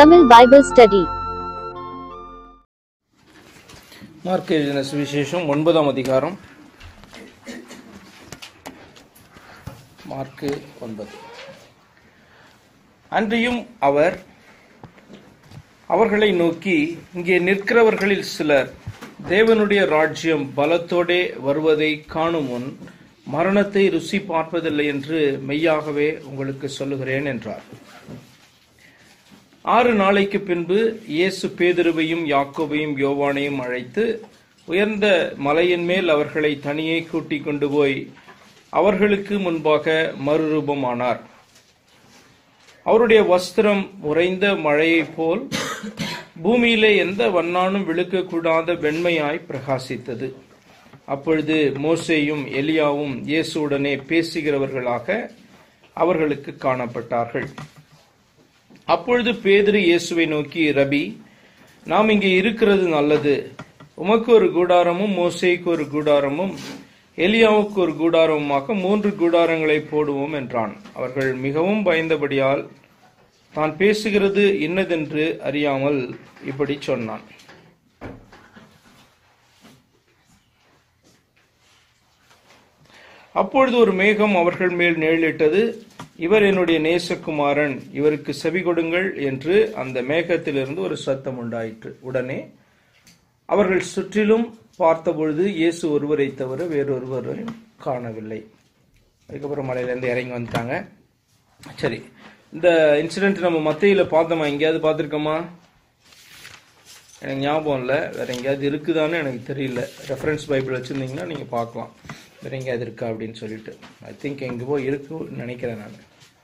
Tamil Bible Study. Mark எழுதின சுவிசேஷம் ஒன்பதாம் அதிகாரம் மார்க்கு ஒன்பது அன்றியும் அவர் அவர்களை நோக்கி இங்கே நிற்கிறவர்களில் சிலர் தேவனுடைய ராஜ்யம் பலத்தோடே வருவதை காணும் முன் மரணத்தை ருசி பார்ப்பதில்லை என்று மெய்யாகவே உங்களுக்கு சொல்லுகிறேன் என்றார் ஆறு நாளைக்கு பின்பு இயேசு பேதுருவையும் யாக்கோபையும் யோவானையும் அழைத்து உயர்ந்த மலையின் மேல் அவர்களை தனியே கூட்டிக் கொண்டு போய் அவர்களுக்கு முன்பாக மறுரூபமானார் அவருடைய வஸ்திரம் உறைந்த மழையைப் போல் பூமியிலே எந்த வண்ணானும் விழுக்கக்கூடாத வெண்மையாய் பிரகாசித்தது அப்பொழுது மோசேயும் எலியாவும் இயேசுவுடனே பேசுகிறவர்களாக அவர்களுக்கு காணப்பட்டார்கள் அப்பொழுது பேதுரு இயேசுவை நோக்கி ரபி நாம் இங்கே இருக்கிறது நல்லது உமக்கு ஒரு கூடாரமும் மோசேக்கு ஒரு கூடாரமும் எலியாவுக்கு ஒரு கூடாரமுமாக மூன்று கூடாரங்களை போடுவோம் என்றான் அவர்கள் மிகவும் பயந்தபடியால் தான் பேசுகிறது இன்னதென்று அறியாமல் இப்படி சொன்னான் அப்பொழுது ஒரு மேகம் அவர்கள் மேல் நிழலிட்டது இவர் என்னுடைய நேசகுமாரன் இவருக்கு செவி கொடுங்கள் என்று அந்த மேகத்திலிருந்து ஒரு சத்தம் உண்டாயிற்று உடனே அவர்கள் சுற்றிலும் பார்த்தபொழுது இயேசு ஒருவரை தவிர வேறொருவரையும் காணவில்லை அதுக்கப்புறம் மலையிலேருந்து இறங்கி வந்துட்டாங்க சரி இந்த இன்சிடென்ட் நம்ம மத்தியில பார்த்தோமா எங்கேயாவது பார்த்துருக்கோமா எனக்கு ஞாபகம் இல்லை வேற எங்கேயாவது இருக்குதான்னு எனக்கு தெரியல ரெஃபரன்ஸ் பைபிள் வச்சுருந்தீங்கன்னா நீங்கள் பார்க்கலாம் வேற எங்கேயாவது இருக்கா அப்படின்னு சொல்லிட்டு ஐ திங்க் எங்கேயோ இருக்குன்னு நினைக்கிறேன் நான்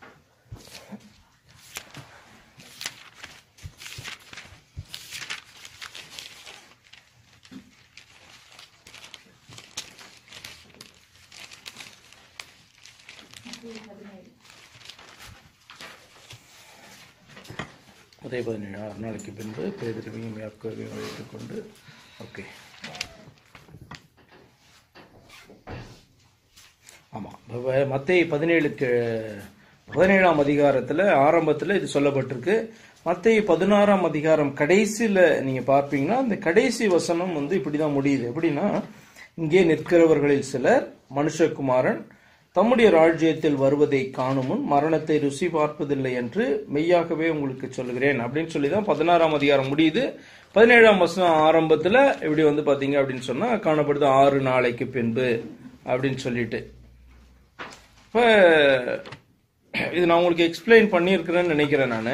அதே பதினேழு ஆறு நாளைக்கு பின்பு பேதருவையும் யாக்கோவையும் அழைத்துக் கொண்டு ஓகே ஆமாம் மத்திய பதினேழுக்கு பதினேழாம் அதிகாரத்தில் ஆரம்பத்தில் இது சொல்லப்பட்டிருக்கு மத்திய பதினாறாம் அதிகாரம் கடைசியில் நீங்கள் பார்ப்பீங்கன்னா அந்த கடைசி வசனம் வந்து இப்படி தான் முடியுது எப்படின்னா இங்கே நிற்கிறவர்களில் சிலர் மனுஷகுமாரன் தம்முடைய ராஜ்யத்தில் வருவதை காணும் முன் மரணத்தை ருசி பார்ப்பதில்லை என்று மெய்யாகவே உங்களுக்கு சொல்லுகிறேன் அப்படின்னு சொல்லி தான் பதினாறாம் அதிகாரம் முடியுது பதினேழாம் வசனம் ஆரம்பத்தில் இப்படி வந்து பார்த்தீங்க அப்படின்னு சொன்னால் காணப்படுது ஆறு நாளைக்கு பின்பு அப்படின்னு சொல்லிட்டு இப்போ இது நான் உங்களுக்கு எக்ஸ்பிளைன் பண்ணியிருக்கிறேன்னு நினைக்கிறேன் நான்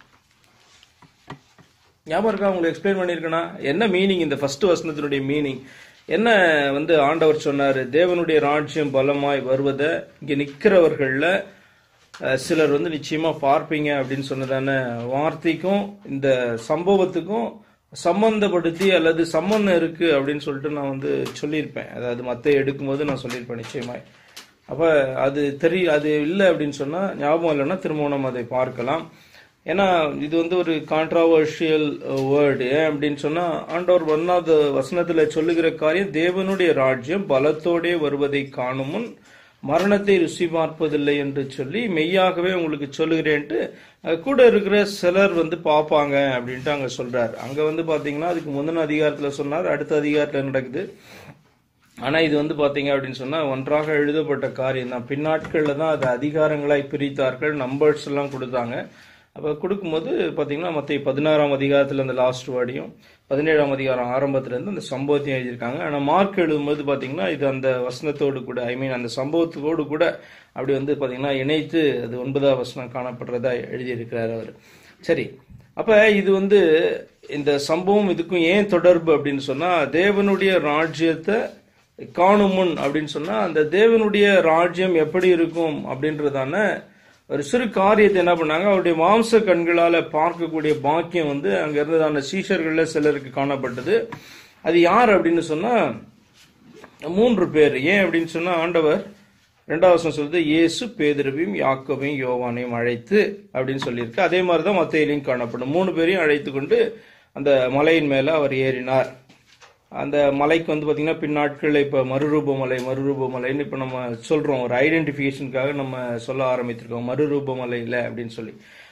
ஞாபகம் இருக்கா உங்களுக்கு எக்ஸ்பிளைன் பண்ணியிருக்கேனா என்ன மீனிங் இந்த ஃபர்ஸ்ட் வசனத்தினுடைய மீனிங் என்ன வந்து ஆண்டவர் சொன்னார் தேவனுடைய ராஜ்யம் பலமாய் வருவதை இங்கே நிற்கிறவர்களில் சிலர் வந்து நிச்சயமா பார்ப்பீங்க அப்படின்னு சொன்னதான வார்த்தைக்கும் இந்த சம்பவத்துக்கும் சம்பந்தப்படுத்தி அல்லது சம்பந்தம் இருக்கு அப்படின்னு சொல்லிட்டு நான் வந்து சொல்லியிருப்பேன் அதாவது மற்ற எடுக்கும்போது நான் சொல்லியிருப்பேன் நிச்சயமாய் அப்ப அது தெரிய அது இல்லை அப்படின்னு சொன்னா ஞாபகம் இல்லைன்னா திரும்ப நம்ம அதை பார்க்கலாம் ஏன்னா இது வந்து ஒரு கான்ட்ராவர்ஷியல் வேர்டு ஏன் அப்படின்னு சொன்னா ஆண்டவர் ஒன்னாவது வசனத்துல சொல்லுகிற காரியம் தேவனுடைய ராஜ்யம் பலத்தோடே வருவதை காணும் முன் மரணத்தை ருசி பார்ப்பதில்லை என்று சொல்லி மெய்யாகவே உங்களுக்கு சொல்லுகிறேன்ட்டு கூட இருக்கிற சிலர் வந்து பார்ப்பாங்க அப்படின்ட்டு அங்க சொல்றாரு அங்க வந்து பாத்தீங்கன்னா அதுக்கு முந்தின அதிகாரத்துல சொன்னார் அடுத்த அதிகாரத்துல நடக்குது ஆனா இது வந்து பாத்தீங்க அப்படின்னு சொன்னா ஒன்றாக எழுதப்பட்ட காரியம் தான் பின்னாட்கள்ல தான் அது அதிகாரங்களாய் பிரித்தார்கள் நம்பர்ஸ் எல்லாம் கொடுத்தாங்க அப்ப கொடுக்கும்போது பாத்தீங்கன்னா மத்திய பதினாறாம் அதிகாரத்துல அந்த லாஸ்ட் வேர்டையும் பதினேழாம் அதிகாரம் ஆரம்பத்துல இருந்து அந்த சம்பவத்தையும் எழுதியிருக்காங்க ஆனா மார்க் எழுதும்போது பாத்தீங்கன்னா இது அந்த வசனத்தோடு கூட ஐ மீன் அந்த சம்பவத்தோடு கூட அப்படி வந்து பாத்தீங்கன்னா இணைத்து அது ஒன்பதாம் வசனம் காணப்படுறதா எழுதியிருக்கிறார் அவர் சரி அப்ப இது வந்து இந்த சம்பவம் இதுக்கும் ஏன் தொடர்பு அப்படின்னு சொன்னா தேவனுடைய ராஜ்யத்தை காணும் முன் அப்படின்னு சொன்னா அந்த தேவனுடைய ராஜ்யம் எப்படி இருக்கும் அப்படின்றதான ஒரு சிறு காரியத்தை என்ன பண்ணாங்க அவருடைய மாம்ச கண்களால பார்க்கக்கூடிய பாக்கியம் வந்து அங்க இருந்ததான சீஷர்கள்ல சிலருக்கு காணப்பட்டது அது யார் அப்படின்னு சொன்னா மூன்று பேர் ஏன் அப்படின்னு சொன்னா ஆண்டவர் ரெண்டாவது வருஷம் சொல்றது இயேசு பேதிரவையும் யாக்கோவையும் யோவானையும் அழைத்து அப்படின்னு சொல்லியிருக்கு அதே மாதிரி தான் மத்தையிலையும் காணப்படும் மூணு பேரையும் அழைத்து கொண்டு அந்த மலையின் மேல அவர் ஏறினார் அந்த மலைக்கு வந்து பாத்தீங்கன்னா பின்னாட்களில் இப்போ மறுரூப மலை மறுரூப மலைன்னு இப்போ நம்ம சொல்றோம் ஒரு ஐடென்டிஃபிகேஷனுக்காக நம்ம சொல்ல ஆரம்பித்திருக்கோம் மறுரூப மலையில் அப்படின்னு சொல்லி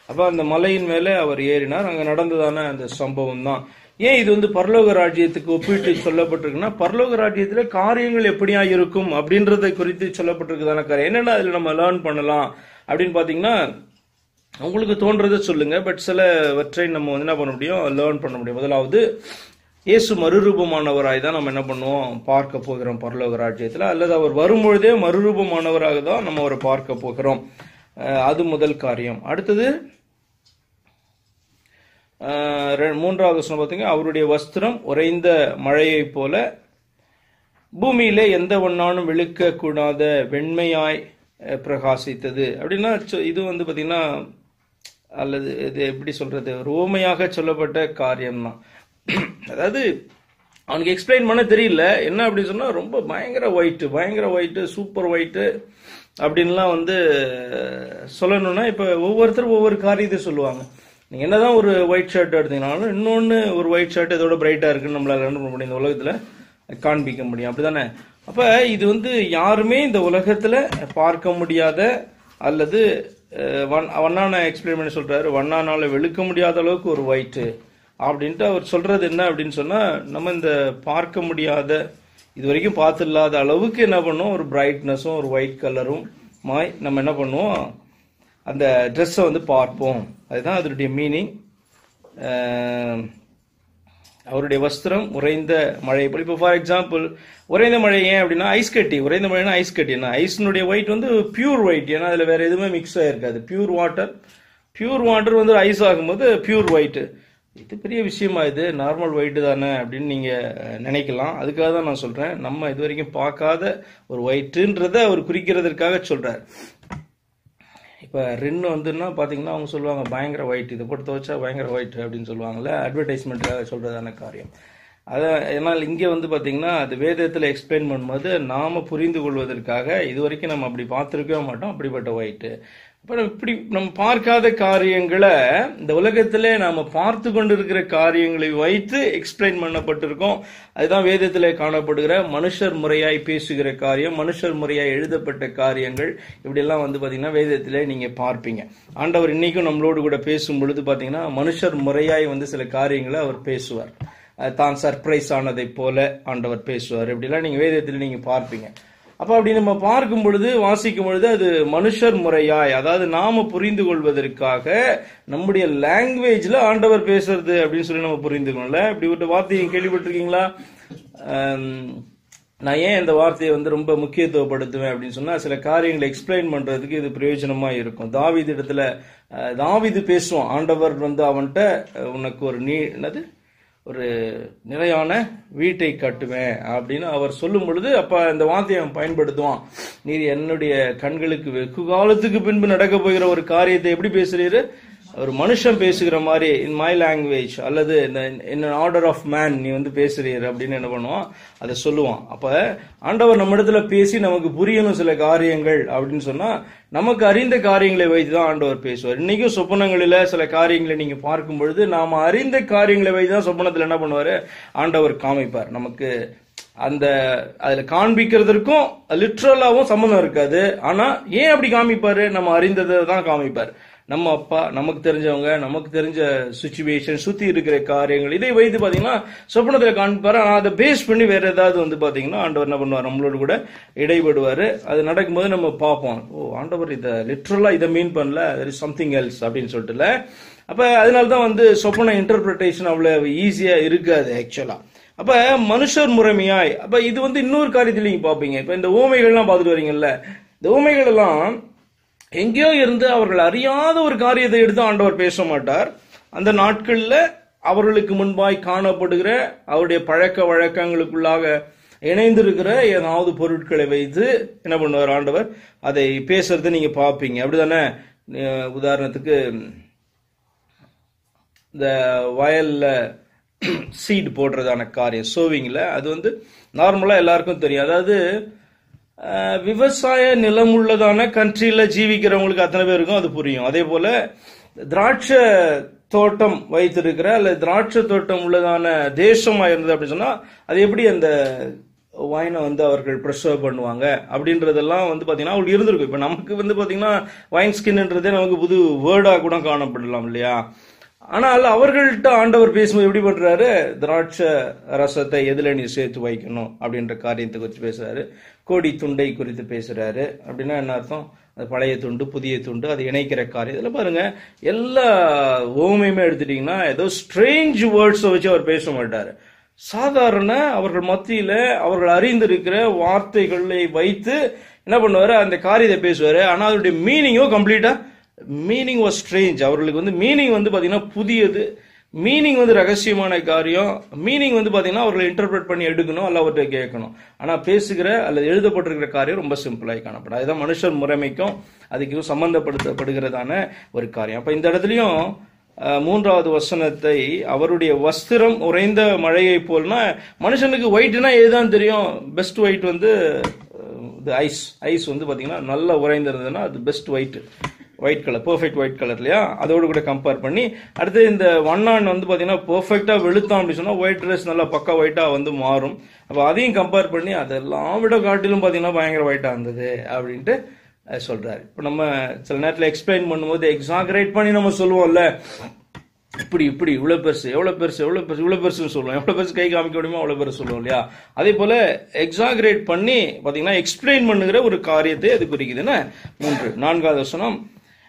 அப்ப அந்த மலையின் மேலே அவர் ஏறினார் அங்க நடந்ததான அந்த சம்பவம் தான் ஏன் இது வந்து பரலோக ராஜ்யத்துக்கு ஒப்பிட்டு சொல்லப்பட்டிருக்குன்னா பரலோக ராஜ்யத்துல காரியங்கள் எப்படியா இருக்கும் அப்படின்றத குறித்து சொல்லப்பட்டிருக்குதான காரியம் என்னென்ன அதுல நம்ம லேர்ன் பண்ணலாம் அப்படின்னு பாத்தீங்கன்னா உங்களுக்கு தோன்றதை சொல்லுங்க பட் சிலவற்றை நம்ம வந்து என்ன பண்ண முடியும் லேர்ன் பண்ண முடியும் முதலாவது இயேசு மறுரூபமானவராய் தான் நம்ம என்ன பண்ணுவோம் பார்க்க போகிறோம் பரலோக ராஜ்யத்தில் அல்லது அவர் வரும்பொழுதே மறுரூபமானவராக தான் நம்ம அவரை பார்க்க போகிறோம் அஹ் அது முதல் காரியம் அடுத்தது அஹ் ரெ- மூன்றாவது வசனம் பார்த்தீங்க அவருடைய வஸ்திரம் உறைந்த மழையைப் போல பூமியிலே எந்த ஒன்னாலும் விழுக்க கூடாத வெண்மையாய் அஹ், பிரகாசித்தது அப்படின்னா சொ- இது வந்து பாத்தீங்கன்னா அல்லது இது எப்படி சொல்றது ஒரு உவமையாக சொல்லப்பட்ட காரியம்தான் அதாவது அவனுக்கு எக்ஸ்பிளைன் பண்ண தெரியல என்ன அப்படின்னு சொன்னா ரொம்ப பயங்கர ஒயிட்டு பயங்கர ஒயிட்டு சூப்பர் ஒயிட்டு அப்படின்லாம் வந்து சொல்லணும்னா இப்ப ஒவ்வொருத்தரும் ஒவ்வொரு காரியத்தை சொல்லுவாங்க நீங்க என்னதான் ஒரு ஒயிட் ஷர்ட் எடுத்தீங்கனாலும் இன்னொன்னு ஒரு ஒயிட் ஷர்ட் இதோட பிரைட்டா இருக்குன்னு நம்மளால என்ன பண்ண முடியும் இந்த உலகத்துல காண்பிக்க முடியும் அப்படிதானே அப்ப இது வந்து யாருமே இந்த உலகத்துல பார்க்க முடியாத அல்லது அஹ், வண்ண- வண்ணான எக்ஸ்பிளைன் பண்ணி சொல்றாரு வண்ணானால வெளுக்க முடியாத அளவுக்கு ஒரு ஒயிட்டு அப்படின்ட்டு அவர் சொல்றது என்ன அப்படின்னு சொன்னா நம்ம இந்த பார்க்க முடியாத இது வரைக்கும் பார்த்து இல்லாத அளவுக்கு என்ன பண்ணுவோம் ஒரு பிரைட்னஸும் ஒரு ஒயிட் கலரும் மாய் நம்ம என்ன பண்ணுவோம் அந்த ட்ரெஸ்ஸை வந்து பார்ப்போம் அதுதான் அதனுடைய மீனிங் அவருடைய வஸ்திரம் உறைந்த மழை போல் இப்போ ஃபார் எக்ஸாம்பிள் உறைந்த மழை ஏன் அப்படின்னா ஐஸ் கட்டி உறைந்த மழைனா ஐஸ் கட்டி என்ன ஐஸ்னுடைய ஒயிட் வந்து பியூர் ஒயிட் ஏன்னா அதில் வேற எதுவுமே மிக்ஸ் ஆயிருக்காது பியூர் வாட்டர் பியூர் வாட்டர் வந்து ஐஸ் ஆகும்போது பியூர் ஒயிட் இது பெரிய விஷயமா இது நார்மல் ஒயிட் தானே அப்படின்னு நீங்க அஹ், நினைக்கலாம் அதுக்காக தான் நான் சொல்றேன் நம்ம இது வரைக்கும் பார்க்காத ஒரு ஒயிட்டுன்றதை அவர் குறிக்கிறதற்காக சொல்றார் இப்போ ரின்னு வந்துன்னா பார்த்தீங்கன்னா அவங்க சொல்லுவாங்க பயங்கர ஒயிட் இதை போட்டு துவைச்சா பயங்கர ஒயிட் அப்படின்னு சொல்லுவாங்கல்ல அட்வர்டைஸ்மெண்ட்டுக்காக சொல்கிறதான காரியம் அதான் ஏன்னால் இங்கே வந்து பார்த்தீங்கன்னா அது வேதத்தில் எக்ஸ்பிளைன் பண்ணும்போது நாம புரிந்து கொள்வதற்காக இது வரைக்கும் நம்ம அப்படி பார்த்துருக்கவே மாட்டோம் அப்படிப்பட்ட ஒயிட்டு இப்போ இப்படி நம்ம பார்க்காத காரியங்களை இந்த உலகத்திலே நாம பார்த்து கொண்டிருக்கிற காரியங்களை வைத்து எக்ஸ்பிளைன் பண்ணப்பட்டிருக்கோம் அதுதான் வேதத்திலே காணப்படுகிற மனுஷர் முறையாய் பேசுகிற காரியம் மனுஷர் முறையாய் எழுதப்பட்ட காரியங்கள் இப்படியெல்லாம் வந்து பாத்தீங்கன்னா வேதத்திலே நீங்க பார்ப்பீங்க ஆண்டவர் இன்னைக்கும் நம்மளோடு கூட பேசும் பொழுது பாத்தீங்கன்னா மனுஷர் முறையாய் வந்து சில காரியங்களை அவர் பேசுவார் அது தான் சர்ப்ரைஸ் ஆனதை போல ஆண்டவர் பேசுவார் இப்படிலாம் நீங்க வேதத்தில் நீங்க பார்ப்பீங்க அப்ப அப்படி நம்ம பார்க்கும் பொழுது வாசிக்கும் பொழுது அது மனுஷர் முறையாய் அதாவது நாம புரிந்து கொள்வதற்காக நம்முடைய லாங்குவேஜ்ல ஆண்டவர் பேசுறது அப்படின்னு சொல்லி நம்ம புரிந்துக்கணும்ல இப்படி ஒரு வார்த்தையை கேள்விப்பட்டிருக்கீங்களா ஆம், நான் ஏன் இந்த வார்த்தையை வந்து ரொம்ப முக்கியத்துவப்படுத்துவேன் அப்படின்னு சொன்னா சில காரியங்களை எக்ஸ்பிளைன் பண்றதுக்கு இது பிரயோஜனமா இருக்கும் தாவீது இடத்துல அஹ், தாவீது பேசுவான் ஆண்டவர் வந்து அவன்கிட்ட அஹ், உனக்கு ஒரு நீ என்னது ஒரு நிலையான வீட்டை கட்டுவேன் அப்படின்னு அவர் சொல்லும் பொழுது அப்ப அந்த வார்த்தையை அவன் பயன்படுத்துவான் நீர் என்னுடைய கண்களுக்கு வெகு காலத்துக்கு பின்பு நடக்க போகிற ஒரு காரியத்தை எப்படி பேசுறீரு ஒரு மனுஷன் பேசுகிற மாதிரி இன் மை லாங்குவேஜ் அல்லது இந்த இன் ஆர்டர் ஆஃப் மேன் நீ வந்து பேசுறீர் அப்படின்னு என்ன பண்ணுவான் அதை சொல்லுவான் அப்ப ஆண்டவர் நம்ம இடத்துல பேசி நமக்கு புரியணும் சில காரியங்கள் அப்படின்னு சொன்னா நமக்கு அறிந்த காரியங்களை வைத்து தான் ஆண்டவர் பேசுவார் இன்னைக்கும் சொப்பனங்களில சில காரியங்களை நீங்க பார்க்கும் பொழுது நாம அறிந்த காரியங்களை வைத்து தான் சொப்பனத்துல என்ன பண்ணுவாரு ஆண்டவர் காமிப்பார் நமக்கு அந்த அதுல காண்பிக்கிறதற்கும் லிட்ரலாவும் சம்மந்தம் இருக்காது ஆனா ஏன் அப்படி காமிப்பாரு நம்ம அறிந்ததை தான் காமிப்பார் நம்ம அப்பா நமக்கு தெரிஞ்சவங்க நமக்கு தெரிஞ்ச சுச்சுவேஷன் சுத்தி இருக்கிற காரியங்கள் இதை வைத்து பாத்தீங்கன்னா சொப்பனத்துல காண்பிப்பாரு ஆனா அதை பேஸ் பண்ணி வேற ஏதாவது வந்து பாத்தீங்கன்னா ஆண்டவர் என்ன பண்ணுவார் நம்மளோட கூட இடைபடுவாரு அது நடக்கும்போது நம்ம பார்ப்போம் ஓ ஆண்டவர் இதை லிட்ரலா இதை மீன் பண்ணல இஸ் சம்திங் எல்ஸ் அப்படின்னு சொல்லிட்டுல அப்ப அதனால தான் வந்து சொப்பன இன்டர்பிரிட்டேஷன் அவ்வளவு ஈஸியா இருக்காது ஆக்சுவலா அப்ப மனுஷர் முறைமையாய் அப்ப இது வந்து இன்னொரு காரியத்துல நீங்க பாப்பீங்க இப்ப இந்த ஊமைகள்லாம் பார்த்துட்டு வரீங்கல்ல இந்த ஊமைகள் எல்லாம் எங்கேயோ இருந்து அவர்கள் அறியாத ஒரு காரியத்தை எடுத்து ஆண்டவர் பேச மாட்டார் அந்த நாட்கள்ல அவர்களுக்கு முன்பாய் காணப்படுகிற அவருடைய பழக்க வழக்கங்களுக்குள்ளாக இணைந்திருக்கிற ஏதாவது பொருட்களை வைத்து என்ன பண்ணுவார் ஆண்டவர் அதை பேசுறதை நீங்க பார்ப்பீங்க அப்படிதானே அஹ் உதாரணத்துக்கு இந்த வயல்ல சீட் போடுறதான காரியம் சோவிங்ல அது வந்து நார்மலா எல்லாருக்கும் தெரியும் அதாவது அஹ், விவசாய நிலம் உள்ளதான கண்ட்ரியில ஜீவிக்கிறவங்களுக்கு அத்தனை பேருக்கும் அது புரியும் அதே போல திராட்சை தோட்டம் வைத்திருக்கிற அல்ல திராட்சை தோட்டம் உள்ளதான தேசமா இருந்தது அப்படின்னு சொன்னா அது எப்படி அந்த வைனை வந்து அவர்கள் ப்ரிசர்வ் பண்ணுவாங்க அப்படின்றதெல்லாம் வந்து பாத்தீங்கன்னா அவங்களுக்கு இருந்திருக்கும் இப்ப நமக்கு வந்து பாத்தீங்கன்னா வைன் ஸ்கின்ன்றதே நமக்கு புது வேர்டா கூட காணப்படலாம் இல்லையா ஆனால் அவர்கள்ட்ட ஆண்டவர் பேசும்போது எப்படி பண்றாரு திராட்சை ரசத்தை எதுல நீ சேர்த்து வைக்கணும் அப்படின்ற காரியத்தை குறித்து பேசுறாரு கோடி துண்டை குறித்து பேசுறாரு அப்படின்னா என்ன அர்த்தம் அது பழைய துண்டு புதிய துண்டு அது இணைக்கிற காரியம் இதுல பாருங்க எல்லா ஓமையுமே எடுத்துட்டீங்கன்னா ஏதோ ஸ்ட்ரேஞ்ச் வேர்ட்ஸை வச்சு அவர் பேச மாட்டாரு சாதாரண அவர்கள் மத்தியில அவர்கள் அறிந்திருக்கிற வார்த்தைகளை வைத்து என்ன பண்ணுவாரு அந்த காரியத்தை பேசுவாரு ஆனா அதோடைய மீனிங்கும் கம்ப்ளீட்டா மீனிங் வாஸ் ஸ்ட்ரேஞ்ச் அவர்களுக்கு வந்து மீனிங் வந்து பாத்தீங்கன்னா புதியது மீனிங் வந்து ரகசியமான காரியம் மீனிங் வந்து பாத்தீங்கன்னா அவர்களை இன்டர்பிரட் பண்ணி எடுக்கணும் அல்ல அவர்கிட்ட கேட்கணும் ஆனா பேசுகிற அல்லது எழுதப்பட்டிருக்கிற காரியம் ரொம்ப சிம்பிளாகி காணப்படும் அதுதான் மனுஷர் முறைமைக்கும் அதுக்கும் சம்பந்தப்படுத்தப்படுகிறதான ஒரு காரியம் அப்ப இந்த இடத்துலயும் அஹ், மூன்றாவது வசனத்தை அவருடைய வஸ்திரம் உறைந்த மழையை போல்னா மனுஷனுக்கு ஒயிட்னா இதுதான் தெரியும் பெஸ்ட் ஒயிட் வந்து இது ஐஸ் ஐஸ் வந்து பாத்தீங்கன்னா நல்லா உறைந்திருந்ததுன்னா அது best white white colour perfect white colour இல்லையா அதோட கூட கம்பேர் பண்ணி அடுத்து இந்த ஒன்னான் வந்து பாத்தீங்கன்னா பெர்ஃபெக்டா வெளுத்தான் அப்படின்னு சொன்னா ஒயிட் ட்ரெஸ் நல்லா பக்கா ஒயிட்டா வந்து மாறும் அப்ப அதையும் கம்பேர் பண்ணி அதெல்லாம் விட காட்டிலும் பாத்தீங்கன்னா பயங்கர ஒயிட்டா இருந்தது அப்படின்ட்டு அஹ், சொல்றாரு இப்ப நம்ம சில நேரத்துல எக்ஸ்பிளைன் பண்ணும்போது எக்ஸாகரேட் பண்ணி நம்ம சொல்லுவோம்ல இப்படி இப்படி இவ்வளவு பெருசு எவ்வளவு பெருசு எவ்வளவு பெருசு இவ்வளவு பெருசுன்னு சொல்லுவோம் எவ்வளவு பெருசு கை காமிக்க முடியுமோ அவ்வளவு பெருசு சொல்லுவோம் இல்லையா அதே போல எக்ஸாகரேட் பண்ணி பாத்தீங்கன்னா எக்ஸ்பிளைன் பண்ணுகிற ஒரு காரியத்தை அது குறிக்குதுன்னா மூன்று நான்காவது வசனம்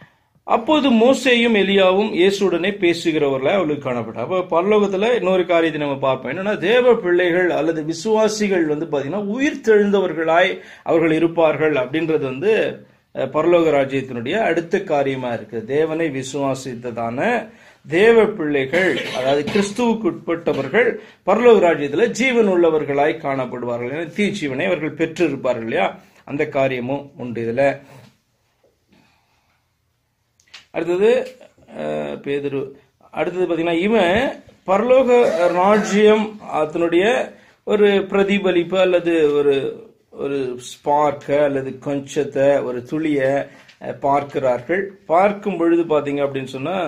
அப்போது மோசேயும் எலியாவும் இயேசுடனே பேசுகிறவர்களா அவளுக்கு காணப்பட்ட அப்ப பரலோகத்துல இன்னொரு காரியத்தை நம்ம பார்ப்போம் என்னன்னா தேவ பிள்ளைகள் அல்லது விசுவாசிகள் வந்து பாத்தீங்கன்னா உயிர் தெழுந்தவர்களாய் அவர்கள் இருப்பார்கள் அப்படின்றது வந்து அஹ், பரலோக ராஜ்யத்தினுடைய அடுத்த காரியமா இருக்கு தேவனை விசுவாசித்ததான தேவ பிள்ளைகள் அதாவது கிறிஸ்துவுக்கு உட்பட்டவர்கள் பரலோக ராஜ்யத்துல ஜீவன் உள்ளவர்களாய் காணப்படுவார்கள் ஏன்னா தீஜீவனை அவர்கள் பெற்றிருப்பார்கள் இல்லையா அந்த காரியமும் உண்டு இதுல அடுத்தது அஹ், பேதுரு அடுத்தது பாத்தீங்கன்னா இவன் பரலோக ராஜ்யம் அதனுடைய ஒரு பிரதிபலிப்பு அல்லது ஒரு ஒரு ஸ்பார்க்க அல்லது கொஞ்சத்தை ஒரு துளிய அஹ், பார்க்கிறார்கள் பார்க்கும் பொழுது பாத்தீங்க அப்படின்னு சொன்னா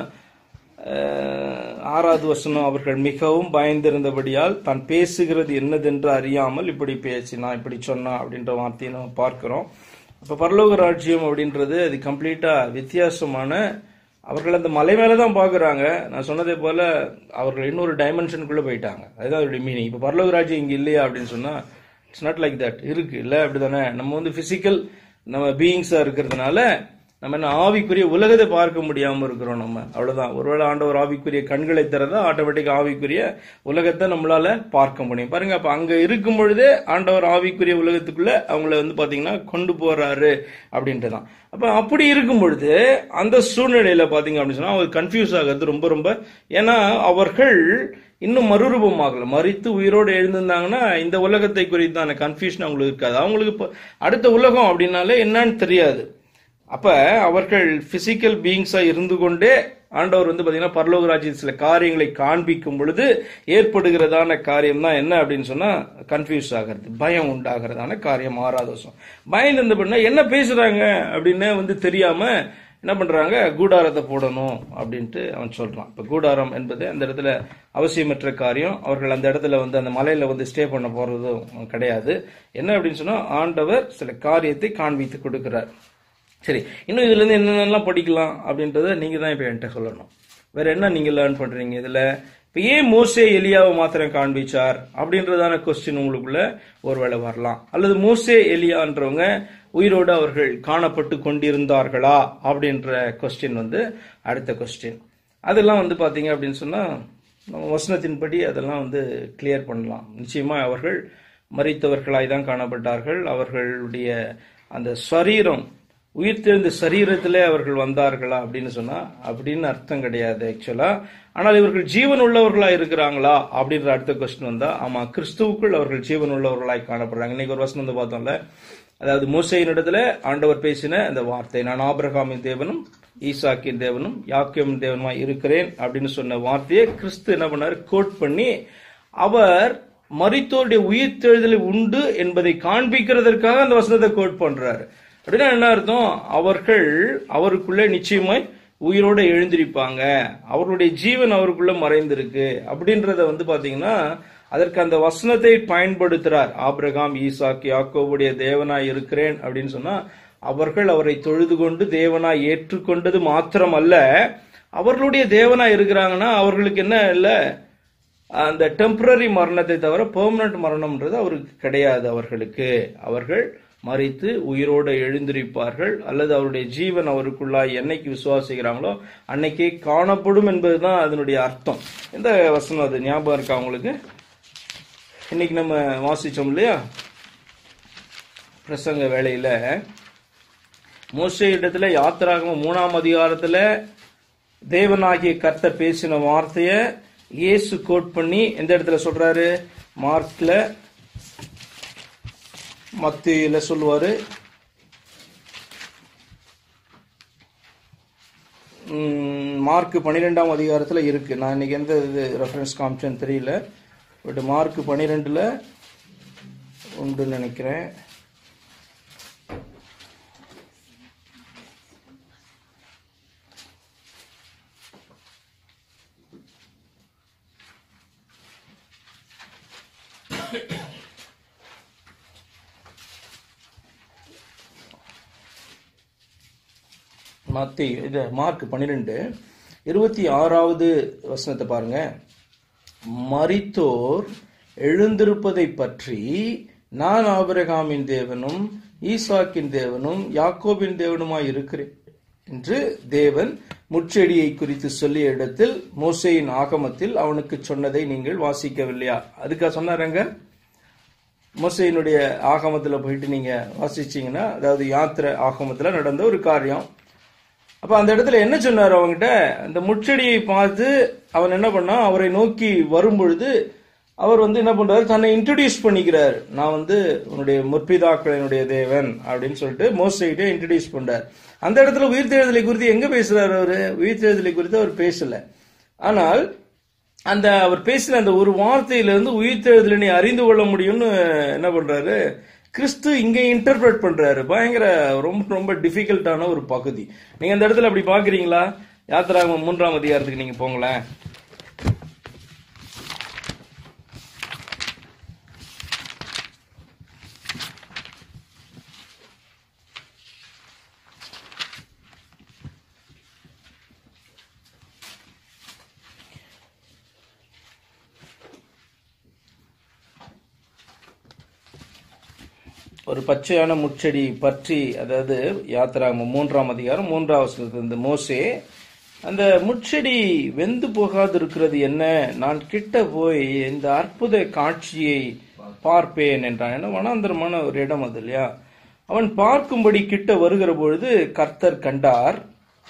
அஹ், ஆறாவது வசனம் அவர்கள் மிகவும் பயந்திருந்தபடியால் தான் பேசுகிறது என்னதென்று அறியாமல் இப்படி பேசினா இப்படி சொன்னா அப்படின்ற வார்த்தையை நம்ம பார்க்கிறோம் அப்ப பரலோக ராஜ்யம் அப்படின்றது அது கம்ப்ளீட்டா வித்தியாசமான அவர்கள் அந்த மலை மேல தான் பாக்குறாங்க நான் சொன்னதே போல அவர்கள் இன்னொரு டைமென்ஷனுக்குள்ள போயிட்டாங்க அதுதான் அதோட மீனிங் இப்ப பரலோக ராஜ்யம் இங்க இல்லையா அப்படின்னு சொன்னா இட்ஸ் நாட் லைக் தட் இருக்கு இல்ல அப்படிதானே நம்ம வந்து பிசிக்கல் நம்ம பீயிங்ஸா இருக்கிறதுனால நம்ம என்ன ஆவிக்குரிய உலகத்தை பார்க்க முடியாம இருக்கிறோம் நம்ம அவ்வளவுதான் ஒருவேளை ஆண்டவர் ஆவிக்குரிய கண்களை திறந்தா ஆட்டோமேட்டிக் ஆவிக்குரிய உலகத்தை நம்மளால பார்க்க முடியும் பாருங்க அப்ப அங்க இருக்கும் பொழுதே ஆண்டவர் ஆவிக்குரிய உலகத்துக்குள்ள அவங்கள வந்து பாத்தீங்கன்னா கொண்டு போறாரு அப்படின்ட்டுதான் அப்ப அப்படி இருக்கும் பொழுது அந்த சூழ்நிலையில பாத்தீங்க அப்படின்னு சொன்னா அவங்க கன்ஃபியூஸ் ஆகிறது ரொம்ப ரொம்ப ஏன்னா அவர்கள் இன்னும் மறுரூபமாகல மறித்து உயிரோடு எழுந்திருந்தாங்கன்னா இந்த உலகத்தை குறித்தான கன்ஃபியூஷன் அவங்களுக்கு இருக்காது அவங்களுக்கு இப்ப அடுத்த உலகம் அப்படின்னாலே என்னன்னு தெரியாது அப்ப அவர்கள் பிசிக்கல் பீயிங்ஸா இருந்து கொண்டே ஆண்டவர் வந்து பாத்தீங்கன்னா பரலோக ராஜ்யத்தில் சில காரியங்களை காண்பிக்கும் பொழுது ஏற்படுகிறதான காரியம் தான் என்ன அப்படின்னு சொன்னா கன்ஃபியூஸ் ஆகிறது பயம் உண்டாகிறதான காரியம் ஆறாவது வருஷம் பயந்து இருந்த பண்ணா என்ன பேசுறாங்க அப்படின்னு வந்து தெரியாம என்ன பண்றாங்க கூடாரத்தை போடணும் அப்படின்ட்டு அவன் சொல்றான் இப்ப கூடாரம் என்பது அந்த இடத்துல அவசியமற்ற காரியம் அவர்கள் அந்த இடத்துல வந்து அந்த மலையில வந்து ஸ்டே பண்ண போறதும் கிடையாது என்ன அப்படின்னு சொன்னா ஆண்டவர் சில காரியத்தை காண்பித்து கொடுக்கிறார் சரி இன்னும் இதுல இருந்து என்னென்னலாம் படிக்கலாம் அப்படின்றத நீங்க தான் இப்ப என்கிட்ட சொல்லணும் வேற என்ன நீங்க லேர்ன் பண்றீங்க இதுல இப்ப ஏன் மோசே எலியாவை மாத்திரம் காண்பிச்சார் அப்படின்றதான கொஸ்டின் உங்களுக்குள்ள ஒருவேளை வரலாம் அல்லது மோசே எலியான்றவங்க உயிரோடு அவர்கள் காணப்பட்டு கொண்டிருந்தார்களா அப்படின்ற கொஸ்டின் வந்து அடுத்த கொஸ்டின் அதெல்லாம் வந்து பாத்தீங்க அப்படின்னு சொன்னா நம்ம வசனத்தின்படி அதெல்லாம் வந்து கிளியர் பண்ணலாம் நிச்சயமா அவர்கள் மறித்தவர்களாய் தான் காணப்பட்டார்கள் அவர்களுடைய அந்த சரீரம் உயிர்த்தெழுந்த சரீரத்திலே அவர்கள் வந்தார்களா அப்படின்னு சொன்னா அப்படின்னு அர்த்தம் கிடையாது ஆக்சுவலா ஆனால் இவர்கள் ஜீவன் உள்ளவர்களா இருக்கிறாங்களா அப்படின்ற அடுத்த கொஸ்டின் வந்தா ஆமா கிறிஸ்துவுக்குள் அவர்கள் ஜீவன் உள்ளவர்களாய் காணப்படுறாங்க இன்னைக்கு ஒரு வசனம் வந்து பார்த்தோம்ல அதாவது மூசையின் இடத்துல ஆண்டவர் பேசின அந்த வார்த்தை நான் ஆபிரகாமின் தேவனும் ஈசாக்கின் தேவனும் யாக்கியமின் தேவனுமாய் இருக்கிறேன் அப்படின்னு சொன்ன வார்த்தையை கிறிஸ்து என்ன பண்ணாரு கோட் பண்ணி அவர் மரித்தோருடைய உயிர்த்தெழுதலை உண்டு என்பதை காண்பிக்கிறதற்காக அந்த வசனத்தை கோட் பண்றாரு அப்படின்னா என்ன அர்த்தம் அவர்கள் அவருக்குள்ளே நிச்சயமாய் உயிரோட எழுந்திருப்பாங்க அவருடைய ஜீவன் அவருக்குள்ள மறைந்திருக்கு அப்படின்றத வந்து பாத்தீங்கன்னா அதற்கு அந்த வசனத்தை பயன்படுத்துறார் ஆபிரகாம் ஈசாக் யாக்கோவுடைய தேவனாய் இருக்கிறேன் அப்படின்னு சொன்னா அவர்கள் அவரை தொழுது கொண்டு தேவனாய் ஏற்றுக்கொண்டது மாத்திரமல்ல அவர்களுடைய தேவனாய் இருக்கிறாங்கன்னா அவர்களுக்கு என்ன இல்லை அந்த டெம்பரரி மரணத்தை தவிர பெர்மனன்ட் மரணம்ன்றது அவருக்கு கிடையாது அவர்களுக்கு அவர்கள் மறித்து உயிரோடு எழுந்திருப்பார்கள் அல்லது அவருடைய ஜீவன் அவருக்குள்ளாய் என்னைக்கு விசுவாசிக்கிறாங்களோ அன்னைக்கே காணப்படும் என்பதுதான் அதனுடைய அர்த்தம் எந்த வசனம் அது ஞாபகம் இருக்கா உங்களுக்கு இன்னைக்கு நம்ம வாசிச்சோம் இல்லையா பிரசங்க வேளையில மோசே இடத்துல யாத்திராகம மூணாம் அதிகாரத்துல தேவனாகிய கர்த்தர் பேசின வார்த்தைய இயேசு கோட் பண்ணி எந்த இடத்துல சொல்றாரு மார்க்ல மத்தியில சொல்லுவாரு ம், மார்க் பன்னிரெண்டாம் அதிகாரத்துல இருக்கு நான் இன்னைக்கு எந்த இது ரெஃபரன்ஸ் காமிச்சேன்னு தெரியல பட் மார்க் பன்னிரெண்டுல உண்டுன்னு நினைக்கிறேன் மத்தி இது மார்க் பன்னிரெண்டு இருபத்தி ஆறாவது வசனத்தை பாருங்க மரித்தோர் எழுந்திருப்பதை பற்றி நான் ஆபிரகாமின் தேவனும் ஈசாக்கின் தேவனும் யாக்கோபின் தேவனுமாய் இருக்கிறேன் என்று தேவன் முச்செடியை குறித்து சொல்லிய இடத்தில் மோசேயின் ஆகமத்தில் அவனுக்கு சொன்னதை நீங்கள் வாசிக்கவில்லையா அதுக்காக சொன்னாரங்க மோசையினுடைய ஆகமத்துல போயிட்டு நீங்க வாசிச்சீங்கன்னா அதாவது யாத்திரை ஆகமத்துல நடந்த ஒரு காரியம் அப்ப அந்த இடத்துல என்ன சொன்னார் அவங்ககிட்ட அந்த முச்செடியை பார்த்து அவன் என்ன பண்ணா அவரை நோக்கி வரும் பொழுது அவர் வந்து என்ன பண்றாரு தன்னை இன்ட்ரடியூஸ் பண்ணிக்கிறார் நான் வந்து உன்னுடைய முற்பிதாக்களினுடைய தேவன் அப்படின்னு சொல்லிட்டு மோசைட்டே இன்ட்ரடியூஸ் பண்றார் அந்த இடத்துல உயிர்த்தெழுதலை குறித்து எங்க பேசுறாரு அவரு உயிர்த்தெழுதலை குறித்து அவர் பேசல ஆனால் அந்த அவர் பேசின அந்த ஒரு வார்த்தையிலிருந்து உயிர்த்தெழுதலை நீ அறிந்து கொள்ள முடியும்னு என்ன பண்றாரு கிறிஸ்து இங்க இன்டர்பிரட் பண்றாரு பயங்கர ரொம்ப ரொம்ப டிஃபிகல்ட்டான ஒரு பகுதி நீங்க அந்த இடத்துல அப்படி பாக்குறீங்களா யாத்திராகமம் மூன்றாம் அதிகாரத்துக்கு நீங்க போங்களேன் ஒரு பச்சையான முச்செடி பற்றி அதாவது யாத்திராகமம் மூன்றாம் அதிகாரம் மூன்றாம் வசனத்துல இந்த மோசே அந்த முச்செடி வெந்து போகாது இருக்கிறது என்ன நான் கிட்ட போய் இந்த அற்புத காட்சியை பார்ப்பேன் என்றான் ஏன்னா வனாந்தரமான ஒரு இடம் அது இல்லையா அவன் பார்க்கும்படி கிட்ட வருகிற பொழுது கர்த்தர் கண்டார்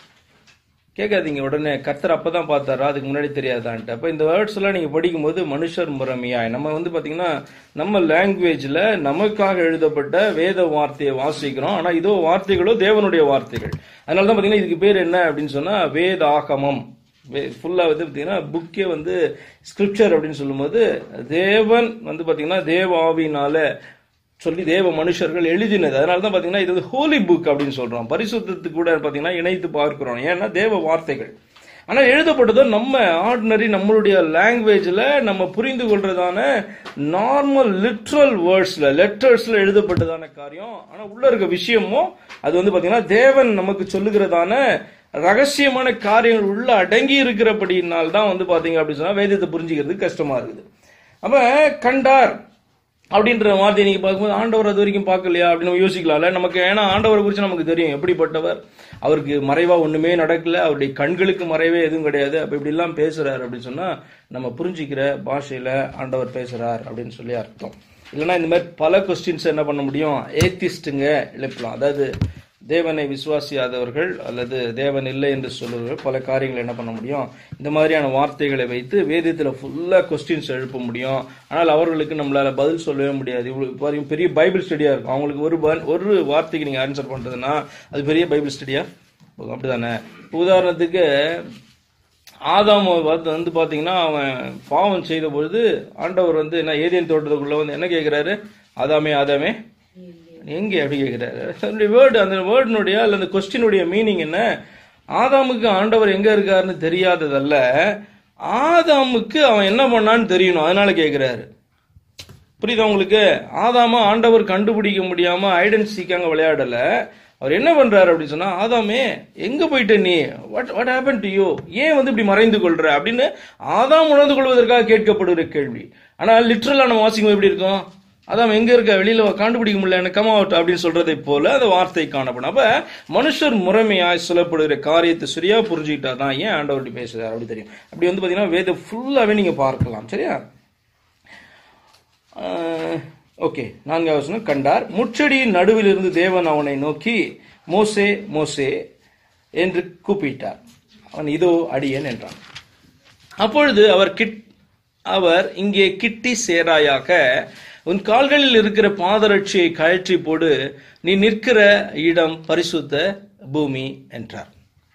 கேட்காதீங்க உடனே கர்த்தர் அப்பதான் பார்த்தாரா அதுக்கு முன்னாடி தெரியாதான்ட்டு அப்ப இந்த வேர்ட்ஸ் எல்லாம் நீங்க படிக்கும்போது மனுஷர் முறைமையாய் நம்ம வந்து பாத்தீங்கன்னா நம்ம லாங்குவேஜ்ல நமக்காக எழுதப்பட்ட வேத வார்த்தையை வாசிக்கிறோம் ஆனா இதோ வார்த்தைகளோ தேவனுடைய வார்த்தைகள் அதனாலதான் பாத்தீங்கன்னா இதுக்கு பேர் என்ன அப்படின்னு சொன்னா வேதாகமம் ஃபுல்லா வந்து பாத்தீங்கன்னா புக்கே வந்து ஸ்கிரிப்சர் அப்படின்னு சொல்லும்போது தேவன் வந்து பாத்தீங்கன்னா தேவ ஆவியினால சொல்லி தேவ மனுஷர்கள் எழுதினது அதனால தான் பார்த்தீங்கன்னா இது வந்து ஹோலி புக் அப்படின்னு சொல்றோம் பரிசுத்தத்துக்கு கூட பார்த்தீங்கன்னா இணைத்து பார்க்கிறோம் ஏன்னா தேவ வார்த்தைகள் ஆனால் எழுதப்பட்டதோ நம்ம ஆர்டினரி நம்மளுடைய லாங்குவேஜில் நம்ம புரிந்து கொள்றதான நார்மல் லிட்ரல் வேர்ட்ஸில் லெட்டர்ஸில் எழுதப்பட்டதான காரியம் ஆனால் உள்ள இருக்க விஷயமும் அது வந்து பார்த்தீங்கன்னா தேவன் நமக்கு சொல்லுகிறதான ரகசியமான காரியங்கள் உள்ள அடங்கி இருக்கிறபடினால் தான் வந்து பார்த்தீங்க அப்படின்னு சொன்னால் வேதத்தை புரிஞ்சுக்கிறது கஷ்டமா இருக்குது அப்ப கண்டார் அப்படின்ற வார்த்தையை நீங்க பார்க்கும்போது ஆண்டவர் அது வரைக்கும் பார்க்கலையா அப்படின்னு நம்ம யோசிக்கலாம்ல நமக்கு ஏன்னா ஆண்டவரை குறித்து நமக்கு தெரியும் எப்படிப்பட்டவர் அவருக்கு மறைவா ஒண்ணுமே நடக்கல அவருடைய கண்களுக்கு மறைவே எதுவும் கிடையாது அப்ப இப்படி எல்லாம் பேசுறாரு அப்படின்னு சொன்னா நம்ம புரிஞ்சுக்கிற பாஷையில ஆண்டவர் பேசுறார் அப்படின்னு சொல்லி அர்த்தம் இல்லைன்னா இந்த மாதிரி பல கொஸ்டின்ஸ் என்ன பண்ண முடியும் ஏத்திஸ்டுங்க எழுப்பலாம் அதாவது தேவனை விசுவாசியாதவர்கள் அல்லது தேவன் இல்லை என்று சொல்லுவர்கள் பல காரியங்களை என்ன பண்ண முடியும் இந்த மாதிரியான வார்த்தைகளை வைத்து வேதத்தில் ஃபுல்லாக கொஸ்டின்ஸ் எழுப்ப முடியும் ஆனால் அவர்களுக்கு நம்மளால பதில் சொல்லவே முடியாது இவ்வளவு பாருங்க, பெரிய பைபிள் ஸ்டடியா இருக்கும் அவங்களுக்கு ஒரு ப- ஒரு வார்த்தைக்கு நீங்க ஆன்சர் பண்றதுன்னா அது பெரிய பைபிள் ஸ்டடியா அப்படிதானே உதாரணத்துக்கு ஆதாம் வந்து வந்து பாத்தீங்கன்னா அவன் பாவம் செய்த பொழுது ஆண்டவர் வந்து என்ன ஏதேன் தோட்டத்துக்குள்ள வந்து என்ன கேட்கிறாரு ஆதாமே ஆதாமே எங்க அப்படி கேட்கிறாரு அதனுடைய வேர்டு அந்த வேர்டினுடைய அல்ல அந்த கொஸ்டினுடைய மீனிங் என்ன ஆதாமுக்கு ஆண்டவர் எங்க இருக்காருன்னு தெரியாததல்ல ஆதாமுக்கு அவன் என்ன பண்ணான்னு தெரியணும் அதனால கேட்கிறாரு புரியுதா உங்களுக்கு ஆதாம ஆண்டவர் கண்டுபிடிக்க முடியாம ஐடென்டிட்டிக்காங்க விளையாடல அவர் என்ன பண்றாரு அப்படின்னு சொன்னா ஆதாமே எங்க போயிட்ட நீ what what happen to you ஏன் வந்து இப்படி மறைந்து கொள்ற அப்படின்னு ஆதாம் உணர்ந்து கொள்வதற்காக கேட்கப்படுகிற கேள்வி ஆனா லிட்ரலா நம்ம வாசிக்கும் எப்படி இருக்கும் அதான் எங்க இருக்க வெளியில வா, கண்டுபிடிக்க முடியல எனக்கு கம் அவுட் அப்படின்னு சொல்றதை போல அந்த வார்த்தை காணப்படும் அப்ப மனுஷர் முறைமையாய் சொல்லப்படுகிற காரியத்தை சரியா புரிஞ்சுக்கிட்டா தான் ஏன் ஆண்டவர் இப்படி பேசுறாரு அப்படி தெரியும் அப்படி வந்து பாத்தீங்கன்னா வேத ஃபுல்லாவே நீங்க பார்க்கலாம் சரியா ஓகே நான்காவது வசனம் கண்டார் முச்செடியின் நடுவில் இருந்து தேவன் அவனை நோக்கி மோசே மோசே என்று கூப்பிட்டார் அவன் இதோ அடியேன் என்றான் அப்பொழுது அவர் கிட் அவர் இங்கே கிட்டி சேராயாக உன் கால்களில் இருக்கிற பாதரட்சியை கழற்றி போடு நீ நிற்கிற இடம் பரிசுத்த பூமி என்றார்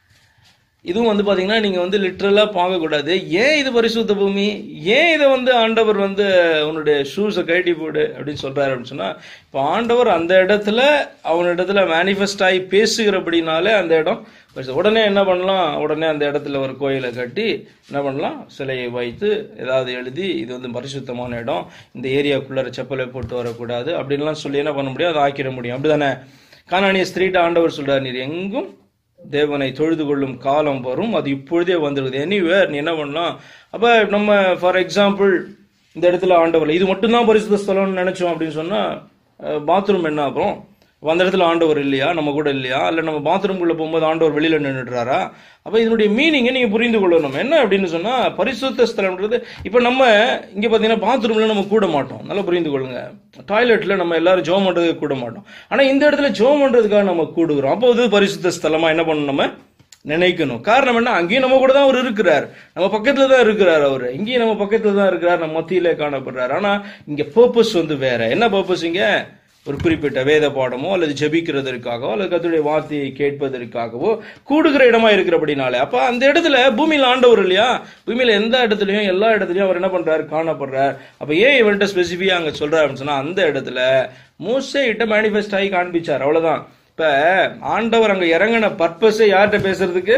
இதுவும் வந்து பாத்தீங்கன்னா நீங்க வந்து லிட்ரலா பார்க்க கூடாது ஏன் இது பரிசுத்த பூமி ஏன் இதை வந்து ஆண்டவர் வந்து உன்னுடைய ஷூஸை கழட்டி போடு அப்படின்னு சொல்றாரு அப்படின்னு சொன்னா இப்போ ஆண்டவர் அந்த இடத்துல அவனிடத்துல மேனிஃபெஸ்ட் ஆகி பேசுகிறபடினாலே அந்த இடம் பரிசு- உடனே என்ன பண்ணலாம் உடனே அந்த இடத்துல ஒரு கோயிலை கட்டி என்ன பண்ணலாம் சிலையை வைத்து ஏதாவது எழுதி இது வந்து பரிசுத்தமான இடம் இந்த ஏரியாக்குள்ளார செப்பலை போட்டு வரக்கூடாது அப்படின்லாம் சொல்லி என்ன பண்ண முடியும் அதை ஆக்கிட முடியும் அப்படிதானே கானானிய ஸ்திரீட் ஆண்டவர் சொல்றார் நீர் எங்கும் தேவனை தொழுது கொள்ளும் காலம் வரும் அது இப்பொழுதே வந்துருக்குது எனிவேர் நீ என்ன பண்ணலாம் அப்ப நம்ம ஃபார் எக்ஸாம்பிள் இந்த இடத்துல ஆண்டவர் இது மட்டும்தான் பரிசுத்த ஸ்தலம்னு நினைச்சோம் அப்படின்னு சொன்னா பாத்ரூம் என்ன அப்புறம் அப்ப அந்த இடத்துல ஆண்டவர் இல்லையா நம்ம கூட இல்லையா இல்ல நம்ம பாத்ரூம்குள்ள போகும்போது ஆண்டவர் வெளியில நின்றுடுறாரா அப்ப இதனுடைய மீனிங்கை நீங்க புரிந்து கொள்ளணும் என்ன அப்படின்னு சொன்னா பரிசுத்த ஸ்தலம்ன்றது இப்ப நம்ம இங்க பாத்தீங்கன்னா பாத்ரூம்ல நம்ம கூட மாட்டோம் நல்லா புரிந்து கொள்ளுங்க டாய்லெட்ல நம்ம எல்லாரும் ஜோம் பண்றதுக்கு கூட மாட்டோம் ஆனா இந்த இடத்துல ஜோம் பண்றதுக்காக நம்ம கூடுகிறோம் அப்போ அது பரிசுத்த ஸ்தலமா என்ன பண்ணணும் நம்ம நினைக்கணும் காரணம் என்ன அங்கேயும் நம்ம கூட தான் அவர் இருக்கிறார் நம்ம பக்கத்துல தான் இருக்கிறார் அவர் இங்கேயும் நம்ம பக்கத்துல தான் இருக்கிறார் நம்ம மத்தியில காணப்படுறார் ஆனா இங்க பர்பஸ் வந்து வேற என்ன பர்பஸ் இங்க ஒரு குறிப்பிட்ட வேத பாடமோ அல்லது ஜெபிக்கிறதற்காகவோ அல்லது கத்துடைய வார்த்தையை கேட்பதற்காகவோ கூடுகிற இடமா இருக்கிறபடினால அப்ப அந்த இடத்துல பூமியில ஆண்டவர் இல்லையா பூமியில எந்த இடத்துலயும் எல்லா இடத்துலயும் அவர் என்ன பண்றாரு காணப்படுறார் அப்ப ஏன் இவன்ட்ட ஸ்பெசிஃபிக்கா அங்க சொல்றாரு அப்படின்னு சொன்னா அந்த இடத்துல மோசே கிட்ட மேனிஃபெஸ்ட் ஆகி காண்பிச்சார் அவ்வளவுதான் இப்ப ஆண்டவர் அங்க இறங்கின பர்பஸே யார்கிட்ட பேசுறதுக்கு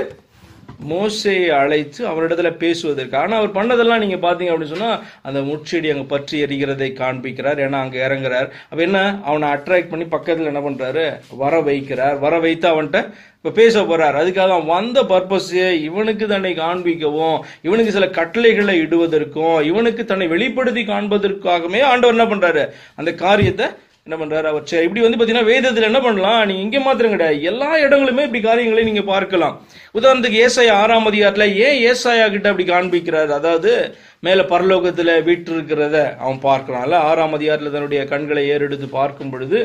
மோசையை அழைத்து அவரிடத்துல பேசுவதற்கு ஆனா அவர் பண்ணதெல்லாம் நீங்க பாத்தீங்க அப்படின்னு சொன்னா அந்த முட்செடி அங்க பற்றி எரிகிறதை காண்பிக்கிறார் ஏன்னா அங்க இறங்குறார் அப்ப என்ன அவனை அட்ராக்ட் பண்ணி பக்கத்துல என்ன பண்றாரு வர வைக்கிறார் வர வைத்து அவன்கிட்ட இப்ப பேச போறார் அதுக்காக அவன் வந்த பர்பஸ் இவனுக்கு தன்னை காண்பிக்கவும் இவனுக்கு சில கட்டளைகளை இடுவதற்கும் இவனுக்கு தன்னை வெளிப்படுத்தி காண்பதற்காகவே ஆண்டவர் என்ன பண்றாரு அந்த காரியத்தை என்ன பண்றாரு அவர் சரி, இப்படி வந்து பாத்தீங்கன்னா வேதத்துல என்ன பண்ணலாம் நீங்க இங்க மாத்திரம் கிடையாது எல்லா இடங்களுமே இப்படி காரியங்களை நீங்க பார்க்கலாம் உதாரணத்துக்கு ஏசாயா ஆறாம் அதிகாரத்துல ஏன் ஏசாயா கிட்ட அப்படி காண்பிக்கிறார் அதாவது மேல பரலோகத்துல வீட்டு இருக்கிறத அவன் பார்க்கறான்ல ஆறாம் அதிகாரத்துல தன்னுடைய கண்களை ஏறெடுத்து பார்க்கும் பொழுது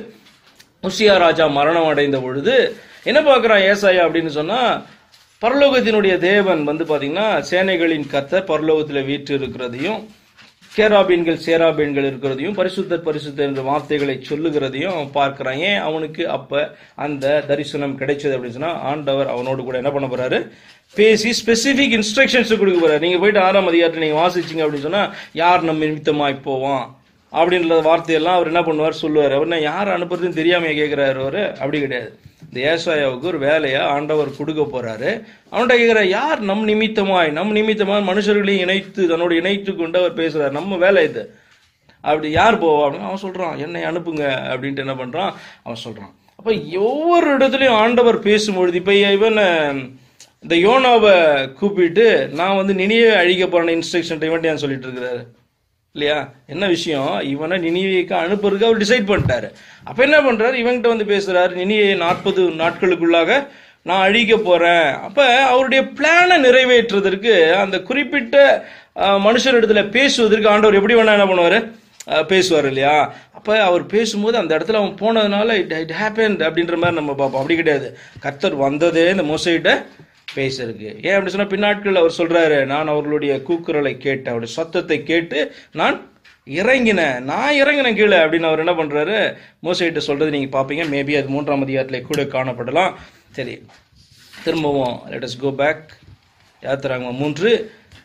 உசியா ராஜா மரணம் அடைந்த பொழுது என்ன பார்க்கறான் ஏசாயா அப்படின்னு சொன்னா பரலோகத்தினுடைய தேவன் வந்து பாத்தீங்கன்னா சேனைகளின் கர்த்தர் பரலோகத்துல வீற்று இருக்கிறதையும் கேராபீன்கள் சேராபீன்கள் இருக்கிறதையும் பரிசுத்தர் பரிசுத்தர் என்ற வார்த்தைகளை சொல்லுகிறதையும் அவன் பார்க்கிறான் ஏன் அவனுக்கு அப்ப அந்த தரிசனம் கிடைச்சது அப்படின்னு சொன்னா ஆண்டவர் அவனோடு கூட என்ன பண்ண போறாரு பேசி ஸ்பெசிபிக் இன்ஸ்ட்ரக்ஷன்ஸ் கொடுக்க போறாரு நீங்க போயிட்டு ஆறாம் அதிகாரத்தை நீங்க வாசிச்சீங்க அப்படின்னு சொன்னா யார் நம்ம நிமித்தமாய் போவான் அப்படின்ற வார்த்தையெல்லாம் அவர் என்ன பண்ணுவார் சொல்லுவார் அவர் என்ன யார் அனுப்புறதுன்னு தெரியாம கேட்கிறாரு அவரு அப்படி கிடையாது இந்த ஏசாயாவுக்கு ஒரு வேலையா ஆண்டவர் கொடுக்க போறாரு அவன்கிட்ட கேட்கிற யார் நம் நிமித்தமாய் நம் நிமித்தமாய் மனுஷர்களையும் இணைத்து தன்னோடு இணைத்து கொண்டு அவர் பேசுறாரு நம்ம வேலை இது அப்படி யார் போவா அப்படின்னு அவன் சொல்றான் என்னை அனுப்புங்க அப்படின்ட்டு என்ன பண்றான் அவன் சொல்றான் அப்ப ஒவ்வொரு இடத்துலயும் ஆண்டவர் பேசும்பொழுது இப்ப இவன் இந்த யோனாவை கூப்பிட்டு நான் வந்து நினைவே அழிக்க போறேன் இன்ஸ்ட்ரக்ஷன் இவன்ட்டு ஏன் சொல்லிட்டு இருக்கிறாரு இல்லையா என்ன விஷயம் இவனை நினைவுக்கு அனுப்புறதுக்கு அவர் டிசைட் பண்ணிட்டாரு அப்ப என்ன பண்றாரு இவன்கிட்ட வந்து பேசுறாரு நினைவை நாற்பது நாட்களுக்குள்ளாக நான் அழிக்க போறேன் அப்ப அவருடைய பிளானை நிறைவேற்றுவதற்கு அந்த குறிப்பிட்ட அஹ், மனுஷரிடத்துல பேசுவதற்கு ஆண்டவர் எப்படி வேணா என்ன பண்ணுவாரு அஹ், பேசுவார் இல்லையா அப்ப அவர் பேசும்போது அந்த இடத்துல அவன் போனதுனால இட் இட் ஹேப்பன் அப்படின்ற மாதிரி நம்ம பார்ப்போம் அப்படி கிடையாது கர்த்தர் வந்ததே இந்த மோசைகிட்ட பேசுறதுக்கு ஏன் அப்படி சொன்னா பின்னாட்கள் அவர் சொல்றாரு நான் அவர்களுடைய கூக்குரலை கேட்டு அவருடைய சத்தத்தை கேட்டு நான் இறங்கினேன் நான் இறங்கினேன் கீழே அப்படின்னு அவர் என்ன பண்றாரு மோசைகிட்ட சொல்றது நீங்க பாப்பீங்க மேபி அது மூன்றாம் அதிகாரத்திலே கூட காணப்படலாம் சரி திரும்பவும் லெட் us கோ பேக் யாத்திராங்க மூன்று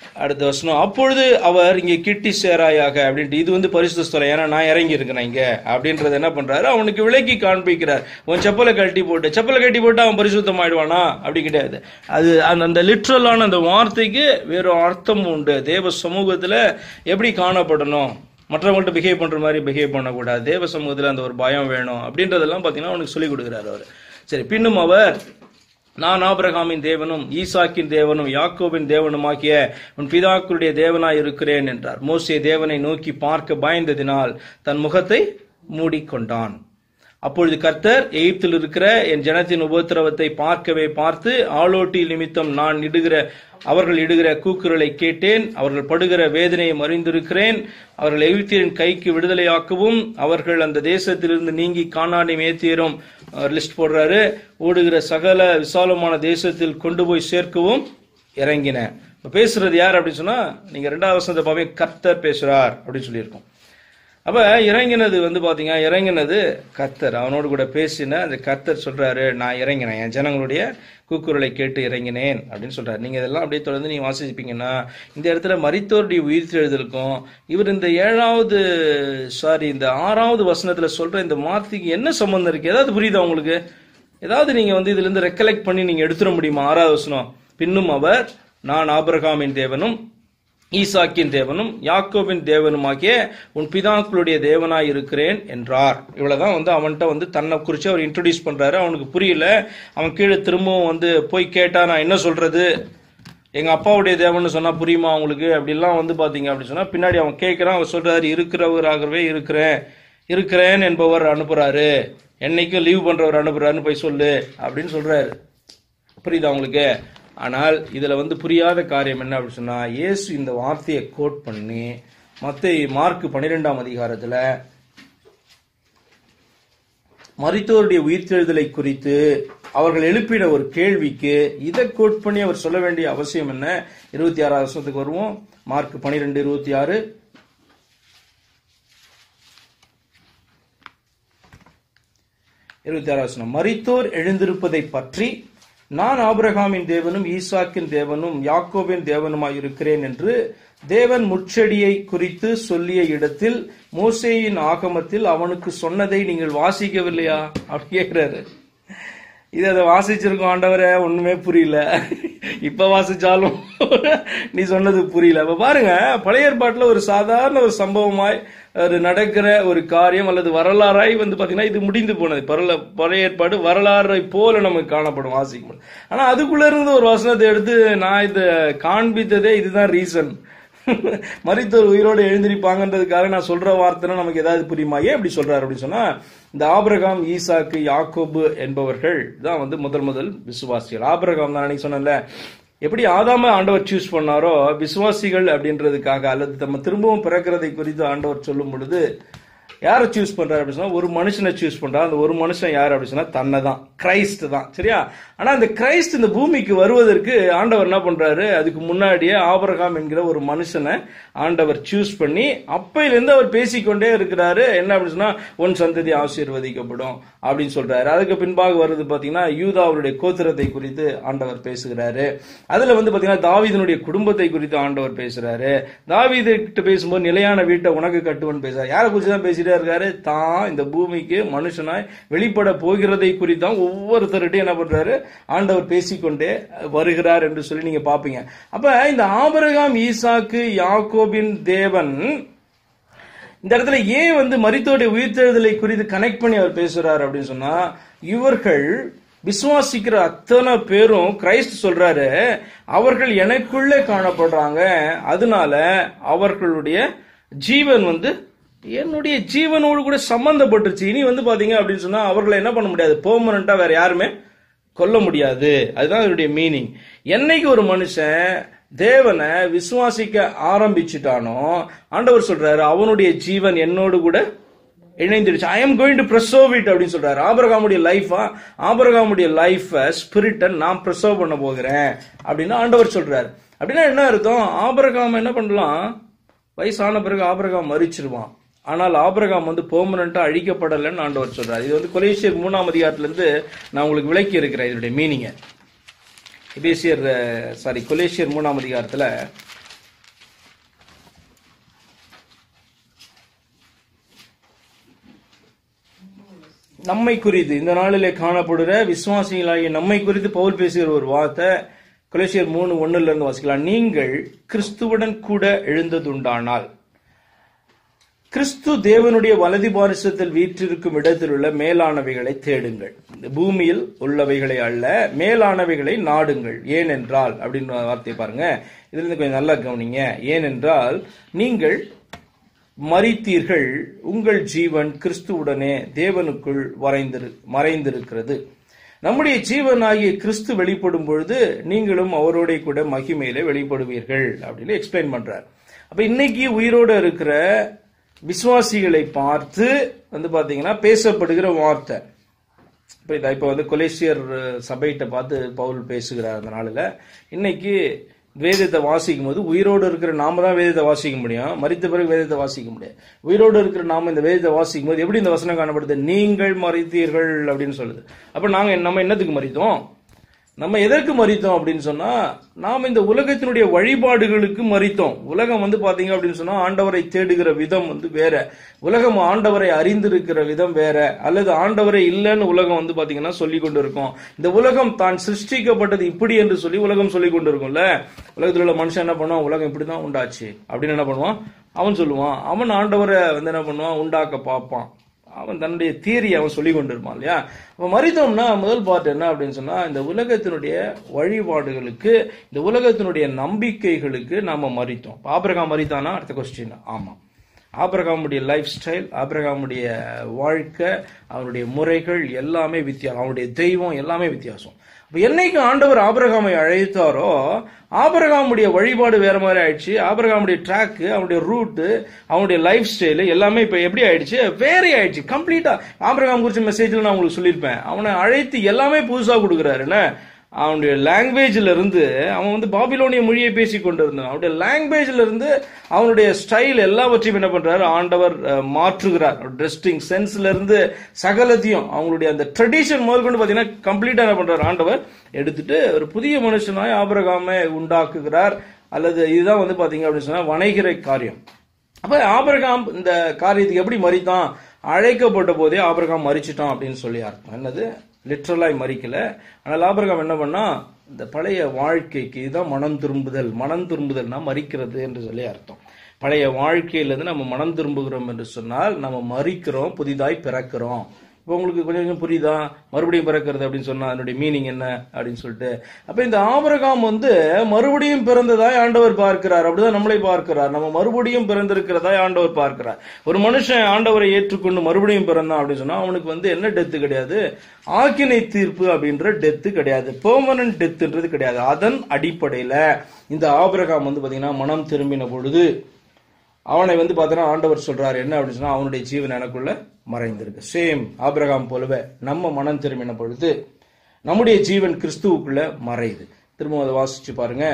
அடுத்த வசனம் அப்பொழுது அவர் இங்கே கிட்டி சேராயாக அப்படின்ட்டு இது வந்து பரிசுத்த ஸ்தலம் ஏன்னா நான் இறங்கி இருக்கிறேன் இங்க அப்படின்றத என்ன பண்றாரு அவனுக்கு விலக்கி காண்பிக்கிறார் உன் செப்பலை கழட்டி போட்டு செப்பலை கட்டி போட்டு அவன் பரிசுத்தம் ஆயிடுவானா அப்படி கிடையாது அது அந்த அந்த லிட்ரலான அந்த வார்த்தைக்கு வேறு அர்த்தம் உண்டு தேவ சமூகத்துல எப்படி காணப்படணும் மற்றவங்கள்ட்ட பிஹேவ் பண்ற மாதிரி பிஹேவ் பண்ணக்கூடாது தேவ சமூகத்துல அந்த ஒரு பயம் வேணும் அப்படின்றதெல்லாம் பாத்தீங்கன்னா அவனுக்கு சொல்லிக் கொடுக்குறாரு அவர் சரி பின்னும் அவர் நான் ஆபிரகாமின் தேவனும் ஈசாக்கின் தேவனும் யாக்கோபின் தேவனுமாகிய உன் பிதாக்களுடைய தேவனாய் இருக்கிறேன் என்றார் மோசே தேவனை நோக்கி பார்க்க பயந்ததினால் தன் முகத்தை மூடிக்கொண்டான் அப்பொழுது கர்த்தர் எகிப்தில் இருக்கிற என் ஜனத்தின் உபத்திரவத்தை பார்க்கவே பார்த்து ஆளோட்டி நிமித்தம் நான் இடுகிற அவர்கள் இடுகிற கூக்குரலை கேட்டேன் அவர்கள் படுகிற வேதனையை அறிந்திருக்கிறேன் அவர்கள் எகிப்தியரின் கைக்கு விடுதலையாக்கவும் அவர்கள் அந்த தேசத்திலிருந்து நீங்கி காணாடி மேத்தியரும் லிஸ்ட் போடுறாரு ஓடுகிற சகல விசாலமான தேசத்தில் கொண்டு போய் சேர்க்கவும் இறங்கின இப்ப பேசுறது யார் அப்படின்னு சொன்னா நீங்க ரெண்டாவது வசனத்தை பாவே கர்த்தர் பேசுறார் அப்படின்னு சொல்லியிருக்கோம் அப்ப இறங்கினது வந்து பாத்தீங்க இறங்கினது கர்த்தர் அவனோடு கூட பேசின அந்த கர்த்தர் சொல்றாரு நான் இறங்கினேன் என் ஜனங்களுடைய கூக்குரலை கேட்டு இறங்கினேன் அப்படின்னு சொல்றாரு நீங்க இதெல்லாம் அப்படியே தொடர்ந்து நீங்க வாசிப்பீங்கன்னா இந்த இடத்துல மரித்தோருடைய உயிர்த்தெழுதலுக்கும் இவர் இந்த ஏழாவது சாரி இந்த ஆறாவது வசனத்துல சொல்ற இந்த வார்த்தைக்கு என்ன சம்பந்தம் இருக்கு ஏதாவது புரியுதா உங்களுக்கு ஏதாவது நீங்க வந்து இதுல இருந்து ரெக்கலெக்ட் பண்ணி நீங்க எடுத்துட முடியுமா ஆறாவது வசனம் பின்னும் அவர் நான் ஆபிரகாமின் தேவனும் ஈசாக்கின் தேவனும் யாக்கோபின் தேவனுமாகிய உன் பிதாக்களுடைய தேவனாய் இருக்கிறேன் என்றார் இவ்வளவுதான் வந்து அவன்கிட்ட வந்து தன்னை குறித்து அவர் இன்ட்ரடியூஸ் பண்றாரு அவனுக்கு புரியல அவன் கீழே திரும்பவும் வந்து போய் கேட்டா நான் என்ன சொல்றது எங்க அப்பாவுடைய தேவன்னு சொன்னா புரியுமா அவங்களுக்கு அப்படிலாம் வந்து பாத்தீங்க அப்படி சொன்னா பின்னாடி அவன் கேட்கிறான் அவர் சொல்றாரு இருக்கிறவராகவே இருக்கிறேன் இருக்கிறேன் என்பவர் அனுப்புறாரு என்னைக்கும் லீவ் பண்றவர் அனுப்புறாருன்னு போய் சொல்லு அப்படின்னு சொல்றாரு புரியுதா உங்களுக்கு ஆனால் இதுல வந்து புரியாத காரியம் என்ன அப்படின்னு சொன்னா இயேசு இந்த வார்த்தையை கோட் பண்ணி மத்த மார்க் பன்னிரெண்டாம் அதிகாரத்துல மரித்தோருடைய உயிர்த்தெழுதலை குறித்து அவர்கள் எழுப்பின ஒரு கேள்விக்கு இதை கோட் பண்ணி அவர் சொல்ல வேண்டிய அவசியம் என்ன இருபத்தி ஆறாவது வருஷத்துக்கு வருவோம் மார்க் பனிரெண்டு இருபத்தி ஆறு இருபத்தி ஆறாவது வசனம் மரித்தோர் எழுந்திருப்பதை பற்றி நான் ஆபிரகாமின் தேவனும் ஈசாக்கின் தேவனும் யாக்கோபின் தேவனுமாய் இருக்கிறேன் என்று தேவன் முச்செடியை குறித்து சொல்லிய இடத்தில் மோசேயின் ஆகமத்தில் அவனுக்கு சொன்னதை நீங்கள் வாசிக்கவில்லையா அப்படி கேட்கிறாரு இது அதை வாசிச்சிருக்கோம் ஆண்டவரே ஒண்ணுமே புரியல இப்ப வாசிச்சாலும் நீ சொன்னது புரியல இப்ப பாருங்க பழைய ஏற்பாட்டுல ஒரு சாதாரண ஒரு சம்பவமாய் ஒரு நடக்கிற ஒரு காரியம் அல்லது வரலாறாய் வந்து பாத்தீங்கன்னா இது முடிந்து போனது பரல பழைய ஏற்பாடு வரலாறை போல நமக்கு காணப்படும் வாசிக்கும் ஆனா அதுக்குள்ள இருந்து ஒரு வசனத்தை எடுத்து நான் இதை காண்பித்ததே இதுதான் ரீசன் மரித்தோர் உயிரோடு எழுந்திருப்பாங்கன்றதுக்காக நான் சொல்ற வார்த்தைனா நமக்கு ஏதாவது புரியுமா ஏன் இப்படி சொல்றாரு அப்படின்னு சொன்னா இந்த ஆபிரகாம் ஈசாக்கு யாக்கோபு என்பவர்கள் தான் வந்து முதல் முதல் விசுவாசிகள் ஆபிரகாம் தான் அன்னைக்கு சொன்னேன்ல எப்படி ஆதாம ஆண்டவர் சூஸ் பண்ணாரோ விசுவாசிகள் அப்படின்றதுக்காக அல்லது நம்ம திரும்பவும் பிறக்கிறதை குறித்து ஆண்டவர் சொல்லும் பொழுது யாரை சூஸ் பண்றாரு அப்படின்னு சொன்னா ஒரு மனுஷனை சூஸ் பண்றாரு அந்த ஒரு மனுஷன் யார் அப்படின்னு சொன்னா தன்னை தான் கிரைஸ்ட் தான் சரியா ஆனா அந்த கிரைஸ்ட் இந்த பூமிக்கு வருவதற்கு ஆண்டவர் என்ன பண்றாரு அதுக்கு முன்னாடியே ஆபரகாம் என்கிற ஒரு மனுஷனை ஆண்டவர் சூஸ் பண்ணி அப்பையிலிருந்து அவர் பேசிக்கொண்டே இருக்கிறாரு என்ன அப்படின்னு சொன்னா உன் சந்ததி ஆசீர்வதிக்கப்படும் அப்படின்னு சொல்றாரு அதுக்கு பின்பாக வருது பாத்தீங்கன்னா யூதா அவருடைய கோத்திரத்தை குறித்து ஆண்டவர் பேசுகிறாரு அதுல வந்து பாத்தீங்கன்னா தாவீதனுடைய குடும்பத்தை குறித்து ஆண்டவர் பேசுறாரு தாவீது கிட்ட பேசும்போது நிலையான வீட்டை உனக்கு கட்டுவன் பேசுறாரு யாரை குறித்து தான் பேசிட்டே இருக்காரு தான் இந்த பூமிக்கு மனுஷனாய் வெளிப்பட போகிறதை குறித்தான் ஒவ்வொருத்தருட்டையும் என்ன பண்றாரு ஆண்டவர் பேசிக்கொண்டே வருகிறார் என்று சொல்லி நீங்க பாப்பீங்க அப்ப இந்த ஆபரகாம் ஈசாக்கு யாக்கோபின் தேவன் இந்த இடத்துல ஏன் வந்து மரித்தோடைய உயிர்த்தெழுதலை குறித்து கனெக்ட் பண்ணி அவர் பேசுறாரு அப்படின்னு சொன்னா இவர்கள் விசுவாசிக்கிற அத்தனை பேரும் கிரைஸ்ட் சொல்றாரு அவர்கள் எனக்குள்ளே காணப்படுறாங்க அதனால அவர்களுடைய ஜீவன் வந்து என்னுடைய ஜீவனோடு கூட சம்பந்தப்பட்டுருச்சு இனி வந்து பாத்தீங்க அப்படின்னு சொன்னா அவர்களை என்ன பண்ண முடியாது பெர்மனண்டா வேற யாருமே கொல்ல முடியாது அதுதான் அதனுடைய மீனிங் என்னைக்கு ஒரு மனுஷன் தேவனை விசுவாசிக்க ஆரம்பிச்சுட்டானோ ஆண்டவர் சொல்றாரு அவனுடைய ஜீவன் என்னோடு கூட இணைந்துடுச்சு I am going to preserve it அப்படின்னு சொல்றாரு ஆபரகாமுடைய லைஃபா ஆபரகாமுடைய லைஃப ஸ்பிரிட்டை நான் பிரசர்வ் பண்ண போகிறேன் அப்படின்னு ஆண்டவர் சொல்றாரு அப்படின்னா என்ன அர்த்தம் ஆபரகாம் என்ன பண்ணலாம் வயசான பிறகு ஆபரகாம் மறிச்சிருவான் ஆனால் ஆபிரகாம் வந்து பெர்மனண்டா அழிக்கப்படலைன்னு ஆண்டவர் சொல்றாரு இது வந்து கொலேசியர் மூணாம் அதிகாரத்துல இருந்து நான் உங்களுக்கு விளக்கி இருக்கிறேன் இதனுடைய மீனிங்க எபேசியர் சாரி கொலேசியர் மூணாம் அதிகாரத்துல நம்மை குறித்து இந்த நாளிலே காணப்படுற விசுவாசிகளாகிய நம்மை குறித்து பவுல் பேசுகிற ஒரு வார்த்தை கொலேசியர் மூணு ஒண்ணுல இருந்து வாசிக்கலாம் நீங்கள் கிறிஸ்துவுடன் கூட எழுந்ததுண்டானால் கிறிஸ்து தேவனுடைய வலதி பாரிசத்தில் வீற்றிருக்கும் இடத்தில் உள்ள மேலானவைகளை தேடுங்கள் இந்த பூமியில் உள்ளவைகளை அல்ல மேலானவைகளை நாடுங்கள் ஏனென்றால் அப்படின்னு வார்த்தையை பாருங்க இதுல இருந்து கொஞ்சம் நல்லா கவனிங்க ஏனென்றால் நீங்கள் மறித்தீர்கள் உங்கள் ஜீவன் கிறிஸ்துவுடனே தேவனுக்குள் வரைந்திரு மறைந்திருக்கிறது நம்முடைய ஜீவனாகிய கிறிஸ்து வெளிப்படும் பொழுது நீங்களும் அவரோட கூட மகிமையில வெளிப்படுவீர்கள் அப்படின்னு எக்ஸ்பிளைன் பண்றார் அப்ப இன்னைக்கு உயிரோட இருக்கிற விசுவாசிகளை பார்த்து வந்து பாத்தீங்கன்னா பேசப்படுகிற வார்த்தை இப்போ இதை இப்போ வந்து கொலேசியர் சபைகிட்ட பார்த்து பவுல் பேசுகிறார் அந்த நாளில் இன்னைக்கு வேதத்தை வாசிக்கும் போது உயிரோடு இருக்கிற நாம தான் வேதத்தை வாசிக்க முடியும் மறித்த பிறகு வேதத்தை வாசிக்க முடியாது உயிரோடு இருக்கிற நாம இந்த வேதத்தை வாசிக்கும் போது எப்படி இந்த வசனம் காணப்படுது நீங்கள் மறித்தீர்கள் அப்படின்னு சொல்லுது அப்ப நாங்க நம்ம என்னத்துக்கு மறித்தோம் நம்ம எதற்கு மறித்தோம் அப்படின்னு சொன்னா நாம் இந்த உலகத்தினுடைய வழிபாடுகளுக்கு மறித்தோம் உலகம் வந்து பாத்தீங்க அப்படின்னு சொன்னா ஆண்டவரை தேடுகிற விதம் வந்து வேற உலகம் ஆண்டவரை அறிந்திருக்கிற விதம் வேற அல்லது ஆண்டவரை இல்லைன்னு உலகம் வந்து பாத்தீங்கன்னா சொல்லி கொண்டு இருக்கும் இந்த உலகம் தான் சிருஷ்டிக்கப்பட்டது இப்படி என்று சொல்லி உலகம் சொல்லி கொண்டு இருக்கும்ல உலகத்தில் உள்ள மனுஷன் என்ன பண்ணுவான் உலகம் இப்படிதான் உண்டாச்சு அப்படின்னு என்ன பண்ணுவான் அவன் சொல்லுவான் அவன் ஆண்டவரை வந்து என்ன பண்ணுவான் உண்டாக்க பார்ப்பான் அவன் தன்னுடைய தியரி அவன் சொல்லி கொண்டிருப்பான் இல்லையா அப்ப மறித்தோம்னா முதல் பார்ட் என்ன அப்படின்னு சொன்னா இந்த உலகத்தினுடைய வழிபாடுகளுக்கு இந்த உலகத்தினுடைய நம்பிக்கைகளுக்கு நாம மறித்தோம் ஆபிரகாம் மறித்தானா அடுத்த கொஸ்டின் ஆமா ஆபிரகாமுடைய லைஃப் ஸ்டைல் ஆபிரகாமுடைய வாழ்க்கை அவனுடைய முறைகள் எல்லாமே வித்தியாசம் அவனுடைய தெய்வம் எல்லாமே வித்தியாசம் அப்ப என்னைக்கு ஆண்டவர் ஆபிரகாமை அழைத்தாரோ ஆபிரகாமுடைய வழிபாடு வேற மாதிரி ஆயிடுச்சு ஆபிரகாமுடைய ட்ராக் அவனுடைய ரூட்டு அவனுடைய லைஃப் ஸ்டைல் எல்லாமே இப்ப எப்படி ஆயிடுச்சு வேற ஆயிடுச்சு கம்ப்ளீட்டா ஆபிரகாம் குறிச்ச மெசேஜ்ல நான் உங்களுக்கு சொல்லியிருப்பேன் அவனை அழைத்து எல்லாமே புதுசா கொடுக்குறாரு என்ன அவனுடைய லாங்குவேஜ்ல இருந்து அவன் வந்து பாபிலோனிய மொழியை பேசி கொண்டிருந்தான் அவனுடைய லாங்குவேஜ்ல இருந்து அவனுடைய ஸ்டைல் எல்லாவற்றையும் என்ன பண்றாரு ஆண்டவர் அஹ், மாற்றுகிறார் ட்ரெஸ்டிங் சென்ஸ்ல இருந்து சகலத்தையும் அவங்களுடைய அந்த ட்ரெடிஷன் முதல் கொண்டு பாத்தீங்கன்னா கம்ப்ளீட்டா என்ன பண்றாரு ஆண்டவர் எடுத்துட்டு ஒரு புதிய மனுஷனாய் ஆபரகாமை உண்டாக்குகிறார் அல்லது இதுதான் வந்து பாத்தீங்க அப்படின்னு சொன்னா வணைகிற காரியம் அப்ப ஆபிரகாம் இந்த காரியத்துக்கு எப்படி மறித்தான் அழைக்கப்பட்ட போதே ஆபிரகாம் மறிச்சிட்டான் அப்படின்னு சொல்லி அர்த்தம் என்னது லிட்ரலாய் மறிக்கல ஆனால் ஆபிரகாம் என்ன பண்ணா இந்த பழைய வாழ்க்கைக்கு இதுதான் மனம் திரும்புதல் மனம் திரும்புதல்னா மறிக்கிறது என்று சொல்லி அர்த்தம் பழைய வாழ்க்கையிலிருந்து நம்ம மனம் திரும்புகிறோம் என்று சொன்னால் நம்ம மறிக்கிறோம் புதிதாய் பிறக்கிறோம் இப்போ உங்களுக்கு கொஞ்சம் கொஞ்சம் புரியுதா மறுபடியும் பிறக்கிறது அப்படின்னு சொன்னா அதனுடைய மீனிங் என்ன அப்படின்னு சொல்லிட்டு அப்ப இந்த ஆபரகாம் வந்து மறுபடியும் பிறந்ததாய் ஆண்டவர் பார்க்கிறார் அப்படிதான் நம்மளை பார்க்கிறார் நம்ம மறுபடியும் பிறந்திருக்கிறதாய் ஆண்டவர் பார்க்கிறார் ஒரு மனுஷன் ஆண்டவரை ஏற்றுக்கொண்டு மறுபடியும் பிறந்தான் அப்படின்னு சொன்னா அவனுக்கு வந்து என்ன டெத்து கிடையாது ஆக்கினை தீர்ப்பு அப்படின்ற டெத்து கிடையாது பெர்மனன்ட் டெத்துன்றது கிடையாது அதன் அடிப்படையில இந்த ஆபிரகாம் வந்து பாத்தீங்கன்னா மனம் திரும்பின பொழுது அவனை வந்து பார்த்தோன்னா ஆண்டவர் சொல்றாரு என்ன அப்படின்னு சொன்னா அவனுடைய ஜீவன் எனக்குள்ள மறைந்திருக்கு சேம் ஆபிரகாம் போலவே நம்ம மனம் திரும்பின பொழுது நம்முடைய ஜீவன் கிறிஸ்துவுக்குள்ள மறையுது திரும்ப அதை வாசிச்சு பாருங்க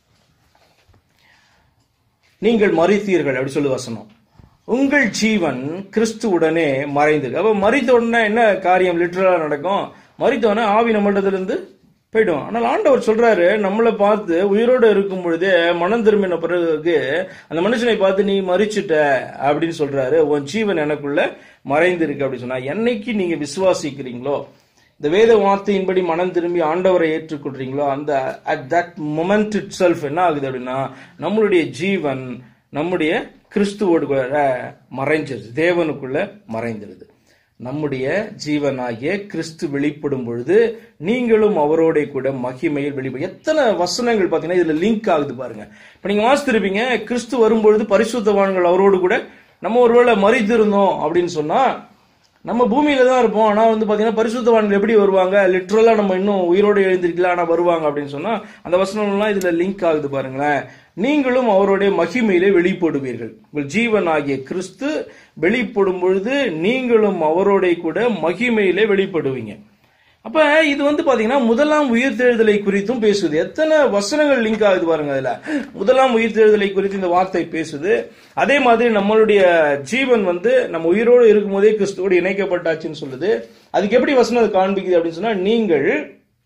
நீங்கள் மறித்தீர்கள் அப்படி சொல்லி வசனம் உங்கள் ஜீவன் கிறிஸ்துவுடனே மறைந்திருக்கு அப்ப மறித்த உடனே என்ன காரியம் லிட்டரலா நடக்கும் மறித்த உடனே ஆவி நம்மளிடத்திலிருந்து போயிடும் ஆனால் ஆண்டவர் சொல்றாரு நம்மளை பார்த்து உயிரோடு இருக்கும் பொழுதே மனம் திரும்பின பிறகு அந்த மனுஷனை பார்த்து நீ மறிச்சிட்ட அப்படின்னு சொல்றாரு உன் ஜீவன் எனக்குள்ள மறைந்திருக்கு அப்படின்னு சொன்னா என்னைக்கு நீங்க விசுவாசிக்கிறீங்களோ இந்த வேத வார்த்தையின்படி மனம் திரும்பி ஆண்டவரை ஏற்றுக்கொள்றீங்களோ அந்த at that moment itself என்ன ஆகுது அப்படின்னா நம்மளுடைய ஜீவன் நம்முடைய கிறிஸ்துவோடு கூட மறைஞ்சிருது தேவனுக்குள்ள மறைந்திருது நம்முடைய ஜீவனாகிய கிறிஸ்து வெளிப்படும் பொழுது நீங்களும் அவரோட கூட மகிமையில் வெளிப்படும் எத்தனை வசனங்கள் பாத்தீங்கன்னா இதுல லிங்க் ஆகுது பாருங்க இப்ப நீங்க வாசித்திருப்பீங்க கிறிஸ்து வரும்பொழுது பரிசுத்தவான்கள் அவரோடு கூட நம்ம ஒருவேளை மறித்திருந்தோம் அப்படின்னு சொன்னா நம்ம பூமியில தான் இருப்போம் ஆனா வந்து பாத்தீங்கன்னா பரிசுத்தவான்கள் எப்படி வருவாங்க லிட்ரலா நம்ம இன்னும் உயிரோடு எழுந்திருக்கல ஆனா வருவாங்க அப்படின்னு சொன்னா அந்த வசனம்லாம் இதுல லிங்க் ஆகுது பாருங்களேன் நீங்களும் அவருடைய மகிமையிலே வெளிப்படுவீர்கள் உங்கள் ஜீவன் ஆகிய கிறிஸ்து வெளிப்படும் பொழுது நீங்களும் அவரோட கூட மகிமையிலே வெளிப்படுவீங்க அப்ப இது வந்து பாத்தீங்கன்னா முதலாம் உயிர்த்தெழுதலை குறித்தும் பேசுது எத்தனை வசனங்கள் லிங்க் ஆகுது பாருங்க அதுல முதலாம் உயிர்த்தெழுதலை குறித்து இந்த வார்த்தை பேசுது அதே மாதிரி நம்மளுடைய ஜீவன் வந்து நம்ம உயிரோடு இருக்கும் போதே கிறிஸ்துவோடு இணைக்கப்பட்டாச்சுன்னு சொல்லுது அதுக்கு எப்படி வசனம் அது காண்பிக்குது அப்படின்னு சொன்னா நீங்கள்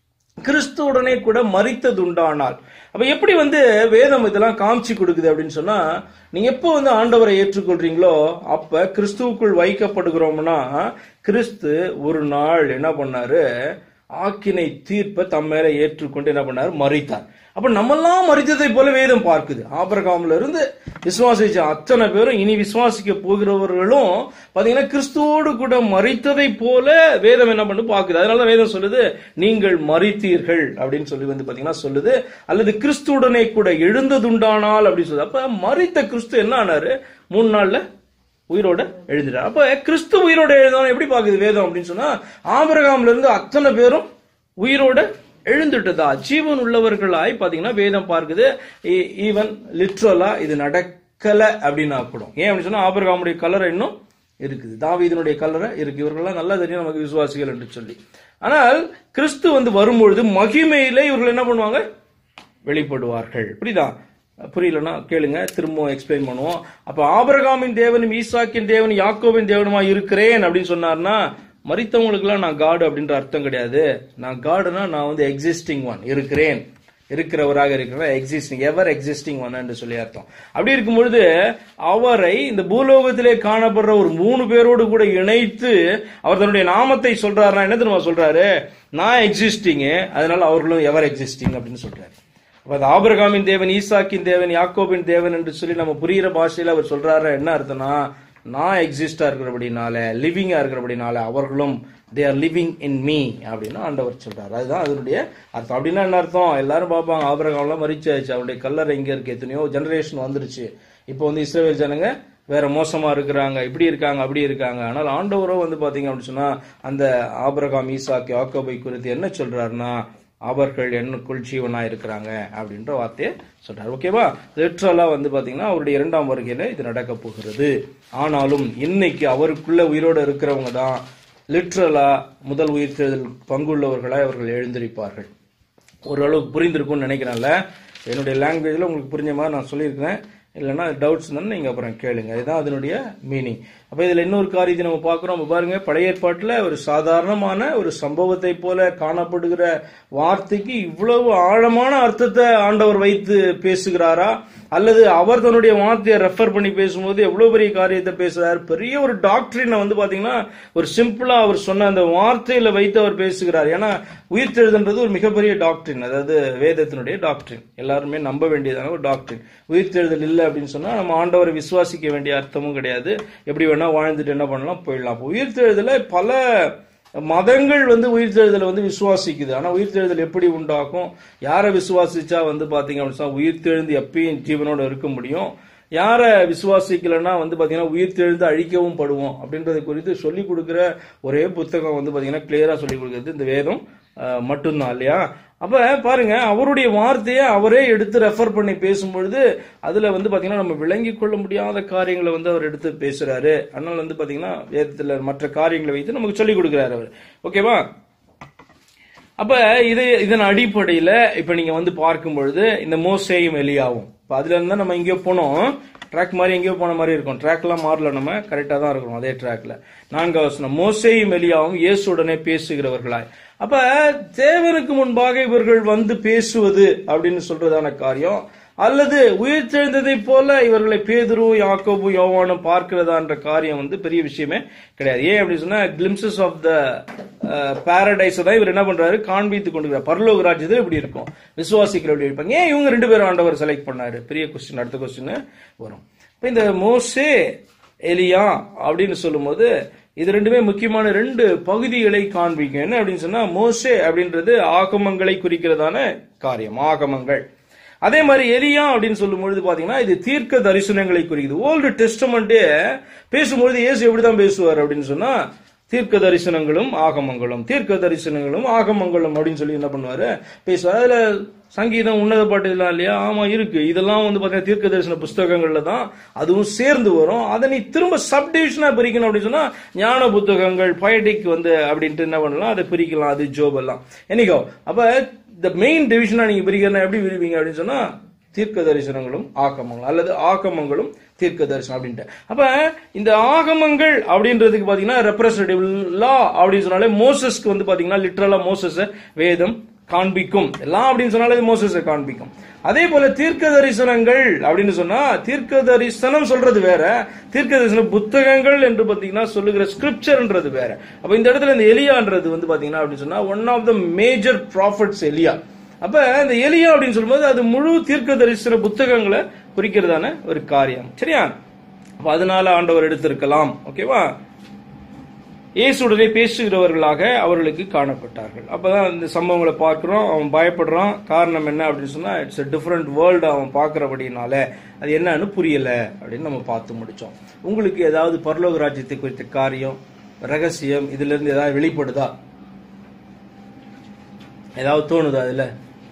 கிறிஸ்துவுடனே கூட மறித்தது உண்டானால் அப்ப எப்படி வந்து வேதம் இதெல்லாம் காமிச்சு கொடுக்குது அப்படின்னு சொன்னா நீங்க எப்போ வந்து ஆண்டவரை ஏற்றுக்கொள்றீங்களோ அப்ப கிறிஸ்துவுக்குள் வைக்கப்படுகிறோம்னா கிறிஸ்து ஒரு நாள் என்ன பண்ணாரு ஆக்கினை தீர்ப்பை தம் மேல ஏற்றுக்கொண்டு என்ன பண்ணாரு மறித்தார் அப்ப நம்மெல்லாம் மறித்ததை போல வேதம் பார்க்குது ஆபரகாம்ல இருந்து விசுவாசிச்ச அத்தனை பேரும் இனி விசுவாசிக்க போகிறவர்களும் பாத்தீங்கன்னா கிறிஸ்துவோடு கூட மறித்ததை போல வேதம் என்ன பண்ணு பார்க்குது அதனால வேதம் சொல்லுது நீங்கள் மறித்தீர்கள் அப்படின்னு சொல்லி வந்து பாத்தீங்கன்னா சொல்லுது அல்லது கிறிஸ்துவுடனே கூட எழுந்ததுண்டானால் அப்படின்னு சொல்லுது அப்ப மறித்த கிறிஸ்து என்ன ஆனாரு மூணு நாள்ல உயிரோட எழுதிட்டார் அப்ப கிறிஸ்து உயிரோட எழுதணும் எப்படி பாக்குது வேதம் அப்படின்னு சொன்னா ஆபரகாம்ல இருந்து அத்தனை பேரும் உயிரோட எழுந்துட்டதா ஜீவன் உள்ளவர்களாய் பாத்தீங்கன்னா வேதம் பார்க்குது ஈவன் லிட்ரலா இது நடக்கல அப்படின்னா கூட ஏன் அப்படின்னு சொன்னா ஆபரகாமுடைய கலரை இன்னும் இருக்குது தாவீதனுடைய கலரை இருக்கு இவர்கள்லாம் நல்லா தெரியும் நமக்கு விசுவாசிகள் என்று சொல்லி ஆனால் கிறிஸ்து வந்து வரும்பொழுது மகிமையிலே இவர்கள் என்ன பண்ணுவாங்க வெளிப்படுவார்கள் புரியுதா புரியலன்னா கேளுங்க திரும்ப எக்ஸ்பிளைன் பண்ணுவோம் அப்ப ஆபரகாமின் தேவனும் ஈசாக்கின் தேவனும் யாக்கோவின் தேவனுமா இருக்கிறேன் அப்படின்னு சொன்னார்னா மறித்தவங்களுக்குலாம் நான் காடு அப்படின்ற அர்த்தம் கிடையாது நான் காடுனா நான் வந்து எக்ஸிஸ்டிங் ஒன் இருக்கிறேன் இருக்கிறவராக இருக்கிற எக்ஸிஸ்டிங் எவர் எக்ஸிஸ்டிங் ஒன் என்று சொல்லி அர்த்தம் அப்படி இருக்கும் பொழுது அவரை இந்த பூலோகத்திலே காணப்படுற ஒரு மூணு பேரோடு கூட இணைத்து அவர் தன்னுடைய நாமத்தை சொல்றாருன்னா என்ன தெரியுமா சொல்றாரு நான் எக்ஸிஸ்டிங் அதனால அவர்களும் எவர் எக்ஸிஸ்டிங் அப்படின்னு சொல்றாரு அப்ப அது ஆபிரகாமின் தேவன் ஈசாக்கின் தேவன் யாக்கோபின் தேவன் என்று சொல்லி நம்ம புரியிற பாஷையில அவர் சொல்றாரு என்ன அர்த்தம்னா நான் எக்ஸிஸ்டா இருக்கிறபடினால லிவிங்கா இருக்கிறபடினால அவர்களும் they are living in me அப்படின்னு ஆண்டவர் சொல்றாரு அதுதான் அதனுடைய அர்த்தம் அப்படின்னா என்ன அர்த்தம் எல்லாரும் பார்ப்பாங்க ஆபிரகாம்லாம் மறிச்சாச்சு அவருடைய கல்லறை எங்க இருக்கு எத்தனையோ ஜெனரேஷன் வந்துருச்சு இப்போ வந்து இஸ்ரேல் ஜனங்க வேற மோசமா இருக்கிறாங்க இப்படி இருக்காங்க அப்படி இருக்காங்க ஆனால் ஆண்டவரோ வந்து பாத்தீங்க அப்படின்னு சொன்னா அந்த ஆபிரகாம் ஈசாக்கு யாக்கோபை குறித்து என்ன சொல்றாருன்னா அவர்கள் என்னுக்குள் ஜீவனா இருக்கிறாங்க அப்படின்ற வார்த்தையை சொல்றாரு ஓகேவா லிட்ரலா வந்து பாத்தீங்கன்னா அவருடைய இரண்டாம் வருகையில இது நடக்க போகிறது ஆனாலும் இன்னைக்கு அவருக்குள்ள உயிரோட இருக்கிறவங்க தான் லிட்ரலா முதல் உயிர் தேர்தல் பங்குள்ளவர்களாய் அவர்கள் எழுந்திருப்பார்கள் ஓரளவுக்கு புரிந்திருக்கும்னு நினைக்கிறேன்ல என்னுடைய லாங்குவேஜ்ல உங்களுக்கு புரிஞ்ச மாதிரி நான் சொல்லியிருக்கிறேன் இல்லைன்னா டவுட்ஸ் இருந்தாலும் நீங்க அப்புறம் கேளுங்க இதுதான் அதனுடைய மீனிங் அப்ப இதுல இன்னொரு காரியத்தை நம்ம பார்க்கிறோம் அப்ப பாருங்க பழைய ஏற்பாட்டுல ஒரு சாதாரணமான ஒரு சம்பவத்தை போல காணப்படுகிற வார்த்தைக்கு இவ்வளவு ஆழமான அர்த்தத்தை ஆண்டவர் வைத்து பேசுகிறாரா அல்லது அவர் தன்னுடைய வார்த்தையை ரெஃபர் பண்ணி பேசும்போது எவ்வளவு பெரிய காரியத்தை பேசுறாரு பெரிய ஒரு டாக்டரினை வந்து பாத்தீங்கன்னா ஒரு சிம்பிளா அவர் சொன்ன அந்த வார்த்தையில வைத்து அவர் பேசுகிறார் ஏன்னா உயிர்த்தெழுதுன்றது ஒரு மிகப்பெரிய டாக்டரின் அதாவது வேதத்தினுடைய டாக்டரின் எல்லாருமே நம்ப வேண்டியதான ஒரு டாக்டரின் உயிர்த்தெழுதல் இல்லை அப்படின்னு சொன்னா நம்ம ஆண்டவரை விசுவாசிக்க வேண்டிய அர்த்தமும் கிடையாது எப்படி வேணா வாழ்ந்துட்டு என்ன பண்ணலாம் போயிடலாம் அப்போ உயிர்த்தெழுதல பல மதங்கள் வந்து உயிர்த்தெழுதலை வந்து விசுவாசிக்குது ஆனா உயிர்த்தெழுதல் எப்படி உண்டாக்கும் யாரை விசுவாசிச்சா வந்து பாத்தீங்க அப்படின்னு சொன்னா உயிர்த்தெழுந்து எப்பயும் ஜீவனோட இருக்க முடியும் யாரை விசுவாசிக்கலன்னா வந்து பாத்தீங்கன்னா உயிர்த்தெழுந்து அழிக்கவும் படுவோம் அப்படின்றத குறித்து சொல்லி கொடுக்கிற ஒரே புத்தகம் வந்து பாத்தீங்கன்னா கிளியரா சொல்லி கொடுக்கிறது இந்த வேதம் அஹ், மட்டும்தான் இல்லையா அப்ப பாருங்க அவருடைய வார்த்தையை அவரே எடுத்து ரெஃபர் பண்ணி பேசும்பொழுது அதுல வந்து பாத்தீங்கன்னா நம்ம விளங்கி கொள்ள முடியாத காரியங்களை வந்து அவர் எடுத்து பேசுறாரு அதனால வந்து பாத்தீங்கன்னா வேதத்துல மற்ற காரியங்களை வைத்து நமக்கு சொல்லி கொடுக்கிறாரு அவர் ஓகேவா அப்ப இது இதன் அடிப்படையில இப்ப நீங்க வந்து பார்க்கும் பொழுது இந்த மோசேயும் எலியாவும் இப்ப அதுல இருந்தா நம்ம எங்கேயோ போனோம் ட்ராக் மாதிரி எங்கேயோ போன மாதிரி இருக்கும் ட்ராக் எல்லாம் மாறல நம்ம கரெக்டா தான் இருக்கிறோம் அதே ட்ராக்ல நான்காவது வசனம் மோசேயும் எலியாவும் இயேசுடனே பேசுகிறவர்களாய் அப்ப தேவனுக்கு முன்பாக இவர்கள் வந்து பேசுவது அப்படின்னு சொல்றதான காரியம் அல்லது உயிர்த்தெழுந்ததை போல இவர்களை பேதுரு யாக்கோபு யோவானும் பார்க்கிறதான்ற காரியம் வந்து பெரிய விஷயமே கிடையாது ஏன் அப்படின்னு சொன்னா கிளிம்சஸ் ஆஃப் த பாரடைஸ் தான் இவர் என்ன பண்றாரு காண்பித்து கொண்டு பரலோக ராஜ்யத்தில் இப்படி இருக்கும் விசுவாசிகள் எப்படி இருப்பாங்க ஏன் இவங்க ரெண்டு பேரும் ஆண்டவர் செலக்ட் பண்ணாரு பெரிய கொஸ்டின் அடுத்த கொஸ்டின் வரும் இப்ப இந்த மோசே எலியா அப்படின்னு சொல்லும்போது இது ரெண்டுமே முக்கியமான ரெண்டு பகுதிகளை காண்பிக்கும் என்ன அப்படின்னு சொன்னா மோசே அப்படின்றது ஆகமங்களை குறிக்கிறதான காரியம் ஆகமங்கள் அதே மாதிரி எலியா அப்படின்னு சொல்லும்பொழுது பாத்தீங்கன்னா இது தீர்க்க தரிசனங்களை குறிக்குது ஓல்டு டெஸ்டமெண்டே பேசும்பொழுது இயேசு எப்படிதான் பேசுவார் அப்படின்னு சொன்னா தீர்க்க தரிசனங்களும் ஆகமங்களும் தீர்க்க தரிசனங்களும் ஆகமங்களும் அப்படின்னு சொல்லி என்ன பண்ணுவாரு பேசுவார் அதுல சங்கீதம் உன்னத பாட்டு இதெல்லாம் இல்லையா ஆமா இருக்கு இதெல்லாம் வந்து பாத்தீங்கன்னா தீர்க்க தரிசன புஸ்தகங்கள்ல தான் அதுவும் சேர்ந்து வரும் அதை நீ திரும்ப சப்டிவிஷனா பிரிக்கணும் அப்படின்னு சொன்னா ஞான புத்தகங்கள் பயடிக் வந்து அப்படின்ட்டு என்ன பண்ணலாம் அதை பிரிக்கலாம் அது ஜோப் எல்லாம் என்னைக்கோ அப்ப இந்த மெயின் டிவிஷனா நீங்க பிரிக்கிறனா எப்படி பிரிப்பீங்க அப்படின்னு சொன்னா தீர்க்க தரிசனங்களும் ஆகமங்களும் அல்லது ஆகமங்களும் தீர்க்க தரிசனம் அப்படின்ட்டு அப்ப இந்த ஆகமங்கள் அப்படின்றதுக்கு பாத்தீங்கன்னா ரெப்ரஸன்டேட்டிவ் லா அப்படின்னு சொன்னாலே மோசஸ்க்கு வந்து பாத்தீங்கன்னா லிட்ரலா மோசஸ் வேதம் காண்பிக்கும் எல்லாம் அப்படின்னு சொன்னாலே இது மோசஸை காண்பிக்கும் அதே போல தீர்க்க தரிசனங்கள் அப்படின்னு சொன்னா தீர்க்க தரிசனம் சொல்றது வேற தீர்க்க தரிசன புத்தகங்கள் என்று பாத்தீங்கன்னா சொல்லுகிற ஸ்கிரிப்சர்ன்றது வேற அப்ப இந்த இடத்துல இந்த எலியான்றது வந்து பாத்தீங்கன்னா அப்படின்னு சொன்னா one of the major prophets எலியா அப்ப இந்த எலியா அப்படின்னு சொல்லும்போது அது முழு தீர்க்க தரிசன புத்தகங்களை குறிக்கிறதான ஒரு காரியம் சரியா அப்ப அதனால ஆண்டவர் எடுத்திருக்கலாம் ஓகேவா இயேசுடனே பேசுகிறவர்களாக அவர்களுக்கு காணப்பட்டார்கள் அப்பதான் இந்த சம்பவங்களை பார்க்கிறோம் அவன் பயப்படுறான் காரணம் என்ன அப்படின்னு சொன்னா இட்ஸ் a டிஃப்ரெண்ட் வேர்ல்டு அவன் பார்க்கறபடினால அது என்னன்னு புரியல அப்படின்னு நம்ம பார்த்து முடிச்சோம் உங்களுக்கு ஏதாவது பரலோக ராஜ்யத்தை குறித்த காரியம் ரகசியம் இதுல இருந்து ஏதாவது வெளிப்படுதா ஏதாவது தோணுதா அதுல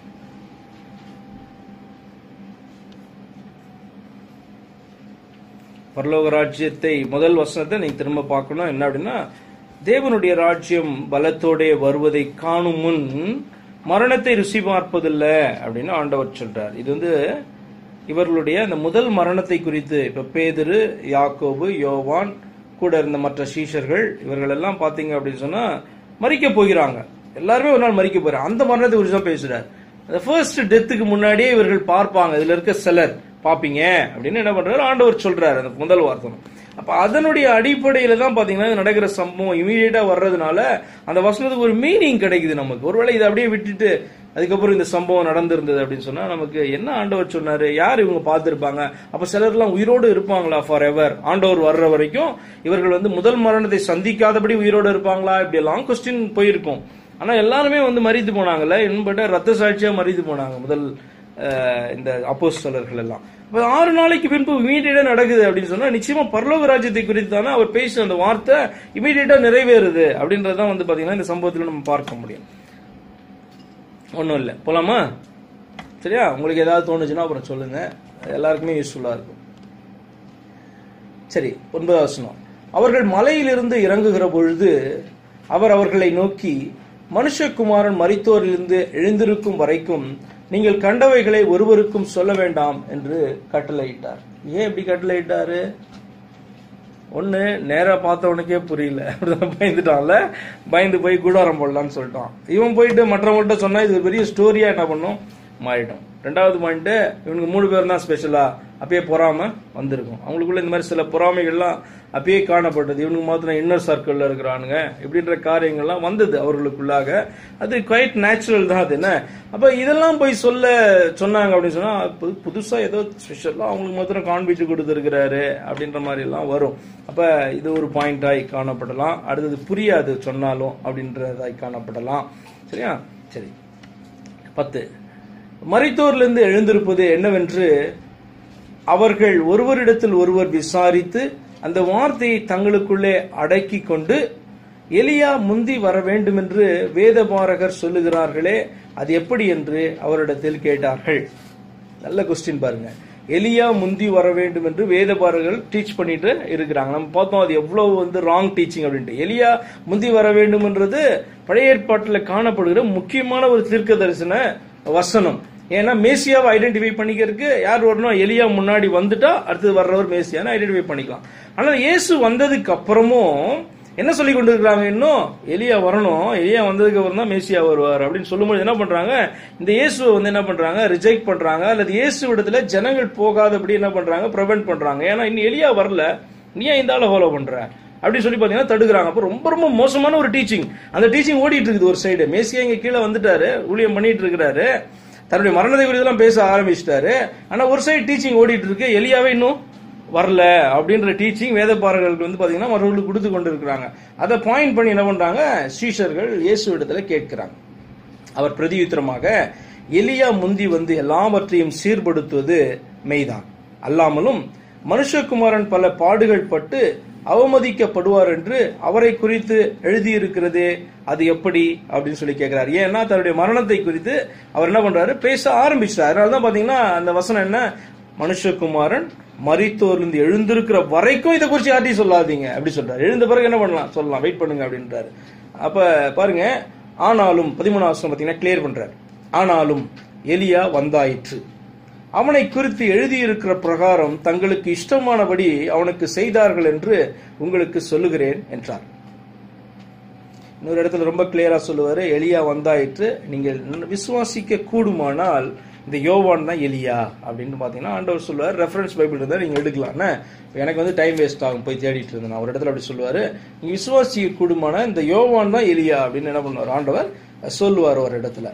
பரலோக ராஜ்யத்தை முதல் வசனத்தை நீங்க திரும்ப பார்க்கணும் என்ன அப்படின்னா தேவனுடைய ராஜ்யம் பலத்தோடே வருவதை காணும் முன் மரணத்தை ருசி பார்ப்பதில்ல அப்படின்னு ஆண்டவர் சொல்றார் இது வந்து இவர்களுடைய அந்த முதல் மரணத்தை குறித்து இப்ப பேதுரு யாக்கோபு யோவான் கூட இருந்த மற்ற சீஷர்கள் இவர்கள் எல்லாம் பாத்தீங்க அப்படின்னு சொன்னா மறிக்க போகிறாங்க எல்லாருமே ஒரு நாள் மறிக்க போறாங்க அந்த மரணத்தை குறித்து தான் பேசுறார் அந்த ஃபர்ஸ்ட் டெத்துக்கு முன்னாடியே இவர்கள் பார்ப்பாங்க இதுல இருக்க சிலர் பாப்பீங்க அப்படின்னு என்ன பண்றாரு ஆண்டவர் சொல்றாரு அந்த முதல் வார்த்தை அப்ப அதனுடைய அடிப்படையில தான் பாத்தீங்கன்னா இது நடக்கிற சம்பவம் இமீடியட்டா வர்றதுனால அந்த வசனத்துக்கு ஒரு மீனிங் கிடைக்குது நமக்கு ஒருவேளை இதை அப்படியே விட்டுட்டு அதுக்கப்புறம் இந்த சம்பவம் நடந்திருந்தது அப்படின்னு சொன்னா நமக்கு என்ன ஆண்டவர் சொன்னாரு யார் இவங்க பார்த்திருப்பாங்க அப்ப சிலர்லாம் உயிரோடு இருப்பாங்களா ஃபார் எவர் ஆண்டவர் வர்ற வரைக்கும் இவர்கள் வந்து முதல் மரணத்தை சந்திக்காதபடி உயிரோடு இருப்பாங்களா இப்படி எல்லாம் கொஸ்டின் போயிருக்கும் ஆனா எல்லாருமே வந்து மறித்து போனாங்கல்ல என்பட்ட ரத்த சாட்சியா மறித்து போனாங்க முதல் அஹ், இந்த அப்போஸ்தலர்கள் எல்லாம் இப்ப ஆறு நாளைக்கு பின்பு இமீடியட்டா நடக்குது அப்படின்னு சொன்னா நிச்சயமா பரலோக ராஜ்யத்தை குறித்து தானே அவர் பேசின அந்த வார்த்தை இமீடியட்டா நிறைவேறுது அப்படின்றதான் வந்து பாத்தீங்கன்னா இந்த சம்பவத்துல நம்ம பார்க்க முடியும் ஒன்றும் இல்லை போலாமா சரியா உங்களுக்கு ஏதாவது தோணுச்சுன்னா அப்புறம் சொல்லுங்க எல்லாருக்குமே யூஸ்ஃபுல்லா இருக்கும் சரி ஒன்பதாவது வசனம் அவர்கள் மலையிலிருந்து இறங்குகிற பொழுது அவர் அவர்களை நோக்கி மனுஷகுமாரன் மரித்தோரிலிருந்து எழுந்திருக்கும் வரைக்கும் நீங்கள் கண்டவைகளை ஒருவருக்கும் சொல்ல வேண்டாம் என்று கட்டளையிட்டார் ஏன் இப்படி கட்டளையிட்டாரு ஒண்ணு நேரா பார்த்தவனுக்கே புரியல அப்படிதான் பயந்துட்டான்ல பயந்து போய் கூடாரம் போடலாம்னு சொல்லிட்டான் இவன் போயிட்டு மற்றவங்கள்ட்ட சொன்னா இது ஒரு பெரிய ஸ்டோரியா என்ன பண்ணும் மாறிடும் ரெண்டாவது பாயிண்ட் இவனுக்கு மூணு பேர் தான் ஸ்பெஷலா அப்பயே பொறாம வந்திருக்கும் அவங்களுக்குள்ள இந்த மாதிரி சில பொறாமைகள்லாம் அப்பயே காணப்பட்டது இவனுக்கு மாத்திரம் இன்னர் சர்க்கிள்ல இருக்கிறானுங்க இப்படின்ற காரியங்கள்லாம் வந்தது அவர்களுக்குள்ளாக அது குவைட் நேச்சுரல் தான் அது என்ன அப்ப இதெல்லாம் போய் சொல்ல சொன்னாங்க அப்படின்னு சொன்னா புது- புதுசா ஏதோ ஸ்பெஷலா அவங்களுக்கு மாத்திரம் காண்பிச்சு கொடுத்துருக்கிறாரு அப்படின்ற மாதிரி எல்லாம் வரும் அப்ப இது ஒரு பாயிண்டாய் காணப்படலாம் அடுத்தது புரியாது சொன்னாலும் அப்படின்றதாய் காணப்படலாம் சரியா சரி பத்து மரித்தோரிலிருந்து எழுந்திருப்பது என்னவென்று அவர்கள் ஒருவரிடத்தில் ஒருவர் விசாரித்து அந்த வார்த்தையை தங்களுக்குள்ளே அடக்கி கொண்டு எலியா முந்தி வர வேண்டும் என்று வேதபாரகர் சொல்லுகிறார்களே அது எப்படி என்று அவரிடத்தில் கேட்டார்கள் நல்ல கொஸ்டின் பாருங்க எலியா முந்தி வர வேண்டும் என்று வேதபாரகர்கள் டீச் பண்ணிட்டு இருக்கிறாங்க நம்ம பார்த்தோம் அது எவ்வளவு வந்து ராங் டீச்சிங் அப்படின்ட்டு எலியா முந்தி வர வேண்டும் என்றது பழைய ஏற்பாட்டில் காணப்படுகிற முக்கியமான ஒரு தீர்க்க தரிசன வசனம் ஏன்னா மேசியாவை ஐடென்டிஃபை பண்ணிக்கிறதுக்கு யார் வரணும் எலியா முன்னாடி வந்துட்டா அடுத்தது வர்றவர் மேசியான்னு ஐடென்டிஃபை பண்ணிக்கலாம் ஆனால் இயேசு வந்ததுக்கு அப்புறமும் என்ன சொல்லி கொண்டு இருக்கிறாங்க இன்னும் எலியா வரணும் எலியா வந்ததுக்கு அப்புறம் தான் மேசியா வருவார் அப்படின்னு சொல்லும்போது என்ன பண்றாங்க இந்த இயேசுவை வந்து என்ன பண்றாங்க ரிஜெக்ட் பண்றாங்க அல்லது இயேசு இடத்துல ஜனங்கள் போகாதபடி என்ன பண்றாங்க ப்ரிவென்ட் பண்றாங்க ஏன்னா இன்னும் எலியா வரல நீ ஏன் இந்த ஆளை ஃபாலோ பண்ற அப்படின்னு சொல்லி பாத்தீங்கன்னா தடுக்கிறாங்க அப்போ ரொம்ப ரொம்ப மோசமான ஒரு டீச்சிங் அந்த டீச்சிங் ஓடிட்டு இருக்குது ஒரு சைடு மேசியா இங்க கீழே வந்துட்டாரு ஊழியம் பண்ணிட்டு இருக்கிறாரு தன்னுடைய மரணத்தை குறித்து பேச ஆரம்பிச்சிட்டாரு ஆனா ஒரு சைடு டீச்சிங் ஓடிட்டு இருக்கு எலியாவே இன்னும் வரல அப்படின்ற டீச்சிங் வேதப்பாரர்களுக்கு வந்து பாத்தீங்கன்னா மற்றவர்களுக்கு கொடுத்து கொண்டு இருக்கிறாங்க அதை பாயிண்ட் பண்ணி என்ன பண்றாங்க ஸ்ரீஷர்கள் இயேசு இடத்துல கேட்கிறாங்க அவர் பிரதியுத்தரமாக எலியா முந்தி வந்து எல்லாவற்றையும் சீர்படுத்துவது மெய்தான் அல்லாமலும் மனுஷகுமாரன் பல பாடுகள் பட்டு அவமதிக்கப்படுவார் என்று அவரை குறித்து எழுதியிருக்கிறதே அது எப்படி அப்படின்னு சொல்லி கேட்கிறார் ஏன்னா தன்னுடைய மரணத்தை குறித்து அவர் என்ன பண்றாரு பேச ஆரம்பிச்சிட்டார் அதனால தான் பாத்தீங்கன்னா அந்த வசனம் என்ன மனுஷகுமாரன் மரித்தோர்லிருந்து எழுந்திருக்கிற வரைக்கும் இதை குறித்து யார்ட்டையும் சொல்லாதீங்க அப்படி சொல்றாரு எழுந்த பிறகு என்ன பண்ணலாம் சொல்லலாம் வெயிட் பண்ணுங்க அப்படின்றாரு அப்ப பாருங்க ஆனாலும் பதிமூணாவது வசனம் பாத்தீங்கன்னா கிளியர் பண்றாரு ஆனாலும் எலியா வந்தாயிற்று அவனை குறித்து எழுதியிருக்கிற பிரகாரம் தங்களுக்கு இஷ்டமானபடி அவனுக்கு செய்தார்கள் என்று உங்களுக்கு சொல்லுகிறேன் என்றார் இன்னொரு இடத்துல ரொம்ப கிளியரா சொல்லுவாரு எலியா வந்தாயிற்று நீங்கள் விசுவாசிக்க கூடுமானால் இந்த யோவான் தான் எலியா அப்படின்னு பாத்தீங்கன்னா ஆண்டவர் சொல்லுவார் ரெஃபரன்ஸ் பைபிள் இருந்தா நீங்க எடுக்கலாம் என்ன? எனக்கு வந்து டைம் வேஸ்ட் ஆகும் போய் தேடிட்டு இருந்தேன் நான் ஒரு இடத்துல அப்படி சொல்லுவாரு நீங்க விசுவாசிக்க கூடுமானா இந்த யோவான் தான் எலியா அப்படின்னு என்ன பண்ணுவார் ஆண்டவர் சொல்லுவார் ஒரு இடத்துல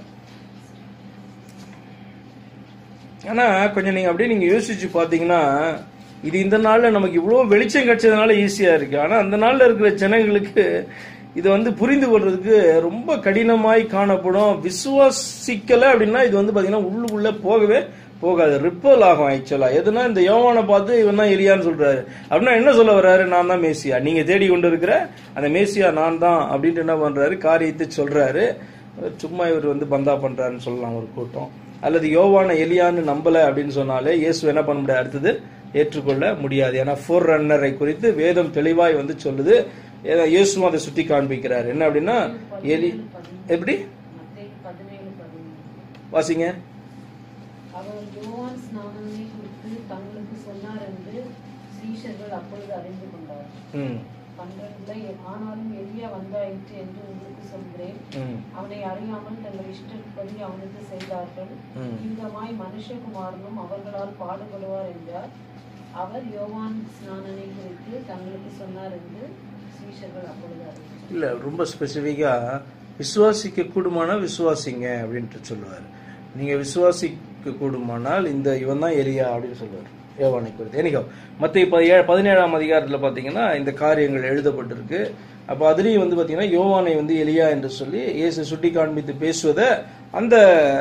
ஆனா கொஞ்சம் நீங்க அப்படியே நீங்க யோசிச்சு பாத்தீங்கன்னா இது இந்த நாள்ல நமக்கு இவ்வளவு வெளிச்சம் கிடைச்சதுனால ஈஸியா இருக்கு ஆனா அந்த நாள்ல இருக்கிற ஜனங்களுக்கு இது வந்து புரிந்து கொள்றதுக்கு ரொம்ப கடினமாய் காணப்படும் விசுவாசிக்கல அப்படின்னா இது வந்து பாத்தீங்கன்னா உள்ளுக்குள்ள போகவே போகாது ரிப்பல் ஆகும் ஆக்சுவலா எதுனா இந்த யோவானை பார்த்து இவன் தான் எலியான்னு சொல்றாரு அப்படின்னா என்ன சொல்ல வர்றாரு நான் தான் மேசியா நீங்க தேடி கொண்டு இருக்கிற அந்த மேசியா நான் தான் அப்படின்ட்டு என்ன பண்றாரு காரியத்தை சொல்றாரு சும்மா இவர் வந்து பந்தா பண்றாருன்னு சொல்லலாம் ஒரு கூட்டம் அல்லது யோவான எலியான்னு நம்பல அப்படின்னு சொன்னாலே இயேசு என்ன பண்ண முடியாது அடுத்தது ஏற்றுக்கொள்ள முடியாது ஏன்னா ஃபோர் ரன்னரை குறித்து வேதம் தெளிவாய் வந்து சொல்லுது ஏன்னா இயேசுவும் அதை சுட்டி காண்பிக்கிறார் என்ன அப்படின்னா எலி எப்படி மத்தேயு பதினேழு பதினேழு வாசிங்க அவர் யோவான் ஸ்நானனை குறித்து தங்களுக்கு சொன்னார் என்று சீஷர்கள் அப்பொழுது அறிந்து கொண்டார் ம் பன்னிரண்டுல ஆனாலும் எளியா வந்தாயிற்று என்று உங்களுக்கு சொல்கிறேன் ம் அவனை அறியாமல் தங்கள் இஷ்டப்படி அவனுக்கு செய்தார்கள் ம். இந்தமாய் மனுஷகுமாரனும் அவர்களால் பாடுபடுவார் என்றார் அவர் யோவான் ஸ்நானனை குறித்து தங்களுக்கு சொன்னார் என்று சீஷர்கள் அப்பொழுது அறிந்தார் இல்ல ரொம்ப ஸ்பெசிஃபிக்கா விசுவாசிக்க கூடுமானா விசுவாசிங்க அப்படின்ட்டு சொல்லுவார் நீங்க விசுவாசிக்க கூடுமானால் இந்த இவன் தான் எலியா அப்படின்னு சொல்லுவார் யோவானை குறித்து எனிகோ மத்திய பதினேழு பதினேழாம் அதிகாரத்தில் பார்த்தீங்கன்னா இந்த காரியங்கள் எழுதப்பட்டிருக்கு அப்போ அதுலேயும் வந்து பார்த்தீங்கன்னா யோவானை வந்து எலியா என்று சொல்லி இயேசு சுட்டி காண்பித்து பேசுவதை அந்த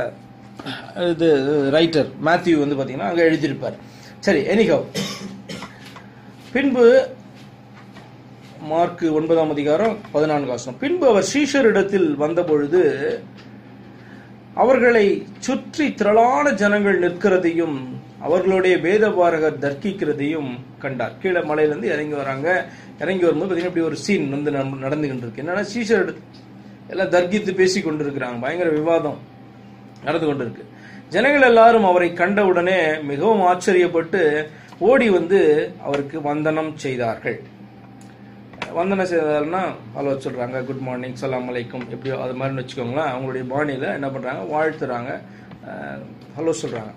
இது ரைட்டர் மேத்யூ வந்து பார்த்தீங்கன்னா அங்கே எழுதியிருப்பார் சரி எனிகோ பின்பு மார்க் ஒன்பதாம் அதிகாரம் பதினான்கு வாசனம் பின்பு அவர் சீஷரிடத்தில் வந்தபொழுது அவர்களை சுற்றி திரளான ஜனங்கள் நிற்கிறதையும் அவர்களுடைய வேதபாரகர் தர்க்கிக்கிறதையும் கண்டார் கீழே மலையிலேருந்து இறங்கி வராங்க இறங்கி வரும்போது பார்த்தீங்கன்னா இப்படி ஒரு சீன் வந்து நம்- நடந்துகிட்டு இருக்கு என்னன்னா சீஷர் எல்லாம் தர்க்கித்து பேசி கொண்டிருக்கிறாங்க பயங்கர விவாதம் நடந்து கொண்டிருக்கு ஜனங்கள் எல்லாரும் அவரை கண்டவுடனே மிகவும் ஆச்சரியப்பட்டு ஓடி வந்து அவருக்கு வந்தனம் செய்தார்கள் வந்தனம் செய்தார்னா ஹலோ சொல்றாங்க குட் மார்னிங் சலாம் அலைக்கும் எப்படியோ அது மாதிரின்னு வச்சுக்கோங்களேன் அவங்களுடைய பாணியில என்ன பண்றாங்க வாழ்த்துறாங்க ஹலோ சொல்றாங்க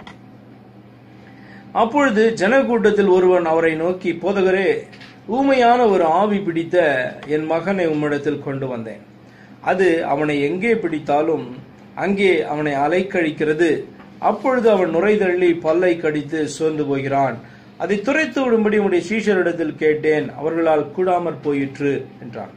அப்பொழுது ஜனக்கூட்டத்தில் ஒருவன் அவரை நோக்கி போதகரே ஊமையான ஒரு ஆவி பிடித்த என் மகனை உம்மிடத்தில் கொண்டு வந்தேன் அது அவனை எங்கே பிடித்தாலும் அங்கே அவனை அலைக்கழிக்கிறது அப்பொழுது அவன் நுரைதள்ளி பல்லை கடித்து சோர்ந்து போகிறான் அதை துரைத்து விடும்படி உடைய சீஷரிடத்தில் கேட்டேன் அவர்களால் கூடாமற் போயிற்று என்றான்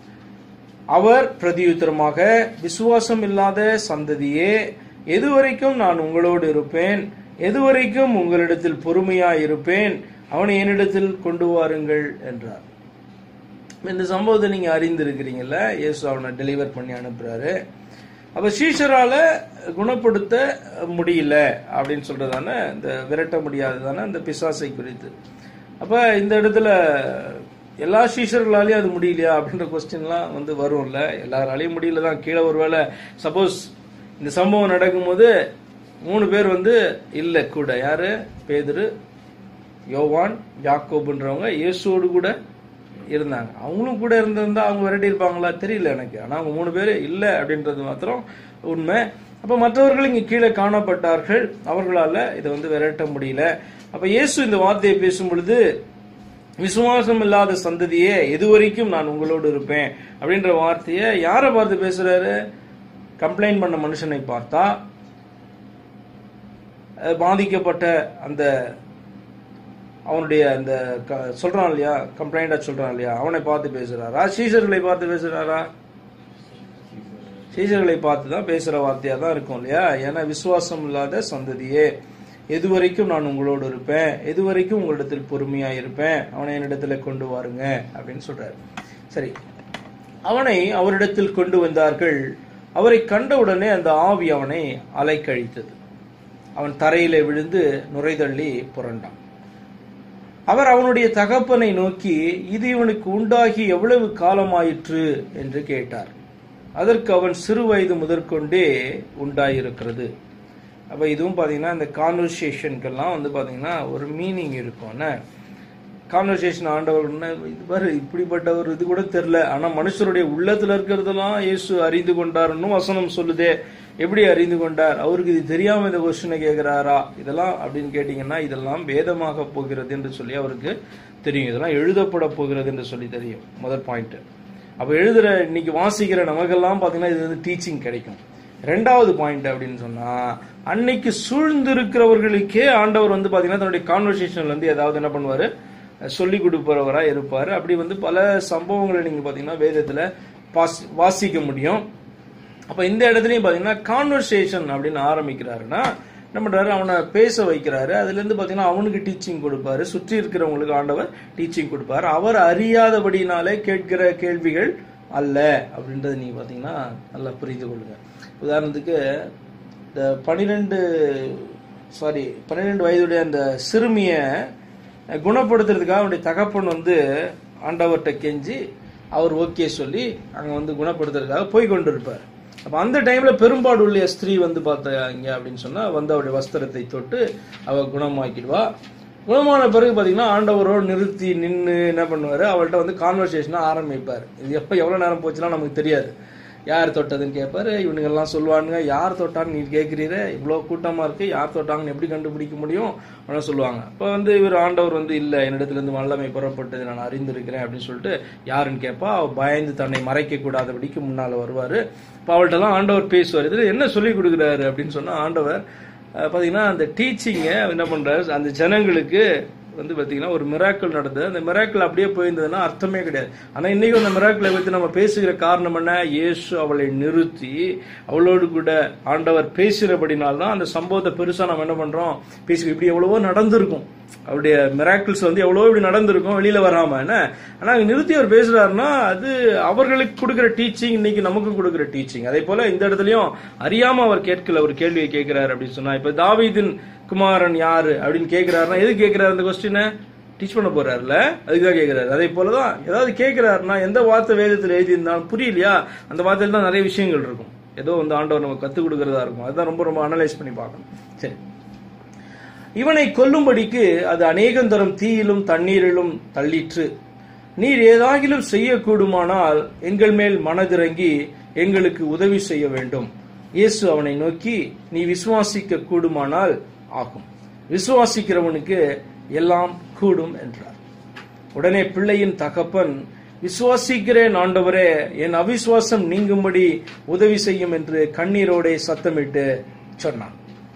அவர் பிரதியுத்தரமாக விசுவாசம் இல்லாத சந்ததியே எதுவரைக்கும் நான் உங்களோடு இருப்பேன் எதுவரைக்கும் உங்களிடத்தில் பொறுமையாய் இருப்பேன் அவனை என்னிடத்தில் கொண்டு வாருங்கள் என்றார் இந்த சம்பவத்தை நீங்க அறிந்திருக்கிறீங்கல்ல இயேசு அவனை டெலிவர் பண்ணி அனுப்புறாரு அப்ப சீஷரால குணப்படுத்த முடியல அப்படின்னு சொல்றதானே இந்த விரட்ட முடியாததானே இந்த பிசாசை குறித்து அப்ப இந்த இடத்துல எல்லா சீஷர்களாலையும் அது முடியலையா அப்படின்ற கொஸ்டின்லாம் வந்து வரும்ல எல்லாராலையும் முடியல தான் கீழே ஒருவேளை சப்போஸ் இந்த சம்பவம் நடக்கும்போது மூணு பேர் வந்து இல்லை கூட யாரு பேதுரு யோவான் யாக்கோபுன்றவங்க இயேசுவோடு கூட இருந்தாங்க அவங்களும் கூட இருந்திருந்தா அவங்க விரட்டி இருப்பாங்களா தெரியல எனக்கு ஆனா அவங்க மூணு பேர் இல்லை அப்படின்றது மாத்திரம் உண்மை அப்ப மற்றவர்கள் இங்க கீழே காணப்பட்டார்கள் அவர்களால இதை வந்து விரட்ட முடியல அப்ப இயேசு இந்த வார்த்தையை பேசும் பொழுது விசுவாசம் இல்லாத சந்ததியே எதுவரைக்கும் நான் உங்களோடு இருப்பேன் அப்படின்ற வார்த்தையை யாரை பார்த்து பேசுறாரு கம்ப்ளைண்ட் பண்ண மனுஷனை பார்த்தா அஹ் பாதிக்கப்பட்ட அந்த அவனுடைய அந்த க- சொல்றான் இல்லையா கம்ப்ளைண்டா சொல்றான் இல்லையா அவனை பார்த்து பேசுறாரா சீசர்களை பார்த்து பேசுறாரா சீசர்களை பார்த்து தான் பேசுற வார்த்தையா தான் இருக்கும் இல்லையா ஏன்னா விசுவாசம் இல்லாத சந்ததியே எதுவரைக்கும் நான் உங்களோடு இருப்பேன் எதுவரைக்கும் உங்களிடத்தில் பொறுமையா இருப்பேன் அவனை என்னிடத்துல கொண்டு வாருங்க அப்படின்னு சொல்றாரு சரி அவனை அவரிடத்தில் கொண்டு வந்தார்கள் அவரை கண்டவுடனே அந்த ஆவி அவனை அலைக்கழித்தது அவன் தரையிலே விழுந்து நுரைதள்ளி புரண்டான் அவர் அவனுடைய தகப்பனை நோக்கி இது இவனுக்கு உண்டாகி எவ்வளவு காலமாயிற்று என்று கேட்டார் அதற்கு அவன் சிறு வயது முதற்கொண்டே உண்டாயிருக்கிறது அப்ப இதுவும் பாத்தீங்கன்னா இந்த கான்வர்சேஷனுக்கெல்லாம் வந்து பாத்தீங்கன்னா ஒரு மீனிங் இருக்கும் என்ன கான்வர்சேஷன் ஆண்டவர் என்ன, இது பாரு இப்படிப்பட்ட ஒரு இது கூட தெரியல ஆனா மனுஷருடைய உள்ளத்துல இருக்கிறதெல்லாம் இயேசு அறிந்து கொண்டாருன்னு வசனம் சொல்லுதே எப்படி அறிந்து கொண்டார் அவருக்கு இது தெரியாம இந்த கொஸ்டினை கேட்கிறாரா இதெல்லாம் அப்படின்னு கேட்டீங்கன்னா இதெல்லாம் வேதமாக போகிறது என்று சொல்லி அவருக்கு தெரியும் இதெல்லாம் எழுதப்பட போகிறது என்று சொல்லி தெரியும் முதல் பாயிண்ட் அப்ப எழுதுற இன்னைக்கு வாசிக்கிற நமக்கெல்லாம் பாத்தீங்கன்னா இது வந்து டீச்சிங் கிடைக்கும் ரெண்டாவது பாயிண்ட் அப்படின்னு சொன்னா அன்னைக்கு சூழ்ந்திருக்கிறவர்களுக்கே ஆண்டவர் வந்து பாத்தீங்கன்னா தன்னுடைய கான்வர்சேஷன்ல இருந்து ஏதாவது என்ன பண்ணுவாரு சொல்லி கொடுப்பவரா இருப்பாரு அப்படி வந்து பல சம்பவங்களை நீங்க பாத்தீங்கன்னா வேதத்துல பாஸ்- வாசிக்க முடியும் அப்ப இந்த இடத்துலயும் பாத்தீங்கன்னா கான்வர்சேஷன் அப்படின்னு ஆரம்பிக்கிறாருன்னா என்ன பண்றாரு அவனை பேச வைக்கிறாரு அதுல இருந்து பாத்தீங்கன்னா அவனுக்கு டீச்சிங் கொடுப்பாரு சுற்றி இருக்கிறவங்களுக்கு ஆண்டவர் டீச்சிங் கொடுப்பாரு அவர் அறியாதபடினாலே கேட்கிற கேள்விகள் அல்ல அப்படின்றத நீங்க பாத்தீங்கன்னா நல்லா புரிந்து கொள்ளுங்க உதாரணத்துக்கு இந்த பனிரெண்டு சாரி பன்னிரெண்டு வயதுடைய அந்த சிறுமிய குணப்படுத்துறதுக்காக அவனுடைய தகப்பன் வந்து ஆண்டவர்கிட்ட கெஞ்சி அவர் ஓகே சொல்லி அங்க வந்து குணப்படுத்துறதுக்காக போய் கொண்டிருப்பார் அப்ப அந்த டைம்ல பெரும்பாடு உள்ள ஸ்திரீ வந்து பார்த்தாங்க அப்படின்னு சொன்னா வந்து அவருடைய வஸ்திரத்தை தொட்டு அவ குணமாக்கிடுவா குணமான பிறகு பாத்தீங்கன்னா ஆண்டவரோடு நிறுத்தி நின்று என்ன பண்ணுவாரு அவள்கிட்ட வந்து கான்வர்சேஷனா ஆரம்பிப்பார் இது எப்ப எவ்வளவு நேரம் போச்சுன்னா நமக்கு தெரியாது யார் தொட்டதுன்னு கேட்பாரு இவனுங்க எல்லாம் சொல்லுவானுங்க யார் தொட்டான்னு நீ கேட்கிறீர இவ்வளவு கூட்டமா இருக்கு யார் தொட்டாங்கன்னு எப்படி கண்டுபிடிக்க முடியும் அப்படின்னு சொல்லுவாங்க அப்ப வந்து இவர் ஆண்டவர் வந்து இல்ல என்னிடத்துல இருந்து வல்லமை புறப்பட்டது நான் அறிந்திருக்கிறேன் அப்படின்னு சொல்லிட்டு யாருன்னு கேட்பா அவ பயந்து தன்னை மறைக்க கூடாதபடிக்கு முன்னால வருவாரு இப்ப அவள்கிட்ட எல்லாம் ஆண்டவர் பேசுவார் இதுல என்ன சொல்லி கொடுக்குறாரு அப்படின்னு சொன்னா ஆண்டவர் அஹ், பாத்தீங்கன்னா அந்த டீச்சிங்கை என்ன பண்றாரு அந்த ஜனங்களுக்கு வந்து பாத்தீங்கன்னா ஒரு மிராக்கள் நடந்தது அந்த மிராக்கள் அப்படியே போயிருந்ததுன்னா அர்த்தமே கிடையாது ஆனா இன்னைக்கு அந்த மிராக்களை பத்தி நம்ம பேசுகிற காரணம் என்ன இயேசு அவளை நிறுத்தி அவளோடு கூட ஆண்டவர் பேசுகிறபடினால்தான் அந்த சம்பவத்தை பெருசா நம்ம என்ன பண்றோம் பேசி இப்படி எவ்வளவோ நடந்திருக்கும் அவருடைய மிராக்கிள்ஸ் வந்து எவ்வளவோ இப்படி நடந்திருக்கும் வெளியில வராம என்ன ஆனா அங்க நிறுத்தி அவர் பேசுறாருன்னா அது அவர்களுக்கு கொடுக்கிற டீச்சிங் இன்னைக்கு நமக்கு கொடுக்கிற டீச்சிங் அதே போல இந்த இடத்துலயும் அறியாம அவர் கேட்கல ஒரு கேள்வியை கேட்கிறாரு அப்படின்னு சொன்னா இப்ப தாவீதின் குமாரன் யாரு அப்படின்னு கேட்கிறாருன்னா எது கேட்கிறாரு அந்த கொஸ்டினை டீச் பண்ண போறாருல அதுக்குதான் கேட்கிறாரு அதே போலதான் ஏதாவது கேட்கிறாருன்னா எந்த வார்த்தை வேதத்தில் எழுதியிருந்தாலும் புரியலையா அந்த வார்த்தையில தான் நிறைய விஷயங்கள் இருக்கும் ஏதோ வந்து ஆண்டவர் நமக்கு கத்துக் கொடுக்கறதா இருக்கும் அதுதான் ரொம்ப ரொம்ப அனலைஸ் பண்ணி பார்க்கணும் சரி இவனை கொல்லும்படிக்கு அது அநேகம் தரும் தீயிலும் தண்ணீரிலும் தள்ளிற்று நீர் ஏதாகிலும் செய்யக்கூடுமானால் எங்கள் மேல் மனதிறங்கி எங்களுக்கு உதவி செய்ய வேண்டும் இயேசு அவனை நோக்கி நீ விசுவாசிக்க கூடுமானால் ஆகும் விசுவாசிக்கிறவனுக்கு எல்லாம் கூடும் என்றார் உடனே பிள்ளையின் தகப்பன் விசுவாசிக்கிறேன் ஆண்டவரே என் அவிசுவாசம் நீங்கும்படி உதவி செய்யும் என்று கண்ணீரோடே சத்தமிட்டு சொன்னான்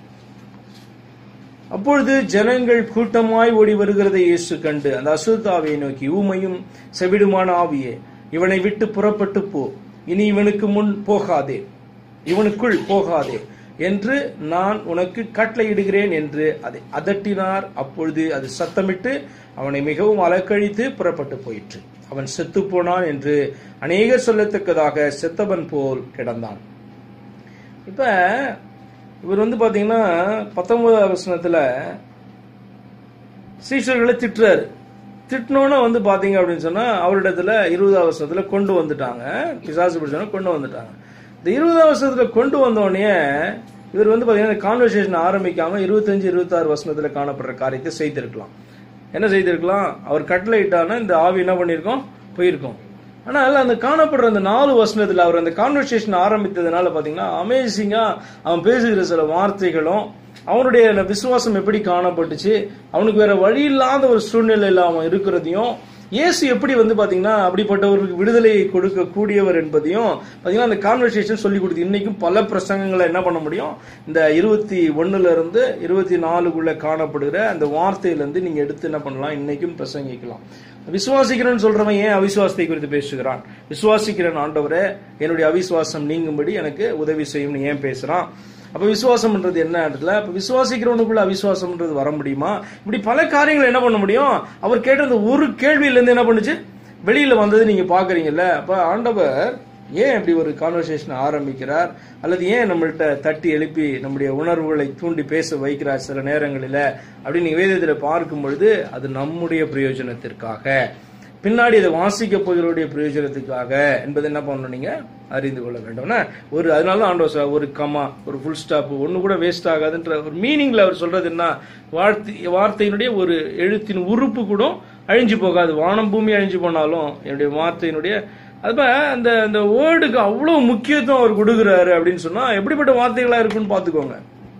அப்பொழுது ஜனங்கள் கூட்டமாய் ஓடி வருகிறதை இயேசு கண்டு அந்த அசுத்தாவியை நோக்கி ஊமையும் செவிடுமான ஆவியே இவனை விட்டு புறப்பட்டு போ இனி இவனுக்கு முன் போகாதே இவனுக்குள் போகாதே என்று நான் உனக்கு கட்டளையிடுகிறேன் என்று அதை அதட்டினார் அப்பொழுது அது சத்தமிட்டு அவனை மிகவும் அலக்கழித்து புறப்பட்டு போயிற்று அவன் செத்துப் போனான் என்று அநேகர் சொல்லத்தக்கதாக செத்தவன் போல் கிடந்தான் இப்ப இவர் வந்து பாத்தீங்கன்னா பத்தொன்பதாம் வசனத்துல சீஷர்களை திட்டுறாரு திட்டினோன்னு வந்து பாத்தீங்க அப்படின்னு சொன்னா அவரிடத்துல இருபதாம் வருஷத்துல கொண்டு வந்துட்டாங்க பிசாசு பிடிச்சவன கொண்டு வந்துட்டாங்க இந்த இருபதாம் வருஷத்துல கொண்டு வந்தோடனே இவர் வந்து பாத்தீங்கன்னா கான்வர்சேஷன் ஆரம்பிக்காம இருபத்தஞ்சு இருபத்தாறு வசனத்துல காணப்படுற காரியத்தை செய்திருக்கலாம் என்ன செய்திருக்கலாம் அவர் கட்டளை இட்டானா இந்த ஆவி என்ன பண்ணியிருக்கோம் போயிருக்கோம் ஆனால் அந்த காணப்படுற அந்த நாலு வசனத்துல அவர் அந்த கான்வர்சேஷன் ஆரம்பித்ததுனால பாத்தீங்கன்னா அமேசிங்கா அவன் பேசுகிற சில வார்த்தைகளும் அவனுடைய அந்த விசுவாசம் எப்படி காணப்பட்டுச்சு அவனுக்கு வேற வழி இல்லாத ஒரு சூழ்நிலையில அவன் இருக்கிறதையும் இயேசு எப்படி வந்து பாத்தீங்கன்னா அப்படிப்பட்டவருக்கு விடுதலையை கொடுக்க கூடியவர் என்பதையும் பாத்தீங்கன்னா அந்த கான்வர்சேஷன் சொல்லி கொடுத்து இன்னைக்கும் பல பிரசங்கங்களை என்ன பண்ண முடியும் இந்த இருபத்தி ஒண்ணுல இருந்து இருபத்தி நாலுக்குள்ள காணப்படுகிற அந்த வார்த்தையில இருந்து நீங்க எடுத்து என்ன பண்ணலாம் இன்னைக்கும் பிரசங்கிக்கலாம் விசுவாசிக்கிறேன்னு சொல்றவன் ஏன் அவிசுவாசத்தை குறித்து பேசுகிறான் விசுவாசிக்கிறேன் ஆண்டவரே என்னுடைய அவிசுவாசம் நீங்கும்படி எனக்கு உதவி செய்யும்னு ஏன் பேசுறான் அப்ப விசுவாசம்ன்றது என்ன இடத்துல அப்ப விசுவாசிக்கிறவனுக்குள்ள அவிசுவாசம்ன்றது வர முடியுமா இப்படி பல காரியங்கள் என்ன பண்ண முடியும் அவர் கேட்ட அந்த ஒரு கேள்வியில இருந்து என்ன பண்ணுச்சு வெளியில வந்தது நீங்க பாக்குறீங்கல்ல அப்ப ஆண்டவர் ஏன் இப்படி ஒரு கான்வர்சேஷன் ஆரம்பிக்கிறார் அல்லது ஏன் நம்மள்ட்ட தட்டி எழுப்பி நம்முடைய உணர்வுகளை தூண்டி பேச வைக்கிறார் சில நேரங்களில அப்படின்னு நீங்க வேதத்துல பார்க்கும் பொழுது அது நம்முடைய பிரயோஜனத்திற்காக பின்னாடி அதை வாசிக்க போகிறவருடைய பிரயோஜனத்துக்காக என்பதை என்ன பண்ணணும் நீங்க அறிந்து கொள்ள வேண்டும்னா ஒரு அதனால தான் ஆண்டவர் சொல்றார், ஒரு கமா ஒரு ஃபுல் ஸ்டாப் ஒண்ணு கூட வேஸ்ட் ஆகாதுன்ற ஒரு மீனிங்ல அவர் சொல்றது என்ன வார்த்தை வார்த்தையினுடைய ஒரு எழுத்தின் உறுப்பு கூட அழிஞ்சு போகாது வானம் பூமி அழிஞ்சு போனாலும் என்னுடைய வார்த்தையினுடைய அப்ப அந்த அந்த வேர்டுக்கு அவ்வளவு முக்கியத்துவம் அவர் கொடுக்குறாரு அப்படின்னு சொன்னா எப்படிப்பட்ட வார்த்தைகளா இருக்குன்னு பாத்துக்கோங்க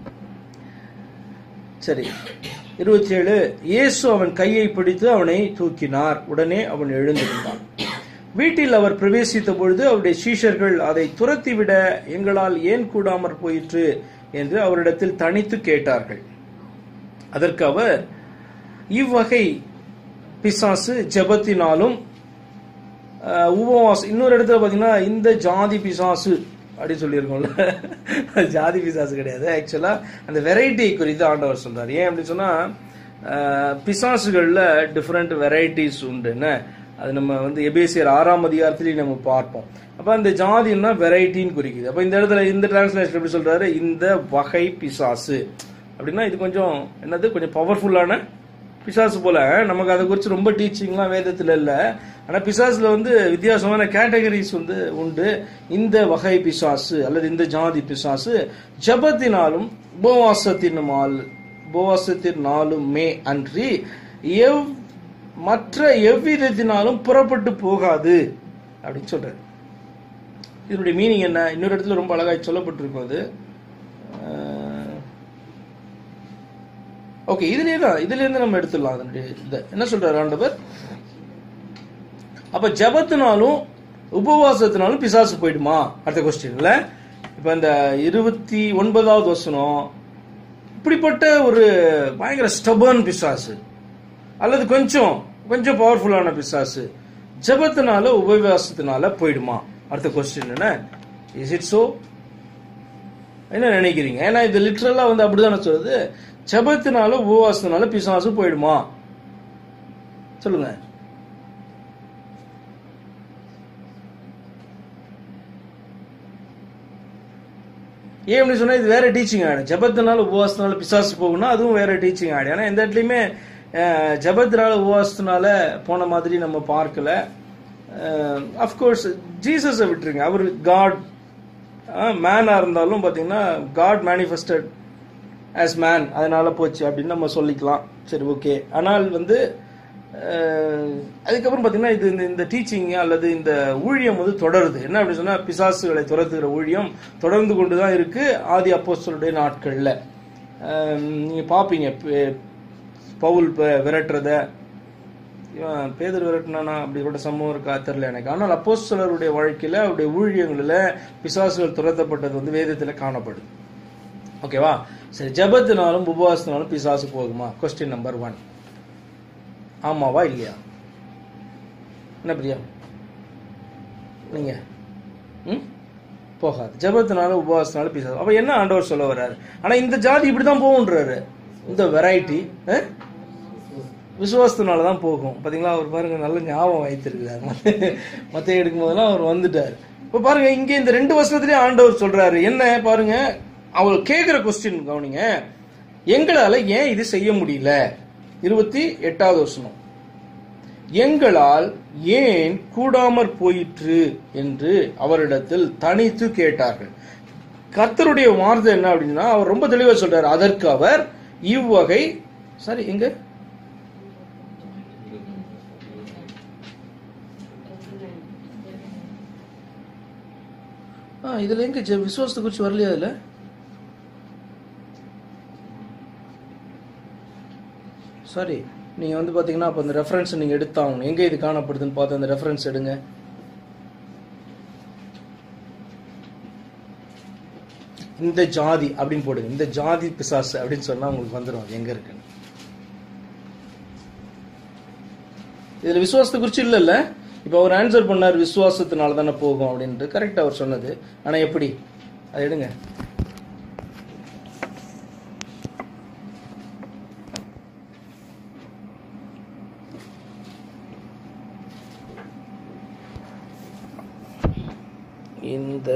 சரி இருபத்தி ஏழு இயேசு அவன் கையை பிடித்து அவனை தூக்கினார் உடனே அவன் எழுந்திருந்தான் வீட்டில் அவர் பிரவேசித்த பொழுது அவருடைய சீஷர்கள் அதை துரத்திவிட எங்களால் ஏன் கூடாமற் போயிற்று என்று அவரிடத்தில் தனித்து கேட்டார்கள் அதற்கு அவர் இவ்வகை பிசாசு ஜெபத்தினாலும் அஹ், உபவாசம் இன்னொரு இடத்துல பாத்தீங்கன்னா இந்த ஜாதி பிசாசு அப்படி சொல்லியிருக்கோம்ல அது ஜாதி பிசாசு கிடையாது ஆக்சுவலா அந்த வெரைட்டி குறித்து ஆண்டவர் சொல்றாரு ஏன் அப்படி சொன்னா அஹ், பிசாசுகள்ல டிஃப்ரெண்ட் வெரைட்டிஸ் உண்டு என்ன அது நம்ம வந்து எபேசியர் ஆறாம் அதிகாரத்திலையும் நம்ம பார்ப்போம் அப்ப அந்த ஜாதின்னா வெரைட்டின்னு குறிக்குது அப்ப இந்த இடத்துல இந்த டிரான்ஸ்லேஷன் எப்படி சொல்றாரு இந்த வகை பிசாசு அப்படின்னா இது கொஞ்சம் என்னது கொஞ்சம் பவர்ஃபுல்லான பிசாசு போல நமக்கு அதை குறித்து ரொம்ப டீச்சிங்லாம் வேதத்துல இல்ல ஆனா பிசாசுல வந்து வித்தியாசமான கேட்டகரிஸ் வந்து உண்டு இந்த வகை பிசாசு அல்லது இந்த ஜாதி பிசாசு ஜபத்தினாலும் உபவாசத்தினாலும் உபவாசத்தினாலுமே அன்றி எவ் மற்ற எவ்விதத்தினாலும் புறப்பட்டு போகாது அப்படின்னு சொல்றாரு இதனுடைய மீனிங் என்ன இன்னொரு இடத்துல ரொம்ப அழகாய் சொல்லப்பட்டிருக்கும் அது அஹ், ஓகே இதுலயே தான் இதுல இருந்து நம்ம எடுத்துடலாம் அதனுடைய இதை என்ன சொல்றாரு ஆண்டவர் அப்ப ஜபத்தினாலும் உபவாசத்தினாலும் பிசாசு போயிடுமா அடுத்த கொஸ்டின்ல இப்ப இந்த இருபத்தி ஒன்பதாவது வசனம் இப்படிப்பட்ட ஒரு பயங்கர ஸ்டபர்ன் பிசாசு அல்லது கொஞ்சம் கொஞ்சம் பவர்ஃபுல்லான பிசாசு ஜபத்தினால உபவாசத்தினால போயிடுமா அடுத்த கொஸ்டின் என்ன இஸ் இட் சோ என்ன நினைக்கிறீங்க ஏன்னா இது லிட்ரலா வந்து அப்படிதானே சொல்லுது ஜபத்தினால உபவாசத்தினால பிசாசு போயிடுமா சொல்லுங்க ஏன் அப்படி சொன்னா இது வேற டீச்சிங் ஆயிடும் ஜபத்தினால உபவாசத்தினால பிசாசு போகும்னா அதுவும் வேற டீச்சிங் ஆயிடும் ஏன்னா எந்த இடத்துலயுமே அஹ், ஜபத்தினால உபவாசத்தினால போன மாதிரி நம்ம பார்க்கல அஃப்கோர்ஸ் ஜீசஸை விட்டுருங்க அவர் காட் மேனா இருந்தாலும் பாத்தீங்கன்னா காட் மேனிஃபெஸ்டட் ஆஸ் மேன் அதனால போச்சு அப்படின்னு நம்ம சொல்லிக்கலாம் சரி ஓகே ஆனால் வந்து அஹ், அதுக்கப்புறம் பார்த்தீங்கன்னா இது இந்த இந்த டீச்சிங் அல்லது இந்த ஊழியம் வந்து தொடருது என்ன அப்படி சொன்னா பிசாசுகளை துரத்துகிற ஊழியம் தொடர்ந்து கொண்டு தான் இருக்கு ஆதி அப்போஸ்தலருடைய நாட்கள்ல அஹ், நீங்க பாப்பீங்க பே- பவுல் ப- விரட்டுறத இவன் பேதர் விரட்டினானா அப்படிப்பட்ட சம்பவம் இருக்கா தெரியல எனக்கு ஆனால் அப்போஸ்தலருடைய வாழ்க்கையில அவருடைய ஊழியங்களில் பிசாசுகள் துரத்தப்பட்டது வந்து வேதத்துல காணப்படுது ஓகேவா சரி ஜபத்தினாலும் உபவாசத்தினாலும் பிசாசு போகுமா கொஸ்டின் நம்பர் ஒன் ஆமாவா இல்லையா என்ன பிரியா நீங்க ம் போகாது ஜபத்தினாலும் உபவாசத்தினாலும் பிசாசு அப்ப என்ன ஆண்டவர் சொல்ல வர்றாரு ஆனா இந்த ஜாதி இப்படிதான் போகுன்றாரு இந்த வெரைட்டி விசுவாசத்தினால தான் போகும் பாத்தீங்களா அவர் பாருங்க நல்ல ஞாபகம் வைத்திருக்கிறார் மத்த எடுக்கும் போதெல்லாம் அவர் வந்துட்டார் இப்ப பாருங்க இங்க இந்த ரெண்டு வருஷத்துலயே ஆண்டவர் சொல்றாரு என்ன பாருங்க அவர் கேக்குற கொஸ்டின் கவனிங்க எங்களால ஏன் இது செய்ய முடியல இருபத்தி எட்டாவது வருஷம் எங்களால் ஏன் கூடாமற் போயிற்று என்று அவரிடத்தில் தனித்து கேட்டார்கள் கர்த்தருடைய வார்த்தை என்ன அப்படின்னா அவர் ரொம்ப தெளிவா சொல்றாரு அதற்கு அவர் இவ்வகை சரி எங்க ஆ இதுல எங்க ஜெ- விசுவாசத்தை குறிச்சு வரலையா அதுல சாரி நீங்க வந்து பாத்தீங்கன்னா அப்ப அந்த ரெஃபரன்ஸ் நீங்க எடுத்தாகணும் எங்க இது காணப்படுதுன்னு பார்த்து அந்த ரெஃபரன்ஸ் எடுங்க இந்த ஜாதி அப்படின்னு போடுங்க இந்த ஜாதி பிசாசு அப்படின்னு சொன்னா உங்களுக்கு வந்துடும் அது எங்க இருக்குன்னு இதுல விசுவாசத்தை குறிச்சு இல்லைல்ல இப்போ அவர் ஆன்சர் பண்ணார் விசுவாசத்தினால தானே போகும் அப்படின்ட்டு கரெக்ட் அவர் சொன்னது ஆனா எப்படி அதை எடுங்க இந்த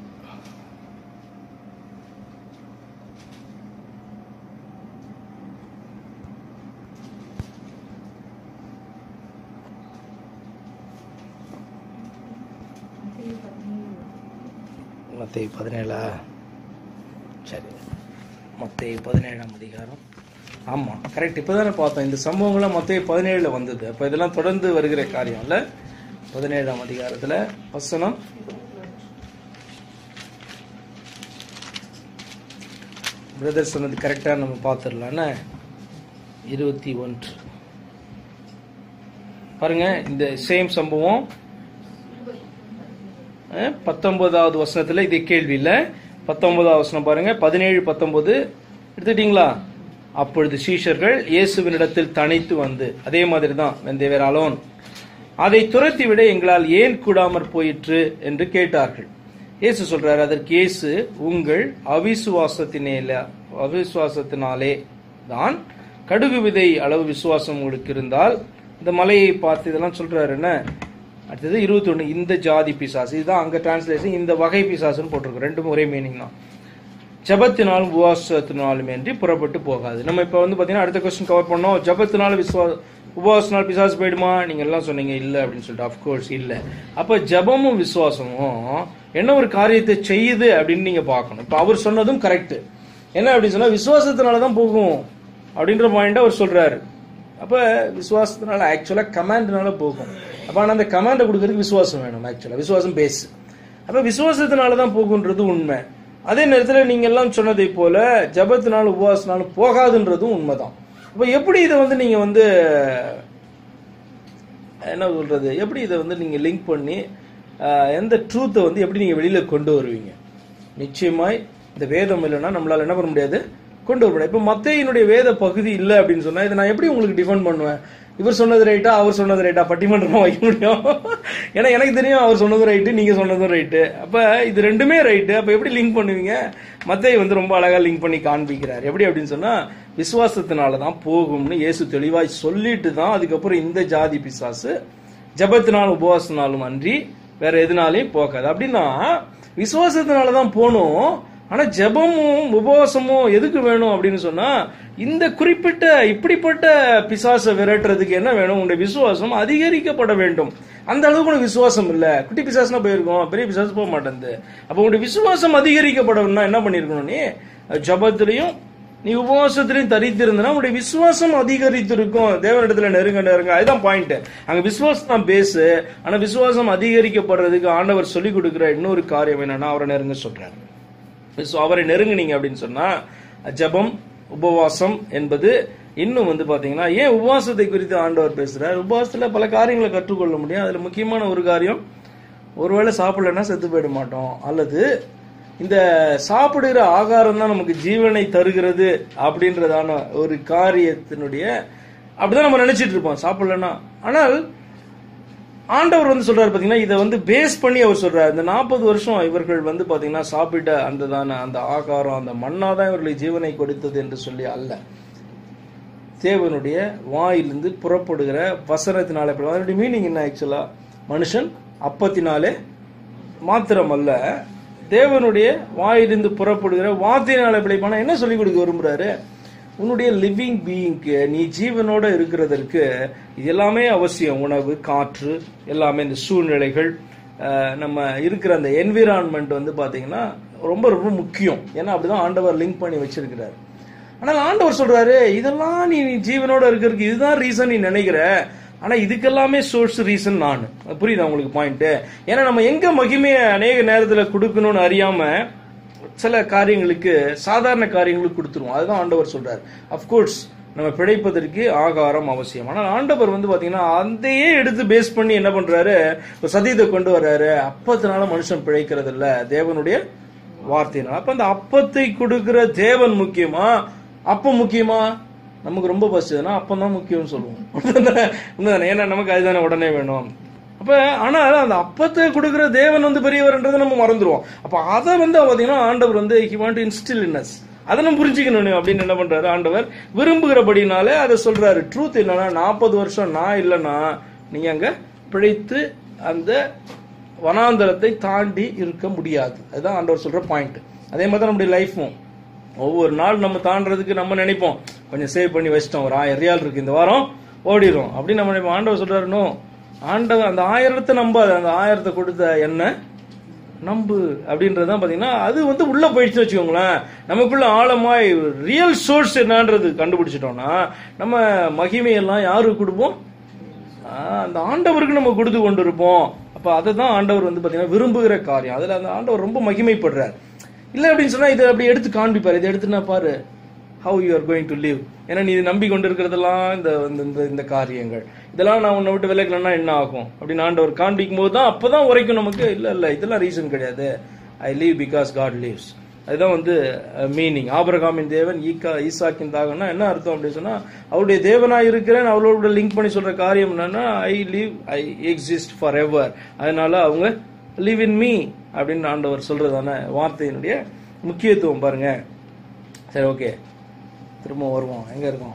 மத்திய பதினேழா சரி மத்திய பதினேழாம் அதிகாரம் ஆமா கரெக்ட் இப்பதானே பார்த்தோம் இந்த சம்பவங்கள்லாம் மொத்தம் பதினேழுல வந்தது அப்ப இதெல்லாம் தொடர்ந்து வருகிற காரியம் இல்ல பதினேழாம் அதிகாரத்துல வசனம் பிரதர் சொன்னது கரெக்டா நம்ம பார்த்துடலாம்னா இருபத்தி ஒன்று பாருங்க இந்த சேம் சம்பவம் அஹ், பத்தொன்பதாவது வசனத்துல இது கேள்வி இல்ல பத்தொன்பதாவது வசனம் பாருங்க பதினேழு பத்தொன்பது எடுத்துட்டீங்களா அப்பொழுது சீஷர்கள் இயேசுவினிடத்தில் தனித்து வந்து அதே மாதிரி தான் வெந்தேவர் அலோன் அதை துரத்தி விட எங்களால் ஏன் கூடாமற் போயிற்று என்று கேட்டார்கள் இயேசு சொல்றாரு அதற்கு இயேசு உங்கள் அவிசுவாசத்தினேல அவிசுவாசத்தினாலே தான் கடுகு விதை அளவு விசுவாசம் உங்களுக்கு இருந்தால் இந்த மலையை பார்த்து இதெல்லாம் சொல்றாரு என்ன அடுத்தது இருபத்தி ஒண்ணு இந்த ஜாதி பிசாசு இதுதான் அங்க டிரான்ஸ்லேஷன் இந்த வகை பிசாசுன்னு போட்டிருக்கு ரெண்டும் ஒரே மீனிங் தான் ஜபத்தினாலும் உபவாசத்தினாலும் என்று புறப்பட்டு போகாது நம்ம இப்ப வந்து பாத்தீங்கன்னா அடுத்த கொஸ்டின் கவர் பண்ணோம் ஜபத்தினால விசுவா உபவாசனால் பிசாசு போயிடுமா நீங்க எல்லாம் சொன்னீங்க இல்ல அப்படின்னு சொல்லிட்டு அப்கோர்ஸ் இல்ல அப்ப ஜபமும் விசுவாசமும் என்ன ஒரு காரியத்தை செய்யுது அப்படின்னு நீங்க பார்க்கணும் இப்ப அவர் சொன்னதும் கரெக்ட் என்ன அப்படின்னு சொன்னா விசுவாசத்தினால தான் போகும் அப்படின்ற பாயிண்ட் அவர் சொல்றாரு அப்ப விசுவாசத்தினால ஆக்சுவலா கமாண்ட்னால போகும் அப்ப ஆனா அந்த கமாண்டை கொடுக்கறதுக்கு விசுவாசம் வேணும் ஆக்சுவலா விசுவாசம் பேஸ் அப்ப விசுவாசத்தினால தான் போகுன்றது உண்மை அதே நேரத்துல நீங்க எல்லாம் சொன்னதை போல ஜபத்தினாலும் உபவாசத்தினாலும் போகாதுன்றதும் உண்மைதான் அப்ப எப்படி இதை வந்து நீங்க வந்து என்ன சொல்றது எப்படி இதை வந்து நீங்க லிங்க் பண்ணி ஆஹ், எந்த ட்ரூத்தை வந்து எப்படி நீங்க வெளியில கொண்டு வருவீங்க நிச்சயமாய் இந்த வேதம் இல்லைன்னா நம்மளால என்ன பண்ண முடியாது கொண்டு வர முடியாது இப்ப மத்தையினுடைய வேத பகுதி இல்லை அப்படின்னு சொன்னா இதை நான் எப்படி உங்களுக்கு டிஃபெண்ட் பண்ணுவேன் இவர் சொன்னது ரைட்டா அவர் சொன்னது ரைட்டா பட்டிமன்றம் வைக்க முடியும் ஏன்னா எனக்கு தெரியும் அவர் சொன்னது ரைட்டு நீங்க சொன்னதும் ரைட்டு அப்ப இது ரெண்டுமே ரைட்டு அப்ப எப்படி லிங்க் பண்ணுவீங்க மத்தையை வந்து ரொம்ப அழகா லிங்க் பண்ணி காண்பிக்கிறார் எப்படி அப்படின்னு சொன்னா விசுவாசத்தினால தான் போகும்னு இயேசு தெளிவாய் சொல்லிட்டு தான் அதுக்கப்புறம் இந்த ஜாதி பிசாசு ஜபத்தினாலும் உபவாசத்தினாலும் அன்றி வேற எதுனாலையும் போகாது அப்படின்னா விசுவாசத்தினால தான் போகணும் ஆனா ஜெபமும் உபவாசமும் எதுக்கு வேணும் அப்படின்னு சொன்னா இந்த குறிப்பிட்ட இப்படிப்பட்ட பிசாசை விரட்டுறதுக்கு என்ன வேணும் உங்களுடைய விசுவாசம் அதிகரிக்கப்பட வேண்டும் அந்த அளவுக்கு உனக்கு விசுவாசம் இல்ல குட்டி பிசாசுனா போயிருக்கோம் பெரிய பிசாசு போக மாட்டேங்குது அப்ப உங்களுடைய விசுவாசம் அதிகரிக்கப்படணும்னா என்ன பண்ணிருக்கணும் நீ ஜபத்திலையும் நீ உபவாசத்திலையும் தரித்திருந்தனா உங்களுடைய விசுவாசம் அதிகரித்திருக்கும் தேவனிடத்துல நெருங்க நெருங்க அதுதான் பாயிண்ட் அங்க விசுவாசம் தான் பேசு ஆனா விசுவாசம் அதிகரிக்கப்படுறதுக்கு ஆண்டவர் சொல்லி கொடுக்கிற இன்னொரு காரியம் என்னன்னா அவரை நெருங்க சொல்றாரு So, அவரை நெருங்குனீங்க அப்படின்னு சொன்னா ஜெபம் உபவாசம் என்பது இன்னும் வந்து பாத்தீங்கன்னா ஏன் உபவாசத்தை குறித்து ஆண்டவர் பேசுறார் உபவாசத்துல பல காரியங்களை கற்றுக்கொள்ள முடியும் அதுல முக்கியமான ஒரு காரியம் ஒருவேளை சாப்பிடலன்னா செத்து போயிட மாட்டோம் அல்லது இந்த சாப்பிடுகிற ஆகாரம் தான் நமக்கு ஜீவனை தருகிறது அப்படின்றதான ஒரு காரியத்தினுடைய அப்படிதான் நம்ம நினைச்சிட்டு இருப்போம் சாப்பிடலன்னா ஆனால் ஆண்டவர் வந்து சொல்றாரு பாத்தீங்கன்னா இதை வந்து பேஸ் பண்ணி அவர் சொல்றாரு இந்த நாற்பது வருஷம் இவர்கள் வந்து பாத்தீங்கன்னா சாப்பிட்ட அந்த தான அந்த ஆகாரம் அந்த மண்ணா தான் இவர்களுக்கு ஜீவனை கொடுத்தது என்று சொல்லி அல்ல தேவனுடைய வாயிலிருந்து புறப்படுகிற வசனத்தினாலே பிறகு- அதனுடைய மீனிங் என்ன ஆக்சுவலா மனுஷன் அப்பத்தினாலே மாத்திரம் அல்ல தேவனுடைய வாயிலிருந்து புறப்படுகிற வார்த்தையினால பிழைப்பான என்ன சொல்லி கொடுக்க விரும்புறாரு உன்னுடைய லிவிங் பீயிங்க்கு நீ ஜீவனோட இருக்கிறதற்கு இது எல்லாமே அவசியம் உணவு காற்று எல்லாமே இந்த சூழ்நிலைகள் அஹ், நம்ம இருக்கிற அந்த என்விரான்மெண்ட் வந்து பாத்தீங்கன்னா ரொம்ப ரொம்ப முக்கியம் ஏன்னா அப்படிதான் ஆண்டவர் லிங்க் பண்ணி வச்சிருக்கிறார் ஆனால் ஆண்டவர் சொல்றாரு இதெல்லாம் நீ ஜீவனோட இருக்கிறதுக்கு இதுதான் ரீசன் நீ நினைக்கிற ஆனா இதுக்கெல்லாமே சோர்ஸ் ரீசன் நான் அது புரியுதா உங்களுக்கு பாயிண்ட் ஏன்னா நம்ம எங்க மகிமையை அநேக நேரத்துல கொடுக்கணும்னு அறியாம சில காரியங்களுக்கு சாதாரண காரியங்களுக்கு கொடுத்துருவோம் அதுதான் ஆண்டவர் சொல்றாரு அப்கோர்ஸ் நம்ம பிழைப்பதற்கு ஆகாரம் அவசியம் ஆனால் ஆண்டவர் வந்து பாத்தீங்கன்னா அதையே எடுத்து பேஸ் பண்ணி என்ன பண்றாரு ஒரு சத்தியத்தை கொண்டு வர்றாரு அப்பத்தினால மனுஷன் பிழைக்கிறது இல்ல தேவனுடைய வார்த்தையினால் அப்ப அந்த அப்பத்தை கொடுக்கிற தேவன் முக்கியமா அப்பம் முக்கியமா நமக்கு ரொம்ப பசிதுன்னா அப்பம் தான் முக்கியம்னு சொல்லுவோம் உண்மைதானே? ஏன்னா நமக்கு அதுதானே உடனே வேணும் அப்ப ஆனால் அந்த அப்பத்தை கொடுக்கிற தேவன் வந்து பெரியவர்ன்றதை நம்ம மறந்துருவோம் அப்ப அதை வந்து பாத்தீங்கன்னா ஆண்டவர் வந்து ஹி வாண்ட் இன்ஸ்டில் இன்னஸ் அதை நம்ம புரிஞ்சுக்கணும் அப்படின்னு என்ன பண்றாரு ஆண்டவர் விரும்புகிறபடினாலே அதை சொல்றாரு ட்ரூத் என்னன்னா நாற்பது வருஷம் நான் இல்லைன்னா நீங்க அங்க பிழைத்து அந்த வனாந்தரத்தை தாண்டி இருக்க முடியாது அதுதான் ஆண்டவர் சொல்ற பாயிண்ட் அதே மாதிரி தான் நம்முடைய லைஃப்பும் ஒவ்வொரு நாள் நம்ம தாண்டறதுக்கு நம்ம நினைப்போம் கொஞ்சம் சேவ் பண்ணி வச்சிட்டோம் ஒரு ஆயிரம் ரியால் இருக்கு இந்த வாரம் ஓடிடும் அப்படின்னு நம்ம நினைப்போம் ஆண்டவர் சொல்றாரு "No. ஆண்டவர் அந்த ஆயிரத்தை நம்பாது அந்த ஆயிரத்தை கொடுத்த என்ன நம்பு அப்படின்றதுதான் பாத்தீங்கன்னா அது வந்து உள்ள போயிடுச்சுன்னு வச்சுக்கோங்களேன் நமக்குள்ள ஆழமாய் ரியல் சோர்ஸ் என்னன்றது கண்டுபிடிச்சிட்டோம்னா நம்ம மகிமையெல்லாம் யாருக்கு கொடுப்போம் ஆஹ் அந்த ஆண்டவருக்கு நம்ம கொடுத்து கொண்டு இருப்போம் அப்ப அதை தான் ஆண்டவர் வந்து பாத்தீங்கன்னா விரும்புகிற காரியம் அதுல அந்த ஆண்டவர் ரொம்ப மகிமைப்படுறார் இல்ல அப்படின்னு சொன்னா இதை அப்படி எடுத்து காண்பிப்பார் இதை எடுத்து நான் பாரு how you are going to live ஏன்னா நீ நம்பி கொண்டு இருக்கிறதெல்லாம் இந்த இந்த- இந்த இந்த காரியங்கள் இதெல்லாம் நான் உன்னை விட்டு விலகலன்னா என்ன ஆகும் அப்படின்னு ஆண்டவர் காண்பிக்கும் போது தான் அப்பதான் உரைக்கும் நமக்கு இல்ல இல்ல இதெல்லாம் ரீசன் கிடையாது I live because God lives அதுதான் வந்து மீனிங் ஆபிரகாமின் தேவன் ஈக்கா ஈசாக்கின் தாகம்னா என்ன அர்த்தம் அப்படின்னு சொன்னா அவருடைய தேவனா இருக்கிறேன் அவளோட லிங்க் பண்ணி சொல்ற காரியம் என்னன்னா I live I exist forever அதனால அவங்க லிவ் இன் மீ அப்படின்னு ஆண்டவர் சொல்றதான வார்த்தையினுடைய முக்கியத்துவம் பாருங்க சரி ஓகே திரும்ப வருவோம் எங்க இருக்கோம்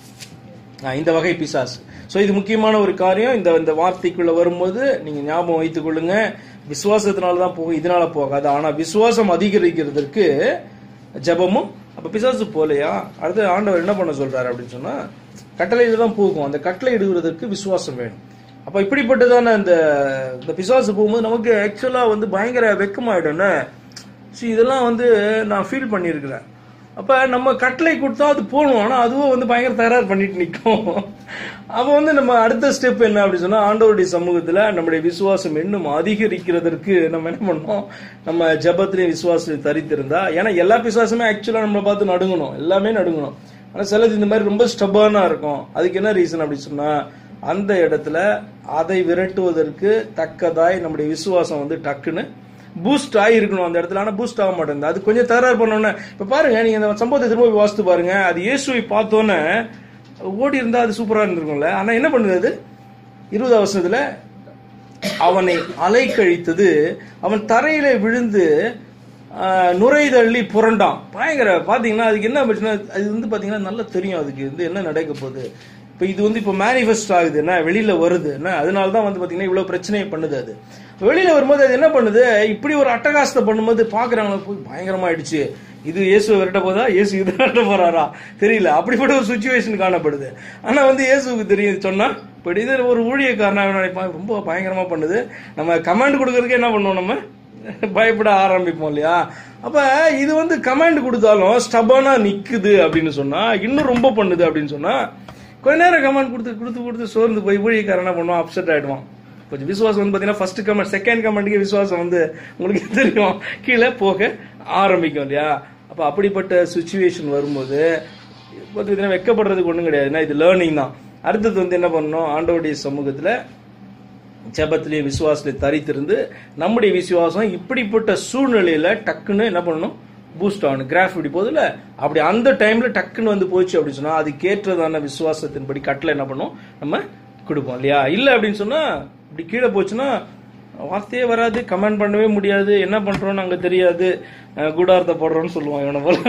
ஆ, இந்த வகை பிசாசு ஸோ இது முக்கியமான ஒரு காரியம் இந்த இந்த வார்த்தைக்குள்ள வரும்போது நீங்க ஞாபகம் வைத்துக் கொள்ளுங்க விசுவாசத்தினால தான் போகும் இதனால போகாது ஆனா விசுவாசம் அதிகரிக்கிறதுக்கு ஜெபமும் அப்ப பிசாசு போலையா அடுத்து ஆண்டவர் என்ன பண்ண சொல்றாரு அப்படின்னு சொன்னா கட்டளையில தான் போகும் அந்த கட்டளை இடுவதற்கு விசுவாசம் வேணும் அப்ப இப்படிப்பட்டதான இந்த இந்த பிசாசு போகும்போது நமக்கு ஆக்சுவலா வந்து பயங்கர வெக்கமாயிடும்னு சரி இதெல்லாம் வந்து நான் ஃபீல் பண்ணியிருக்கிறேன் அப்ப நம்ம கட்டளை கொடுத்தா அது போகணும் ஆனா அதுவும் வந்து பயங்கர தயார் பண்ணிட்டு நிற்கும் அப்ப வந்து நம்ம அடுத்த ஸ்டெப் என்ன அப்படின்னு சொன்னா ஆண்டவருடைய சமூகத்துல நம்முடைய விசுவாசம் இன்னும் அதிகரிக்கிறதற்கு நம்ம என்ன பண்ணோம் நம்ம ஜபத்திலேயே விசுவாசம் தரித்திருந்தா ஏன்னா எல்லா பிசுவாசமே ஆக்சுவலா நம்மளை பார்த்து நடுங்கணும் எல்லாமே நடுங்கணும் ஆனா சிலது இந்த மாதிரி ரொம்ப ஸ்டபானா இருக்கும் அதுக்கு என்ன ரீசன் அப்படின்னு சொன்னா அந்த இடத்துல அதை விரட்டுவதற்கு தக்கதாய் நம்முடைய விசுவாசம் வந்து டக்குன்னு பூஸ்ட் ஆகிருக்கணும் அந்த இடத்துல ஆனா பூஸ்ட் ஆக மாட்டேங்குது அது கொஞ்சம் தகராறு பண்ணோன்னே இப்ப பாருங்க நீங்க இந்த சம்பவத்தை திரும்ப போய் வாசித்து பாருங்க அது இயேசுவை பார்த்தோன்னே ஓடி இருந்தா அது சூப்பரா இருந்திருக்கும்ல ஆனா என்ன பண்ணுது அது இருபது வருஷத்துல அவனை அலைக்கழித்தது அவன் தரையில விழுந்து ஆஹ், நுரை தள்ளி புரண்டான் பயங்கர பாத்தீங்கன்னா அதுக்கு என்ன பிரச்சனை அது வந்து பாத்தீங்கன்னா நல்லா தெரியும் அதுக்கு வந்து என்ன நடக்க போகுது இப்ப இது வந்து இப்ப மேனிஃபெஸ்ட் ஆகுது என்ன வெளியில வருது என்ன அதனால தான் வந்து பாத்தீங்கன்னா இவ்வளவு பிரச்சனையை பண்ணுது அது வெளியில வரும்போது அது என்ன பண்ணுது இப்படி ஒரு அட்டகாசத்தை பண்ணும்போது பாக்குறாங்க போய் பயங்கரமா ஆயிடுச்சு இது இயேசுவை விரட்ட போதா இயேசு இது விரட்ட போறாரா தெரியல அப்படிப்பட்ட ஒரு சுச்சுவேஷன் காணப்படுது ஆனா வந்து இயேசுவுக்கு தெரியும் சொன்னா இப்படி இது ஒரு ஊழியக்காரனா இவன் நினைப்பான் ரொம்ப பயங்கரமா பண்ணுது நம்ம கமாண்ட் கொடுக்கறதுக்கு என்ன பண்ணுவோம் நம்ம பயப்பட ஆரம்பிப்போம் இல்லையா அப்ப இது வந்து கமாண்ட் கொடுத்தாலும் ஸ்டபானா நிக்குது அப்படின்னு சொன்னா இன்னும் ரொம்ப பண்ணுது அப்படின்னு சொன்னா கொஞ்ச நேரம் கமாண்ட் கொடுத்து கொடுத்து கொடுத்து சோர்ந்து போய் ஊழியக்காரன் என்ன பண்ணுவான் அப்செட் ஆயிடுவான் கொஞ்சம் விசுவாசம் வந்து பாத்தீங்கன்னா ஃபர்ஸ்ட் கமெண்ட் செகண்ட் கமெண்ட்டுக்கு விசுவாசம் வந்து உங்களுக்கு தெரியும் கீழே போக ஆரம்பிக்கும் இல்லையா அப்ப அப்படிப்பட்ட சுச்சுவேஷன் வரும்போது பார்த்தீங்கன்னா வெக்கப்படுறதுக்கு ஒண்ணும் கிடையாது ஏன்னா இது லேர்னிங் தான் அடுத்தது வந்து என்ன பண்ணணும் ஆண்டவருடைய சமூகத்துல ஜெபத்திலேயே விசுவாசத்தை தரித்திருந்து நம்முடைய விசுவாசம் இப்படிப்பட்ட சூழ்நிலையில டக்குன்னு என்ன பண்ணணும் பூஸ்ட் ஆகணும் கிராஃப் இப்படி போகுதுல அப்படி அந்த டைம்ல டக்குன்னு வந்து போச்சு அப்படின்னு சொன்னா அதுக்கேற்றதான விசுவாசத்தின்படி கட்டளை என்ன பண்ணும் நம்ம கொடுப்போம் இல்லையா இல்ல அப்படின்னு சொன்னா இப்படி கீழே போச்சுன்னா வார்த்தையே வராது கமெண்ட் பண்ணவே முடியாது என்ன பண்றோம்னு அங்க தெரியாது அஹ் கூடாரத்தை போடுறோம்னு சொல்லுவான் இவனை போல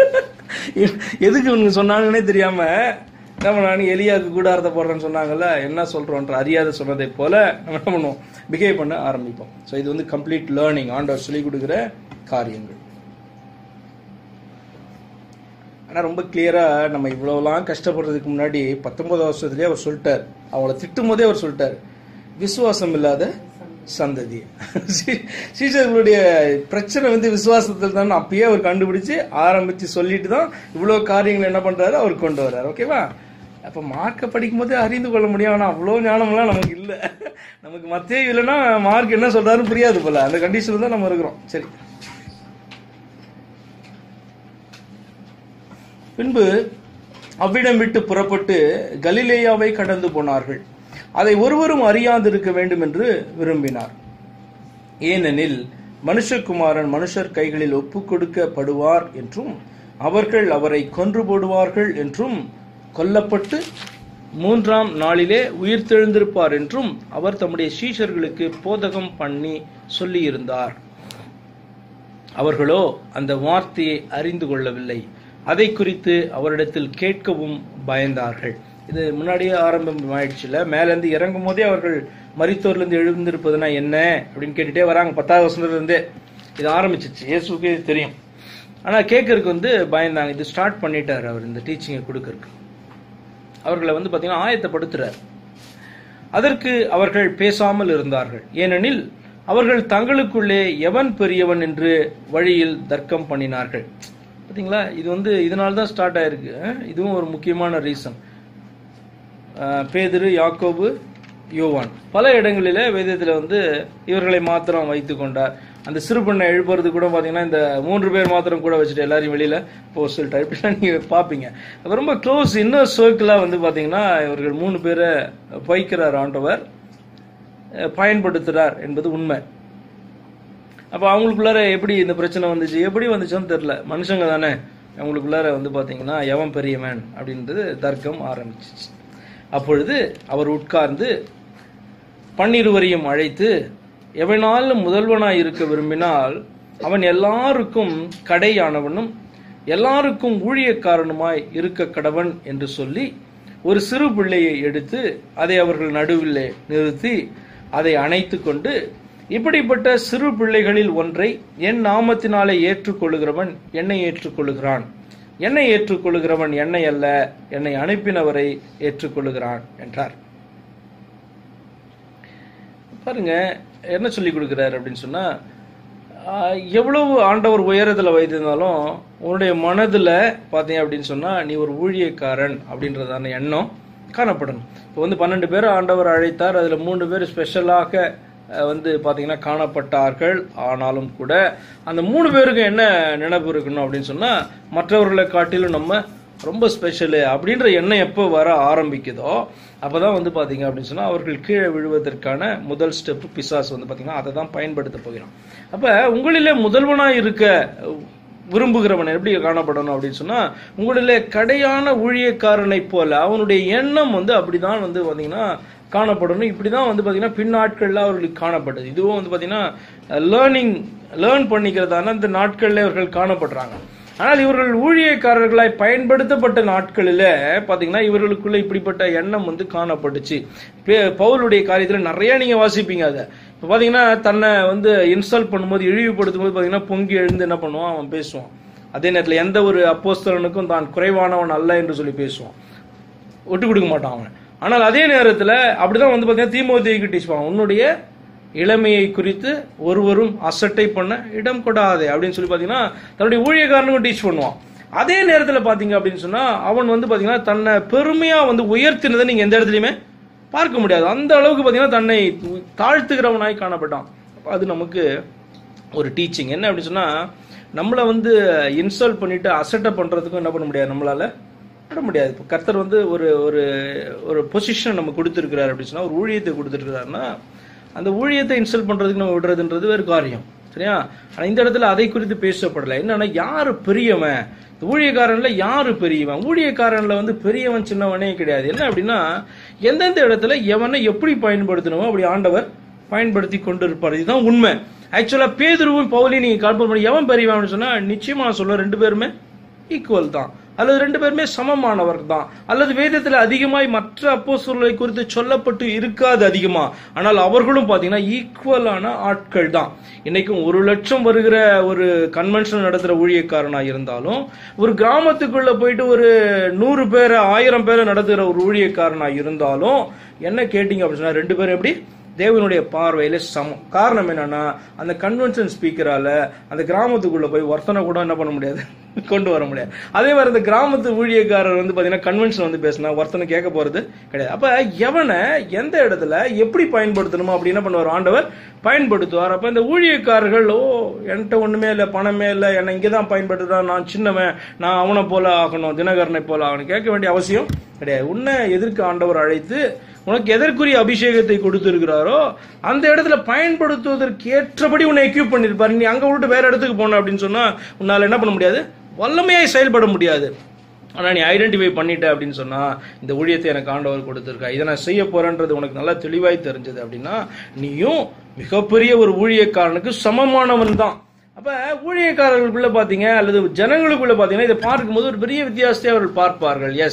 எதுக்கு இவனுக்கு சொன்னாங்கன்னே தெரியாம என்ன பண்ணானு எலியாவுக்கு கூடாரத்தை போடுறேன்னு சொன்னாங்கல்ல என்ன சொல்றோன்ற அறியாத சொன்னதை போல நம்ம என்ன பண்ணுவோம் பிஹேவ் பண்ண ஆரம்பிப்போம் ஸோ இது வந்து கம்ப்ளீட் லேர்னிங் ஆண்டவர் சொல்லிக் கொடுக்குற காரியங்கள் ஆனா ரொம்ப கிளியரா நம்ம இவ்வளவுலாம் கஷ்டப்படுறதுக்கு முன்னாடி பத்தொன்பது வருஷத்துலயே அவர் சொல்லிட்டார் அவங்கள திட்டும் போதே அவர் சொல்லிட்டார் விசுவாசம் இல்லாத சந்ததி சீசர்களுடைய பிரச்சனை வந்து விசுவாசத்தில் தான் அப்பயே அவர் கண்டுபிடிச்சு ஆரம்பிச்சு சொல்லிட்டு தான் இவ்வளவு காரியங்கள் என்ன பண்றாரு அவர் கொண்டு வர்றாரு ஓகேவா அப்ப மார்க்கை படிக்கும் போதே அறிந்து கொள்ள முடியும் ஆனா அவ்வளவு ஞானம்லாம் நமக்கு இல்ல நமக்கு மத்தே இல்லைன்னா மார்க் என்ன சொல்றாருன்னு புரியாது போல அந்த கண்டிஷன்ல தான் நம்ம இருக்கிறோம் சரி பின்பு அவ்விடம் விட்டு புறப்பட்டு கலிலேயாவை கடந்து போனார்கள் அதை ஒருவரும் அறியாதிருக்க வேண்டும் என்று விரும்பினார் ஏனெனில் மனுஷகுமாரன் மனுஷர் கைகளில் ஒப்புக் கொடுக்கப்படுவார் என்றும் அவர்கள் அவரை கொன்று போடுவார்கள் என்றும் கொல்லப்பட்டு மூன்றாம் நாளிலே உயிர்த்தெழுந்திருப்பார் என்றும் அவர் தம்முடைய சீஷர்களுக்கு போதகம் பண்ணி சொல்லியிருந்தார் அவர்களோ அந்த வார்த்தையை அறிந்து கொள்ளவில்லை அதை குறித்து அவரிடத்தில் கேட்கவும் பயந்தார்கள் இது முன்னாடியே ஆரம்பம் ஆயிடுச்சுல மேல இருந்து இறங்கும் போதே அவர்கள் மரித்தோர்ல இருந்து எழுந்திருப்பதுனா என்ன அப்படின்னு கேட்டுட்டே வராங்க பத்தாவது வருஷத்துல இருந்தே இது ஆரம்பிச்சிச்சு இயேசுக்கே இது தெரியும் ஆனா கேட்கறதுக்கு வந்து பயந்தாங்க இது ஸ்டார்ட் பண்ணிட்டாரு அவர் இந்த டீச்சிங்கை கொடுக்கறதுக்கு அவர்களை வந்து பாத்தீங்கன்னா ஆயத்தப்படுத்துறார் அதற்கு அவர்கள் பேசாமல் இருந்தார்கள் ஏனெனில் அவர்கள் தங்களுக்குள்ளே எவன் பெரியவன் என்று வழியில் தர்க்கம் பண்ணினார்கள் பாத்தீங்களா இது வந்து இதனால தான் ஸ்டார்ட் ஆயிருக்கு அஹ்? இதுவும் ஒரு முக்கியமான ரீசன் பேதுரு யாக்கோபு யோவான் பல இடங்களிலே வேதத்தில் வந்து இவர்களை மாத்திரம் வைத்து கொண்டார் அந்த சிறு பெண்ணை எழுப்புறது கூட பார்த்தீங்கன்னா இந்த மூன்று பேர் மாத்திரம் கூட வச்சுட்டு எல்லாரையும் வெளியில போக சொல்லிட்டார் இப்படிலாம் நீங்க பார்ப்பீங்க அப்ப ரொம்ப க்ளோஸ் இன்னர் சர்க்கிளாக வந்து பார்த்தீங்கன்னா இவர்கள் மூணு பேரை வைக்கிறார் ஆண்டவர் அஹ், பயன்படுத்துறார் என்பது உண்மை அப்போ அவங்களுக்குள்ளார எப்படி இந்த பிரச்சனை வந்துச்சு எப்படி வந்துச்சுன்னு தெரில மனுஷங்க தானே அவங்களுக்குள்ளார வந்து பார்த்தீங்கன்னா எவன் பெரியவன் அப்படின்றது தர்க்கம் ஆரம்பிச்சிச்சு அப்பொழுது அவர் உட்கார்ந்து பன்னிருவரையும் அழைத்து எவனாலும் முதல்வனாய் இருக்க விரும்பினால் அவன் எல்லாருக்கும் கடையானவனும் எல்லாருக்கும் ஊழியக்காரனுமாய் இருக்க கடவன் என்று சொல்லி ஒரு சிறு பிள்ளையை எடுத்து அதை அவர்கள் நடுவிலே நிறுத்தி அதை அணைத்து கொண்டு இப்படிப்பட்ட சிறு பிள்ளைகளில் ஒன்றை என் நாமத்தினாலே ஏற்றுக்கொள்ளுகிறவன் என்னை ஏற்றுக்கொள்ளுகிறான் என்னை ஏற்றுக்கொள்ளுகிறவன் என்னை அல்ல என்னை அனுப்பினவரை ஏற்றுக்கொள்ளுகிறான் என்றார் பாருங்க என்ன சொல்லி கொடுக்கிறார் அப்படின்னு சொன்னா ஆஹ், எவ்வளவு ஆண்டவர் உயரத்துல வைத்திருந்தாலும் உன்னுடைய மனதுல பாத்தீங்க அப்படின்னு சொன்னா நீ ஒரு ஊழியக்காரன் அப்படின்றதான எண்ணம் காணப்படணும் இப்போ வந்து பன்னெண்டு பேர் ஆண்டவர் அழைத்தார் அதுல மூணு பேர் ஸ்பெஷலாக அஹ், வந்து பாத்தீங்கன்னா காணப்பட்டார்கள் ஆனாலும் கூட அந்த மூணு பேருக்கு என்ன நினைப்பு இருக்கணும் அப்படின்னு சொன்னா மற்றவர்களை காட்டிலும் நம்ம ரொம்ப ஸ்பெஷலு அப்படின்ற எண்ணம் எப்போ வர ஆரம்பிக்குதோ அப்பதான் வந்து பாத்தீங்க அப்படின்னு சொன்னா அவர்கள் கீழே விழுவதற்கான முதல் ஸ்டெப் பிசாஸ் வந்து பாத்தீங்கன்னா அதை தான் பயன்படுத்த போகிறான் அப்ப உங்களிலே முதல்வனா இருக்க விரும்புகிறவன் எப்படி காணப்படணும் அப்படின்னு சொன்னா உங்களிலே கடையான ஊழியக்காரனை போல அவனுடைய எண்ணம் வந்து அப்படிதான் வந்து பாத்தீங்கன்னா காணப்படணும் இப்படிதான் வந்து பாத்தீங்கன்னா பின்னாட்கள்ல அவர்களுக்கு காணப்பட்டது இதுவும் வந்து பாத்தீங்கன்னா லேர்னிங் லேர்ன் பண்ணிக்கிறதான இந்த நாட்கள்ல இவர்கள் காணப்படுறாங்க ஆனால் இவர்கள் ஊழியக்காரர்களாய் பயன்படுத்தப்பட்ட நாட்களில் பாத்தீங்கன்னா இவர்களுக்குள்ள இப்படிப்பட்ட எண்ணம் வந்து காணப்பட்டுச்சு பே- பவுலுடைய காரியத்தில் நிறைய நீங்க வாசிப்பீங்க அதை இப்போ பாத்தீங்கன்னா தன்னை வந்து இன்ஸ்டால் பண்ணும்போது இழிவுபடுத்தும் போது பாத்தீங்கன்னா பொங்கி எழுந்து என்ன பண்ணுவான் அவன் பேசுவான் அதே நேரத்தில் எந்த ஒரு அப்போஸ்தலனுக்கும் தான் குறைவானவன் அல்ல என்று சொல்லி பேசுவான் விட்டு கொடுக்க மாட்டான் அவன் ஆனால் அதே நேரத்தில் அப்படிதான் வந்து பார்த்தீங்கன்னா தீமோத்தேயுக்கு டீச் பண்ணுவான் உன்னுடைய இளமையை குறித்து ஒருவரும் அசட்டை பண்ண இடம் கொடாதே அப்படின்னு சொல்லி பார்த்தீங்கன்னா தன்னுடைய ஊழியக்காரனுக்கும் டீச் பண்ணுவான் அதே நேரத்தில் பார்த்தீங்க அப்படின்னு சொன்னா அவன் வந்து பார்த்தீங்கன்னா தன்னை பெருமையா வந்து உயர்த்தினதை நீங்க எந்த இடத்துலையுமே பார்க்க முடியாது அந்த அளவுக்கு பார்த்தீங்கன்னா தன்னை தாழ்த்துகிறவனாய் காணப்பட்டான் அப்ப அது நமக்கு ஒரு டீச்சிங் என்ன அப்படின்னு சொன்னா நம்மளை வந்து இன்ஸ்டால் பண்ணிட்டு அசட்டை பண்றதுக்கும் என்ன பண்ண முடியாது நம்மளால விட முடியாது இப்போ கர்த்தர் வந்து ஒரு ஒரு ஒரு பொசிஷன் நம்ம கொடுத்துருக்கிறார் அப்படின்னு சொன்னா ஒரு ஊழியத்தை கொடுத்துருக்கிறாருன்னா அந்த ஊழியத்தை இன்ஸ்டால் பண்றதுக்கு நம்ம விடுறதுன்றது வேறு காரியம் சரியா ஆனா இந்த இடத்துல அதை குறித்து பேசப்படல என்னன்னா யாரு பெரியவன் இந்த ஊழியக்காரன்ல யாரு பெரியவன் ஊழியக்காரன்ல வந்து பெரியவன் சின்னவனே கிடையாது என்ன அப்படின்னா எந்தெந்த இடத்துல எவனை எப்படி பயன்படுத்தணுமோ அப்படி ஆண்டவர் பயன்படுத்தி கொண்டிருப்பார் இதுதான் உண்மை ஆக்சுவலா பேதுருவும் பவுலையும் நீங்க கல்பனை பண்ணி எவன் பெரியவன் சொன்னா நிச்சயமா நான் சொல்ல ரெண்டு பேருமே ஈக்குவல் தான் அல்லது ரெண்டு பேருமே சமமானவர் தான் அல்லது வேதத்துல அதிகமாய் மற்ற அப்போஸ்தலர்களை குறித்து சொல்லப்பட்டு இருக்காது அதிகமா ஆனால் அவர்களும் பாத்தீங்கன்னா ஈக்குவலான ஆட்கள் தான் இன்னைக்கும் ஒரு லட்சம் வருகிற ஒரு கன்வென்ஷன் நடத்துற ஊழியக்காரனா இருந்தாலும் ஒரு கிராமத்துக்குள்ள போயிட்டு ஒரு நூறு பேரை ஆயிரம் பேரை நடத்துகிற ஒரு ஊழியக்காரனா இருந்தாலும் என்ன கேட்டீங்க அப்படின்னு சொன்னா ரெண்டு பேரும் எப்படி தேவனுடைய பார்வையில சமம் காரணம் என்னன்னா அந்த கன்வென்ஷன் ஸ்பீக்கரால அந்த கிராமத்துக்குள்ள போய் ஒருத்தனை கூட என்ன பண்ண முடியாது கொண்டு வர முடியாது அதே மாதிரி இந்த கிராமத்து ஊழியக்காரர் வந்து பாத்தீங்கன்னா கன்வென்ஷன் வந்து பேசினா ஒருத்தனை கேட்க போறது கிடையாது அப்ப எவனை எந்த இடத்துல எப்படி பயன்படுத்தணுமோ அப்படி என்ன பண்ணுவார் ஆண்டவர் பயன்படுத்துவார் அப்ப இந்த ஊழியக்காரர்கள் ஓ என்கிட்ட ஒண்ணுமே இல்லை பணமே இல்லை என்னை இங்கதான் பயன்படுத்துறான் நான் சின்னவன் நான் அவனை போல ஆகணும் தினகரனை போல ஆகணும் கேட்க வேண்டிய அவசியம் கிடையாது உன்னை எதிர்க்க ஆண்டவர் அழைத்து உனக்கு எதற்குரிய அபிஷேகத்தை கொடுத்திருக்கிறாரோ அந்த இடத்துல பயன்படுத்துவதற்கு ஏற்றபடி உன்னை எக்யூப் பண்ணிருப்பாரு நீ அங்க விட்டு வேற இடத்துக்கு போன அப்படின்னு சொன்னா உன்னால என்ன பண்ண முடியாது வல்லமையாய் செயல்பட முடியாது ஆனா நீ ஐடென்டிஃபை பண்ணிட்ட அப்படின்னு சொன்னா இந்த ஊழியத்தை எனக்கு ஆண்டவர் கொடுத்திருக்கா இதை நான் செய்ய போறேன்றது உனக்கு நல்லா தெளிவாய் தெரிஞ்சது அப்படின்னா நீயும் மிகப்பெரிய ஒரு ஊழியக்காரனுக்கு சமமானவன் தான் அப்ப ஊழியக்காரர்களுக்குள்ள பாத்தீங்க அல்லது ஜனங்களுக்குள்ள பாத்தீங்கன்னா இதை பார்க்கும்போது ஒரு பெரிய வித்தியாசத்தை அவர்கள் பார்ப்பார்கள் எஸ்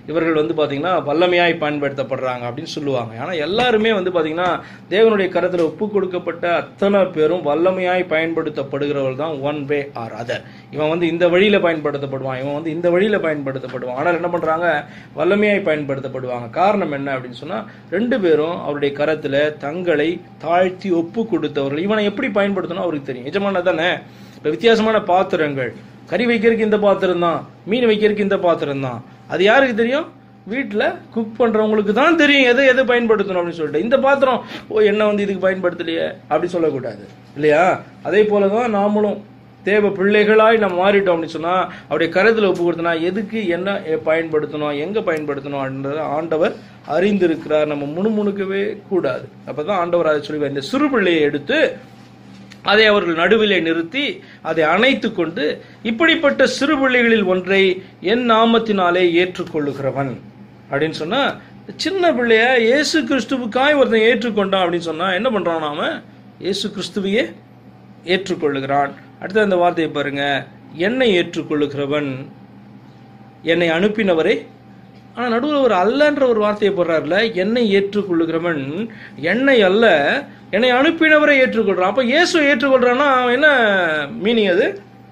இவர்கள் வந்து பாத்தீங்கன்னா வல்லமையாய் பயன்படுத்தப்படுறாங்க அப்படின்னு சொல்லுவாங்க ஆனா எல்லாருமே வந்து பாத்தீங்கன்னா தேவனுடைய கரத்துல ஒப்பு கொடுக்கப்பட்ட அத்தனை பேரும் வல்லமையாய் பயன்படுத்தப்படுகிறவர்கள் தான் ஒன் வே ஆர் அதர் இவன் வந்து இந்த வழியில பயன்படுத்தப்படுவான் இவன் வந்து இந்த வழியில பயன்படுத்தப்படுவான் ஆனால் என்ன பண்றாங்க வல்லமையாய் பயன்படுத்தப்படுவாங்க காரணம் என்ன அப்படின்னு சொன்னா ரெண்டு பேரும் அவருடைய கரத்துல தங்களை தாழ்த்தி ஒப்பு கொடுத்தவர்கள் இவனை எப்படி பயன்படுத்தணும் அவருக்கு தெரியும் எஜமான தானே இப்ப வித்தியாசமான பாத்திரங்கள் கறி வைக்கிறதுக்கு இந்த பாத்திரம் தான் மீன் வைக்கிறதுக்கு இந்த பாத்திரம் தான் அது யாருக்கு தெரியும் வீட்டில் குக் பண்றவங்களுக்கு தான் தெரியும் எதை எதை பயன்படுத்தணும் அப்படின்னு சொல்லிட்டு இந்த பாத்திரம் ஓ என்ன வந்து இதுக்கு பயன்படுத்தலையே அப்படி சொல்லக்கூடாது இல்லையா அதே போலதான் நாமளும் தேவ பிள்ளைகளாய் நம்ம மாறிட்டோம் அப்படின்னு சொன்னா அவருடைய கருத்துல ஒப்பு கொடுத்தனா எதுக்கு என்ன எ- பயன்படுத்தணும் எங்க பயன்படுத்தணும் அப்படின்றத ஆண்டவர் அறிந்திருக்கிறார் நம்ம முணுமுணுக்கவே கூடாது அப்பதான் ஆண்டவர் அதை சொல்லி இந்த சிறு பிள்ளையை எடுத்து அதை அவர்கள் நடுவிலே நிறுத்தி அதை அணைத்து கொண்டு இப்படிப்பட்ட சிறு பிள்ளைகளில் ஒன்றை என் நாமத்தினாலே ஏற்றுக்கொள்ளுகிறவன் அப்படின்னு சொன்னா சின்ன பிள்ளைய இயேசு கிறிஸ்துவுக்காய் ஒருத்தன் ஏற்றுக்கொண்டான் அப்படின்னு சொன்னா என்ன பண்றான் நாம இயேசு கிறிஸ்துவையே ஏற்றுக்கொள்ளுகிறான் அடுத்த அந்த வார்த்தையை பாருங்க என்னை ஏற்றுக்கொள்ளுகிறவன் என்னை அனுப்பினவரை ஆனா நடுவில் ஒரு அல்லன்ற ஒரு வார்த்தையை போடுறாருல என்னை ஏற்றுக்கொள்ளுகிறவன் என்னை அல்ல என்னை அனுப்பினவரை ஏற்றுக்கொள்றான் அப்ப இயேசு ஏற்றுக்கொள்றான்னா அவன் என்ன மீனிங் அது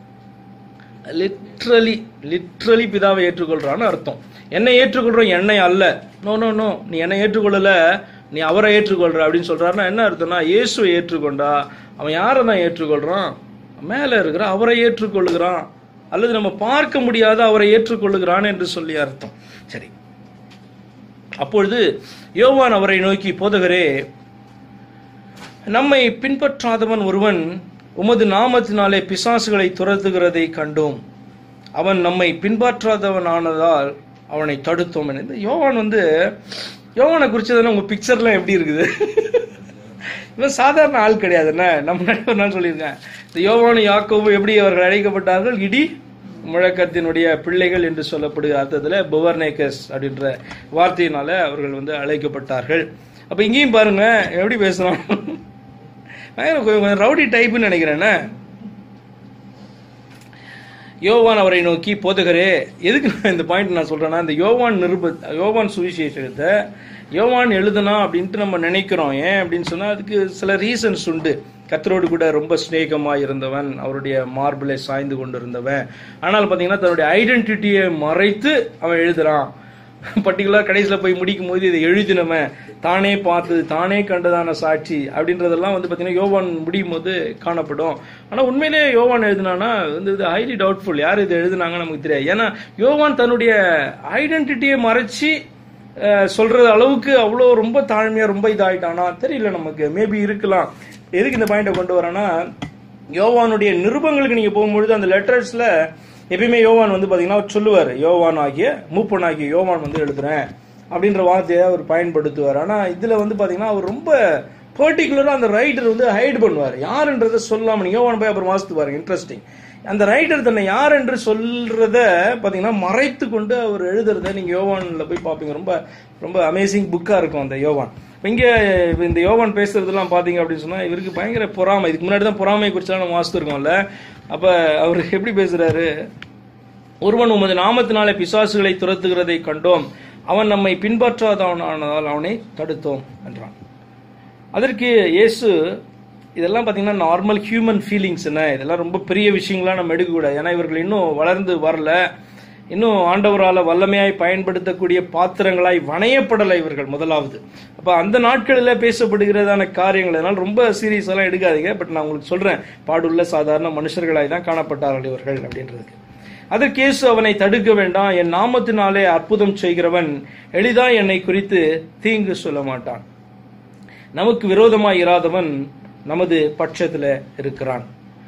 லிட்ரலி லிட்ரலி பிதாவை ஏற்றுக்கொள்றான்னு அர்த்தம் என்னை ஏற்றுக்கொள்றோம் என்னை அல்ல நோ நோ நோ நீ என்னை ஏற்றுக்கொள்ளல நீ அவரை ஏற்றுக்கொள்ற அப்படின்னு சொல்றாருன்னா என்ன அர்த்தம்னா இயேசுவை ஏற்றுக்கொண்டா அவன் யாரை தான் ஏற்றுக்கொள்றான் மேல இருக்கிற அவரை ஏற்றுக்கொள்ளுகிறான் அல்லது நம்ம பார்க்க முடியாத அவரை ஏற்றுக்கொள்ளுகிறான் என்று சொல்லி அர்த்தம் சரி அப்பொழுது யோவான் அவரை நோக்கி போதகரே நம்மை பின்பற்றாதவன் ஒருவன் உமது நாமத்தினாலே பிசாசுகளை துரத்துகிறதை கண்டோம் அவன் நம்மை பின்பற்றாதவன் ஆனதால் அவனை தடுத்தோம் என. இந்த யோவான் வந்து யோவானை குறிச்சதுன்னா உங்க பிக்சர்லாம் எப்படி இருக்குது இவன் சாதாரண ஆள் கிடையாது என்ன நம்ம முன்னாடி ஒரு நாள் சொல்லியிருக்கேன் இந்த யோவானு யாக்கோபு எப்படி அவர்கள் அழைக்கப்பட்டார்கள் இடி முழக்கத்தினுடைய பிள்ளைகள் என்று சொல்லப்படுகிற அர்த்தத்தில் புவர்னேக்கஸ் அப்படின்ற வார்த்தையினால அவர்கள் வந்து அழைக்கப்பட்டார்கள் அப்ப இங்கேயும் பாருங்க எப்படி பேசுறான் பயங்கர கொஞ்சம் கொஞ்சம் ரவுடி டைப்னு நினைக்கிறேன் யோவான் அவரை நோக்கி போதகரே எதுக்கு நான் இந்த பாயிண்ட் நான் சொல்றேன்னா இந்த யோவான் நிருப யோவான் சுவிசேஷத்தை யோவான் எழுதுனா அப்படின்ட்டு நம்ம நினைக்கிறோம் ஏன் அப்படின்னு சொன்னா அதுக்கு சில ரீசன்ஸ் உண்டு கத்தரோடு கூட ரொம்ப சிநேகமா இருந்தவன் அவருடைய மார்பிளை சாய்ந்து கொண்டிருந்தவன் ஆனால் பாத்தீங்கன்னா தன்னுடைய ஐடென்டிட்டியை மறைத்து அவன் எழுதுறான் பர்டிகுலர் கடைசியில் போய் முடிக்கும் போது இதை எழுதினவன் தானே பார்த்தது தானே கண்டதான சாட்சி அப்படின்றதெல்லாம் வந்து பார்த்தீங்கன்னா யோவான் முடியும் போது காணப்படும் ஆனால் உண்மையிலேயே யோவான் எழுதினானா வந்து இது ஹைலி டவுட்ஃபுல் யார் இது எழுதுனாங்கன்னு நமக்கு தெரியாது ஏன்னா யோவான் தன்னுடைய ஐடென்டிட்டியை மறைச்சி அஹ், சொல்றது அளவுக்கு அவ்வளோ ரொம்ப தாழ்மையா ரொம்ப இதாயிட்டானா தெரியல நமக்கு மேபி இருக்கலாம் எதுக்கு இந்த பாயிண்டை கொண்டு வரேன்னா யோவானுடைய நிருபங்களுக்கு நீங்க போகும்பொழுது அந்த லெட்டர்ஸ்ல எப்பயுமே யோவான் வந்து பாத்தீங்கன்னா அவர் சொல்லுவார் யோவான் ஆகிய மூப்பன் ஆகிய யோவான் வந்து எழுதுறேன் அப்படின்ற வார்த்தையை அவர் பயன்படுத்துவார் ஆனா இதுல வந்து பாத்தீங்கன்னா அவர் ரொம்ப பர்டிகுலரா அந்த ரைட்டர் வந்து ஹைட் பண்ணுவார் யாருன்றதை சொல்லாம நீங்க யோவான் போய் அப்புறம் வாசித்து பாருங்க இன்ட்ரெஸ்டிங் அந்த ரைட்டர் தன்னை யார் என்று சொல்றத பாத்தீங்கன்னா மறைத்து கொண்டு அவர் எழுதுறத நீங்க யோவான்ல போய் பாப்பீங்க ரொம்ப ரொம்ப அமேசிங் புக்கா இருக்கும் அந்த யோவான் இப்ப இங்க இந்த யோவான் பேசுறதெல்லாம் பாத்தீங்க அப்படின்னு சொன்னா இவருக்கு பயங்கர பொறாமை இதுக்கு முன்னாடி தான் பொறாமை குறிச்சா நம்ம வாசித்துருக்கோம்ல அப்ப அவர் எப்படி பேசுறாரு ஒருவன் உமது நாமத்தினாலே பிசாசுகளை துரத்துகிறதை கண்டோம் அவன் நம்மை பின்பற்றாதவனானதால் அவனை தடுத்தோம் என்றான் அதற்கு இயேசு இதெல்லாம் பார்த்தீங்கன்னா நார்மல் ஹியூமன் ஃபீலிங்ஸ் என்ன இதெல்லாம் ரொம்ப பெரிய விஷயங்களா நம்ம எடுக்கக்கூடாது ஏன்னா இவர்கள் இன்னும் வளர்ந்து வரல இன்னும் ஆண்டவரால வல்லமையாய் பயன்படுத்தக்கூடிய பாத்திரங்களாய் வணையப்படலை இவர்கள் முதலாவது அப்ப அந்த நாட்களில் பேசப்படுகிறதான காரியங்கள் அதனால ரொம்ப சீரியஸ் எல்லாம் எடுக்காதீங்க பட் நான் உங்களுக்கு சொல்றேன் பாடுள்ள சாதாரண மனுஷர்களாய் தான் காணப்பட்டார்கள் இவர்கள் அப்படின்றதுக்கு அதற்கு இயேசு அவனை தடுக்க வேண்டாம் என் நாமத்தினாலே அற்புதம் செய்கிறவன் எளிதா என்னை குறித்து தீங்கு சொல்ல மாட்டான் நமக்கு விரோதமாய் இராதவன் நமது பட்சத்துல இருக்கிறான்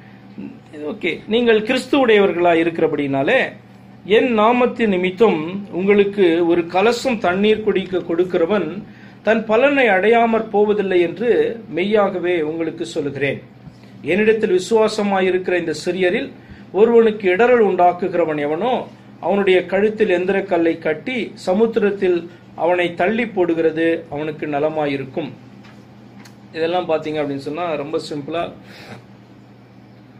ஓகே நீங்கள் கிறிஸ்துவுடையவர்களா இருக்கிறபடினாலே என் நாமத்தின் நிமித்தம் உங்களுக்கு ஒரு கலசம் தண்ணீர் குடிக்க கொடுக்கிறவன் தன் பலனை அடையாமற் போவதில்லை என்று மெய்யாகவே உங்களுக்கு சொல்லுகிறேன் என்னிடத்தில் விசுவாசமாயிருக்கிற இந்த சிறியரில் ஒருவனுக்கு இடரல் உண்டாக்குகிறவன் எவனோ அவனுடைய கழுத்தில் எந்திர கல்லை கட்டி சமுத்திரத்தில் அவனை தள்ளி போடுகிறது அவனுக்கு நலமாயிருக்கும் இதெல்லாம் பாத்தீங்க அப்படின்னு சொன்னா ரொம்ப சிம்பிளா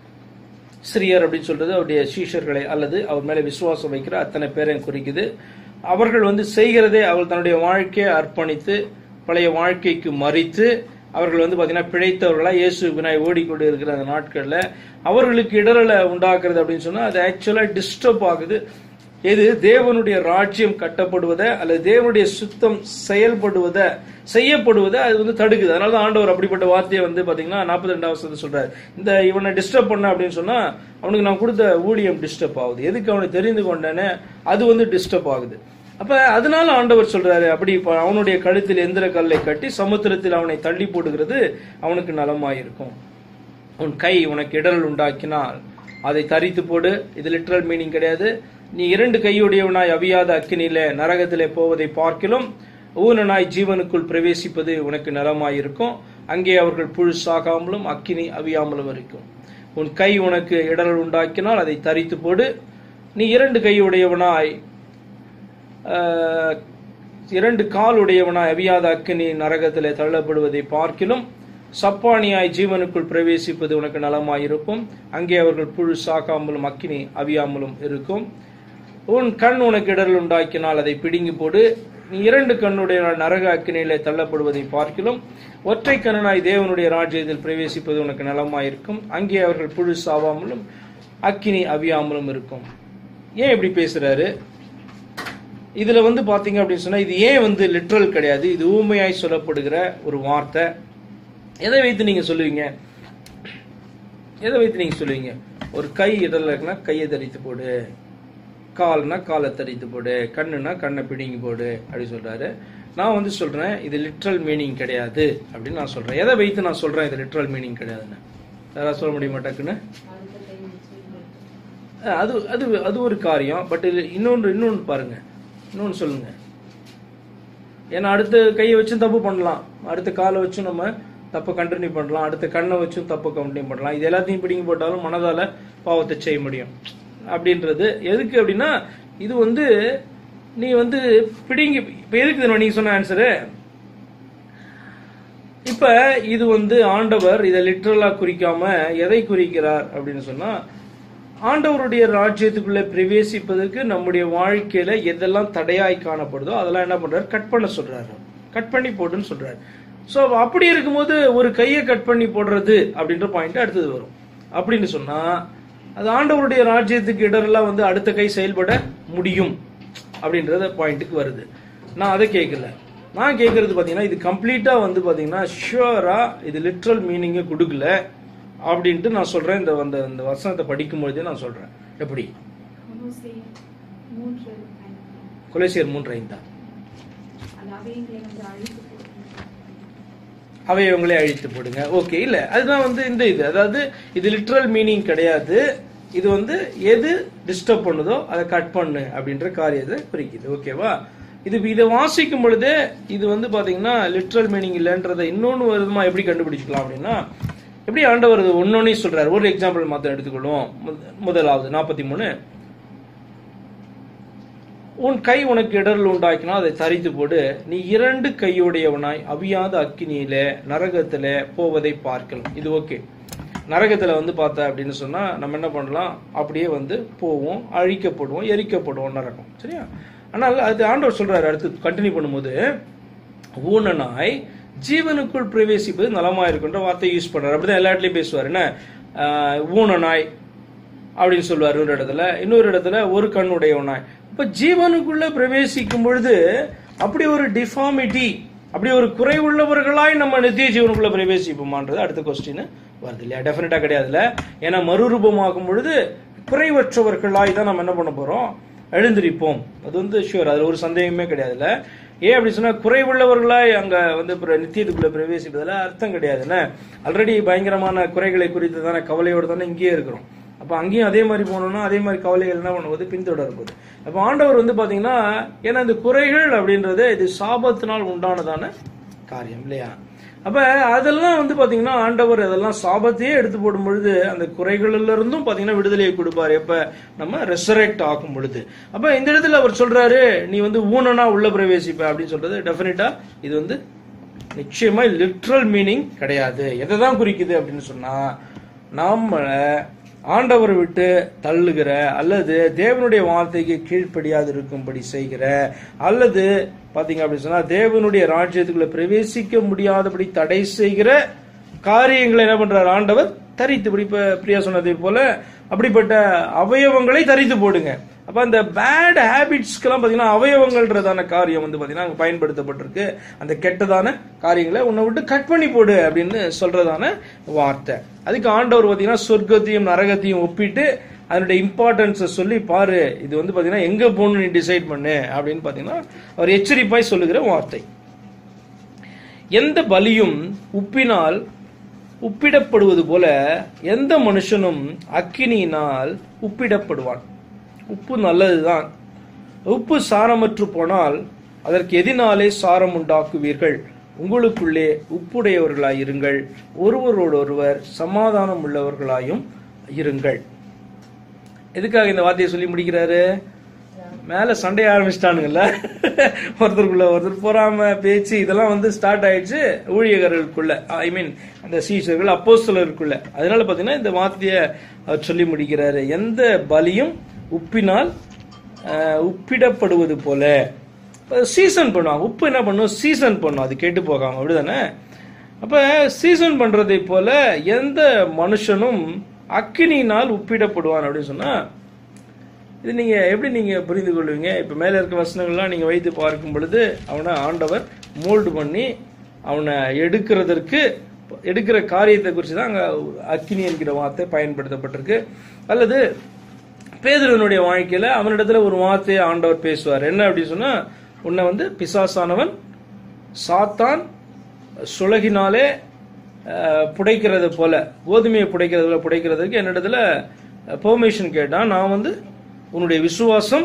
சிறியர் அப்படின்னு சொல்றது அவருடைய சீஷர்களை அல்லது அவர் மேல விசுவாசம் வைக்கிற அத்தனை பேரையும் குறிக்குது அவர்கள் வந்து செய்கிறதே அவர்கள் தன்னுடைய வாழ்க்கையை அர்ப்பணித்து பழைய வாழ்க்கைக்கு மறித்து அவர்கள் வந்து பாத்தீங்கன்னா பிழைத்தவர்களா இயேசு வினாய் ஓடிக்கொண்டு இருக்கிற அந்த நாட்கள்ல அவர்களுக்கு இடரலை உண்டாக்குறது அப்படின்னு சொன்னா அது ஆக்சுவலா டிஸ்டர்ப் ஆகுது எது தேவனுடைய ராஜ்யம் கட்டப்படுவதை அல்லது தேவனுடைய சுத்தம் செயல்படுவதை செய்யப்படுவதை அது வந்து தடுக்குது அதனால தான் ஆண்டவர் அப்படிப்பட்ட வார்த்தையை வந்து பாத்தீங்கன்னா நாற்பத்தி ரெண்டாவது சொல்றாரு இந்த இவனை டிஸ்டர்ப் பண்ண அப்படின்னு சொன்னா அவனுக்கு நான் கொடுத்த ஊழியம் டிஸ்டர்ப் ஆகுது எதுக்கு அவனை தெரிந்து கொண்டேனே அது வந்து டிஸ்டர்ப் ஆகுது அப்ப அதனால ஆண்டவர் சொல்றாரு அப்படி இப்ப அவனுடைய கழுத்தில் எந்திர கல்லை கட்டி சமுத்திரத்தில் அவனை தள்ளி போடுகிறது அவனுக்கு நலமாயிருக்கும் உன் கை உனக்கு இடரல் உண்டாக்கினால் அதை தரித்து போடு இது லிட்ரல் மீனிங் கிடையாது நீ இரண்டு கையுடையவனாய் அவியாத அக்கினியில நரகத்திலே போவதை பார்க்கிலும் ஊனனாய் ஜீவனுக்குள் பிரவேசிப்பது உனக்கு நலமாயிருக்கும் அங்கே அவர்கள் புழு சாகாமலும் அக்கினி அவியாமலும் இருக்கும் உன் கை உனக்கு இடரல் உண்டாக்கினால் அதை தரித்து போடு நீ இரண்டு கையுடையவனாய் ஆஹ், இரண்டு கால் உடையவனாய் அவியாத அக்கினி நரகத்திலே தள்ளப்படுவதை பார்க்கிலும் சப்பானியாய் ஜீவனுக்குள் பிரவேசிப்பது உனக்கு நலமாயிருக்கும் அங்கே அவர்கள் புழு சாகாமலும் அக்கினி அவியாமலும் இருக்கும் உன் கண் உனக்கு இடரல் உண்டாக்கினால் அதை பிடுங்கி போடு நீ இரண்டு கண்ணுடைய நரக அக்கினியிலே தள்ளப்படுவதை பார்க்கிலும் ஒற்றை கண்ணனாய் தேவனுடைய ராஜ்யத்தில் பிரவேசிப்பது உனக்கு நலமாயிருக்கும் அங்கே அவர்கள் புழு சாவாமலும் அக்கினி அவியாமலும் இருக்கும் ஏன் இப்படி பேசுறாரு இதுல வந்து பாத்தீங்க அப்படின்னு சொன்னா இது ஏன் வந்து லிட்ரல் கிடையாது இது ஊமையாய் சொல்லப்படுகிற ஒரு வார்த்தை எதை வைத்து நீங்க சொல்லுவீங்க எதை வைத்து நீங்க சொல்லுவீங்க ஒரு கை இடர்ல இருக்குன்னா கையை தரித்து போடு கால்னா காலை தரித்து போடு கண்ணுனா கண்ணை பிடிங்கி போடு அப்படி சொல்றாரு நான் வந்து சொல்றேன் இது லிட்ரல் மீனிங் கிடையாது அப்படின்னு நான் சொல்றேன் எதை வைத்து நான் சொல்றேன் இது லிட்ரல் மீனிங் கிடையாதுன்னு யாராவது சொல்ல முடியுமா டக்குன்னு அடுத்த கை வச்சு அஹ் அது அது அது ஒரு காரியம் பட் இது இன்னொன்று இன்னொன்று பாருங்க இன்னொன்று சொல்லுங்க ஏன்னா அடுத்த கையை வச்சும் தப்பு பண்ணலாம் அடுத்த காலை வச்சும் நம்ம தப்பை கண்டினியூ பண்ணலாம் அடுத்த கண்ணை வச்சும் தப்பை கண்டினியூ பண்ணலாம் இது எல்லாத்தையும் பிடிங்கி போட்டாலும் மனதால பாவத்தை செய்ய முடியும் அப்படின்றது எதுக்கு அப்படின்னா இது வந்து நீ வந்து பிடிங்கி இப்ப எதுக்கு தெரியுமா நீங்க சொன்ன ஆன்சரு இப்ப இது வந்து ஆண்டவர் இதை லிட்ரலா குறிக்காம எதை குறிக்கிறார் அப்படின்னு சொன்னா ஆண்டவருடைய ராஜ்யத்துக்குள்ள பிரவேசிப்பதற்கு நம்முடைய வாழ்க்கையில எதெல்லாம் தடையாய் காணப்படுதோ அதெல்லாம் என்ன பண்றாரு கட் பண்ண சொல்றாரு கட் பண்ணி போடுன்னு சொல்றாரு சோ அப்படி இருக்கும்போது ஒரு கையை கட் பண்ணி போடுறது அப்படின்ற பாயிண்ட் அடுத்தது வரும் அப்படின்னு சொன்னா அது ஆண்டவருடைய ராஜ்யத்துக்கு இடரெல்லாம் வந்து அடுத்த கை செயல்பட முடியும் அப்படின்றத பாயிண்ட்டுக்கு வருது நான் அதை கேட்கல நான் கேட்கறது பாத்தீங்கன்னா இது கம்ப்ளீட்டா வந்து பாத்தீங்கன்னா ஷுவரா இது லிட்ரல் மீனிங்கை கொடுக்கல அப்படின்ட்டு நான் சொல்றேன் இந்த அந்த இந்த வசனத்தை படிக்கும் பொழுதே நான் சொல்றேன் எப்படி கொலோசியர் மூன்று ஐந்து. கொலேசியர் மூன்று ஐந்தா அது அவைகளை வந்து அழித்து போடுகின்றன. அவயவங்களே அழித்து போடுங்க ஓகே இல்ல அதுதான் வந்து இந்த இது அதாவது இது லிட்ரல் மீனிங் கிடையாது இது வந்து எது டிஸ்டர்ப் பண்ணுதோ அதை கட் பண்ணு அப்படின்ற காரியத்தை குறிக்குது ஓகேவா இது இதை வாசிக்கும் பொழுதே இது வந்து பாத்தீங்கன்னா லிட்ரல் மீனிங் இல்லைன்றதை இன்னொன்னு விதமா எப்படி கண்டுபிடிச்சிக்கலாம் அப்படின்னா எப்படி ஆண்டவர் இது ஒன்னொன்னையும் சொல்றாரு ஒரு எக்ஸாம்பிள் மாத்திரம் எடுத்துக்கொள்வோம் முத- முதலாவது நாற்பத்தி மூணு உன் கை உனக்கு இடரல் உண்டாக்கினால் அதை தரித்து போடு நீ இரண்டு கையுடையவனாய் அவியாத அக்கினியில நரகத்துல போவதை பார்க்கலாம் இது ஓகே நரகத்துல வந்து பார்த்த அப்படின்னு சொன்னா நம்ம என்ன பண்ணலாம் அப்படியே வந்து போவோம் அழிக்கப்படுவோம் எரிக்கப்படுவோம் நரகம் சரியா ஆனால் அது ஆண்டவர் சொல்றாரு அடுத்து கண்டினியூ பண்ணும்போது ஊனனாய் ஜீவனுக்குள் பிரவேசிப்பது நலமா இருக்குன்ற வார்த்தையை யூஸ் பண்றாரு அப்படிதான் எல்லா இடத்துலயும் பேசுவார் என்ன ஆஹ் ஊனனாய் அப்படின்னு சொல்லுவார் ஒரு இடத்துல இன்னொரு இடத்துல ஒரு கண்ணுடையவனாய் இப்ப ஜீவனுக்குள்ள பிரவேசிக்கும் பொழுது அப்படி ஒரு டிஃபார்மிட்டி அப்படி ஒரு குறைவுள்ளவர்களாய் நம்ம நித்திய ஜீவனுக்குள்ள பிரவேசிப்போமான்றது அடுத்த கொஸ்டின் வருது இல்லையா டெஃபினட்டா கிடையாதுல்ல ஏன்னா மறுரூபமாகும் பொழுது குறைவற்றவர்களாய் தான் நம்ம என்ன பண்ண போறோம் எழுந்திருப்போம் அது வந்து ஷூர் அதுல ஒரு சந்தேகமே கிடையாதுல்ல ஏன் அப்படி சொன்னா குறைவுள்ளவர்களாய் அங்க வந்து பிர- நித்தியத்துக்குள்ள பிரவேசிப்பதுல அர்த்தம் கிடையாதுல்ல ஆல்ரெடி பயங்கரமான குறைகளை குறித்து தானே கவலையோடு தானே இங்கேயே இருக்கிறோம் அப்ப அங்கேயும் அதே மாதிரி போனோம்னா அதே மாதிரி கவலைகள் என்ன பண்ணுவது பின்தொடர போகுது அப்ப ஆண்டவர் வந்து பாத்தீங்கன்னா ஏன்னா இந்த குறைகள் அப்படின்றது இது சாபத்தினால் உண்டானதான காரியம் இல்லையா அப்ப அதெல்லாம் வந்து பாத்தீங்கன்னா ஆண்டவர் அதெல்லாம் சாபத்தையே எடுத்து போடும் பொழுது அந்த குறைகளிலிருந்தும் இருந்தும் பாத்தீங்கன்னா விடுதலையை கொடுப்பாரு எப்ப நம்ம ரெசரெக்ட் ஆகும் பொழுது அப்ப இந்த இடத்துல அவர் சொல்றாரு நீ வந்து ஊனனா உள்ள பிரவேசிப்ப அப்படின்னு சொல்றது டெஃபினட்டா இது வந்து நிச்சயமா லிட்ரல் மீனிங் கிடையாது எதை தான் குறிக்குது அப்படின்னு சொன்னா நம்மள ஆண்டவரை விட்டு தள்ளுகிற அல்லது தேவனுடைய வார்த்தைக்கு கீழ்ப்படியாது இருக்கும்படி செய்கிற அல்லது பாத்தீங்க அப்படின்னு சொன்னா தேவனுடைய ராஜ்யத்துக்குள்ள பிரவேசிக்க முடியாதபடி தடை செய்கிற காரியங்களை என்ன பண்றார் ஆண்டவர் தரித்து இப்படி இப்ப பிரியா சொன்னதை போல அப்படிப்பட்ட அவயவங்களை தரித்து போடுங்க அப்ப அந்த பேட் ஹேபிட்ஸ்க்கெல்லாம் பாத்தீங்கன்னா அவயவங்கள்ன்றதான காரியம் வந்து பாத்தீங்கன்னா அங்க பயன்படுத்தப்பட்டிருக்கு அந்த கெட்டதான காரியங்களை உன்னை விட்டு கட் பண்ணி போடு அப்படின்னு சொல்றதான வார்த்தை அதுக்கு ஆண்டவர் பாத்தீங்கன்னா சொர்க்கத்தையும் நரகத்தையும் ஒப்பிட்டு அதனுடைய இம்பார்ட்டன்ஸை சொல்லி பாரு இது வந்து பாத்தீங்கன்னா எங்க போகணும்னு நீ டிசைட் பண்ணு அப்படின்னு பாத்தீங்கன்னா அவர் எச்சரிப்பாய் சொல்லுகிற வார்த்தை எந்த பலியும் உப்பினால் உப்பிடப்படுவது போல எந்த மனுஷனும் அக்கினியினால் உப்பிடப்படுவான் உப்பு நல்லதுதான் உப்பு சாரமற்று போனால் அதற்கு எதினாலே சாரம் உண்டாக்குவீர்கள் உங்களுக்குள்ளே உப்புடையவர்களாய் இருங்கள் ஒருவரோடொருவர் சமாதானம் உள்ளவர்களாயும் இருங்கள் எதுக்காக இந்த வார்த்தையை சொல்லி முடிக்கிறாரு மேல சண்டை ஆரம்பிச்சிட்டானுங்கல்ல ஒருத்தருக்குள்ள ஒருத்தர் பொறாம பேச்சு இதெல்லாம் வந்து ஸ்டார்ட் ஆயிடுச்சு ஊழியர்களுக்குள்ள ஐ மீன் அந்த சீசர்கள் அப்போஸ்தலருக்குள்ள அதனால பாத்தீங்கன்னா இந்த வார்த்தையை அவர் சொல்லி முடிக்கிறாரு எந்த பலியும் உப்பினால் அஹ், உப்பிடப்படுவது போல சீசன் பண்ணுவாங்க உப்பு என்ன பண்ணும் சீசன் பண்ணும் அது கெட்டு போகாம அப்படிதானே அப்ப சீசன் பண்றதை போல எந்த மனுஷனும் அக்கினியினால் உப்பிடப்படுவான் அப்படின்னு சொன்னா இது நீங்க எப்படி நீங்க புரிந்து கொள்வீங்க இப்ப மேல இருக்க வசனங்கள்லாம் நீங்க வைத்து பார்க்கும் பொழுது அவனை ஆண்டவர் மோல்டு பண்ணி அவனை எடுக்கிறதற்கு எடுக்கிற காரியத்தை குறித்து தான் அங்க அக்கினி என்கிற வார்த்தை பயன்படுத்தப்பட்டிருக்கு அல்லது பேதுருவனுடைய வாழ்க்கையில அவனிடத்துல ஒரு வார்த்தையை ஆண்டவர் பேசுவார் என்ன அப்படின்னு சொன்னா உன்னை வந்து பிசாசானவன் சாத்தான் சுலகினாலே அஹ், புடைக்கிறது போல கோதுமையை புடைக்கிறது போல புடைக்கிறதுக்கு என்னிடத்துல பெர்மிஷன் கேட்டான் நான் வந்து உன்னுடைய விசுவாசம்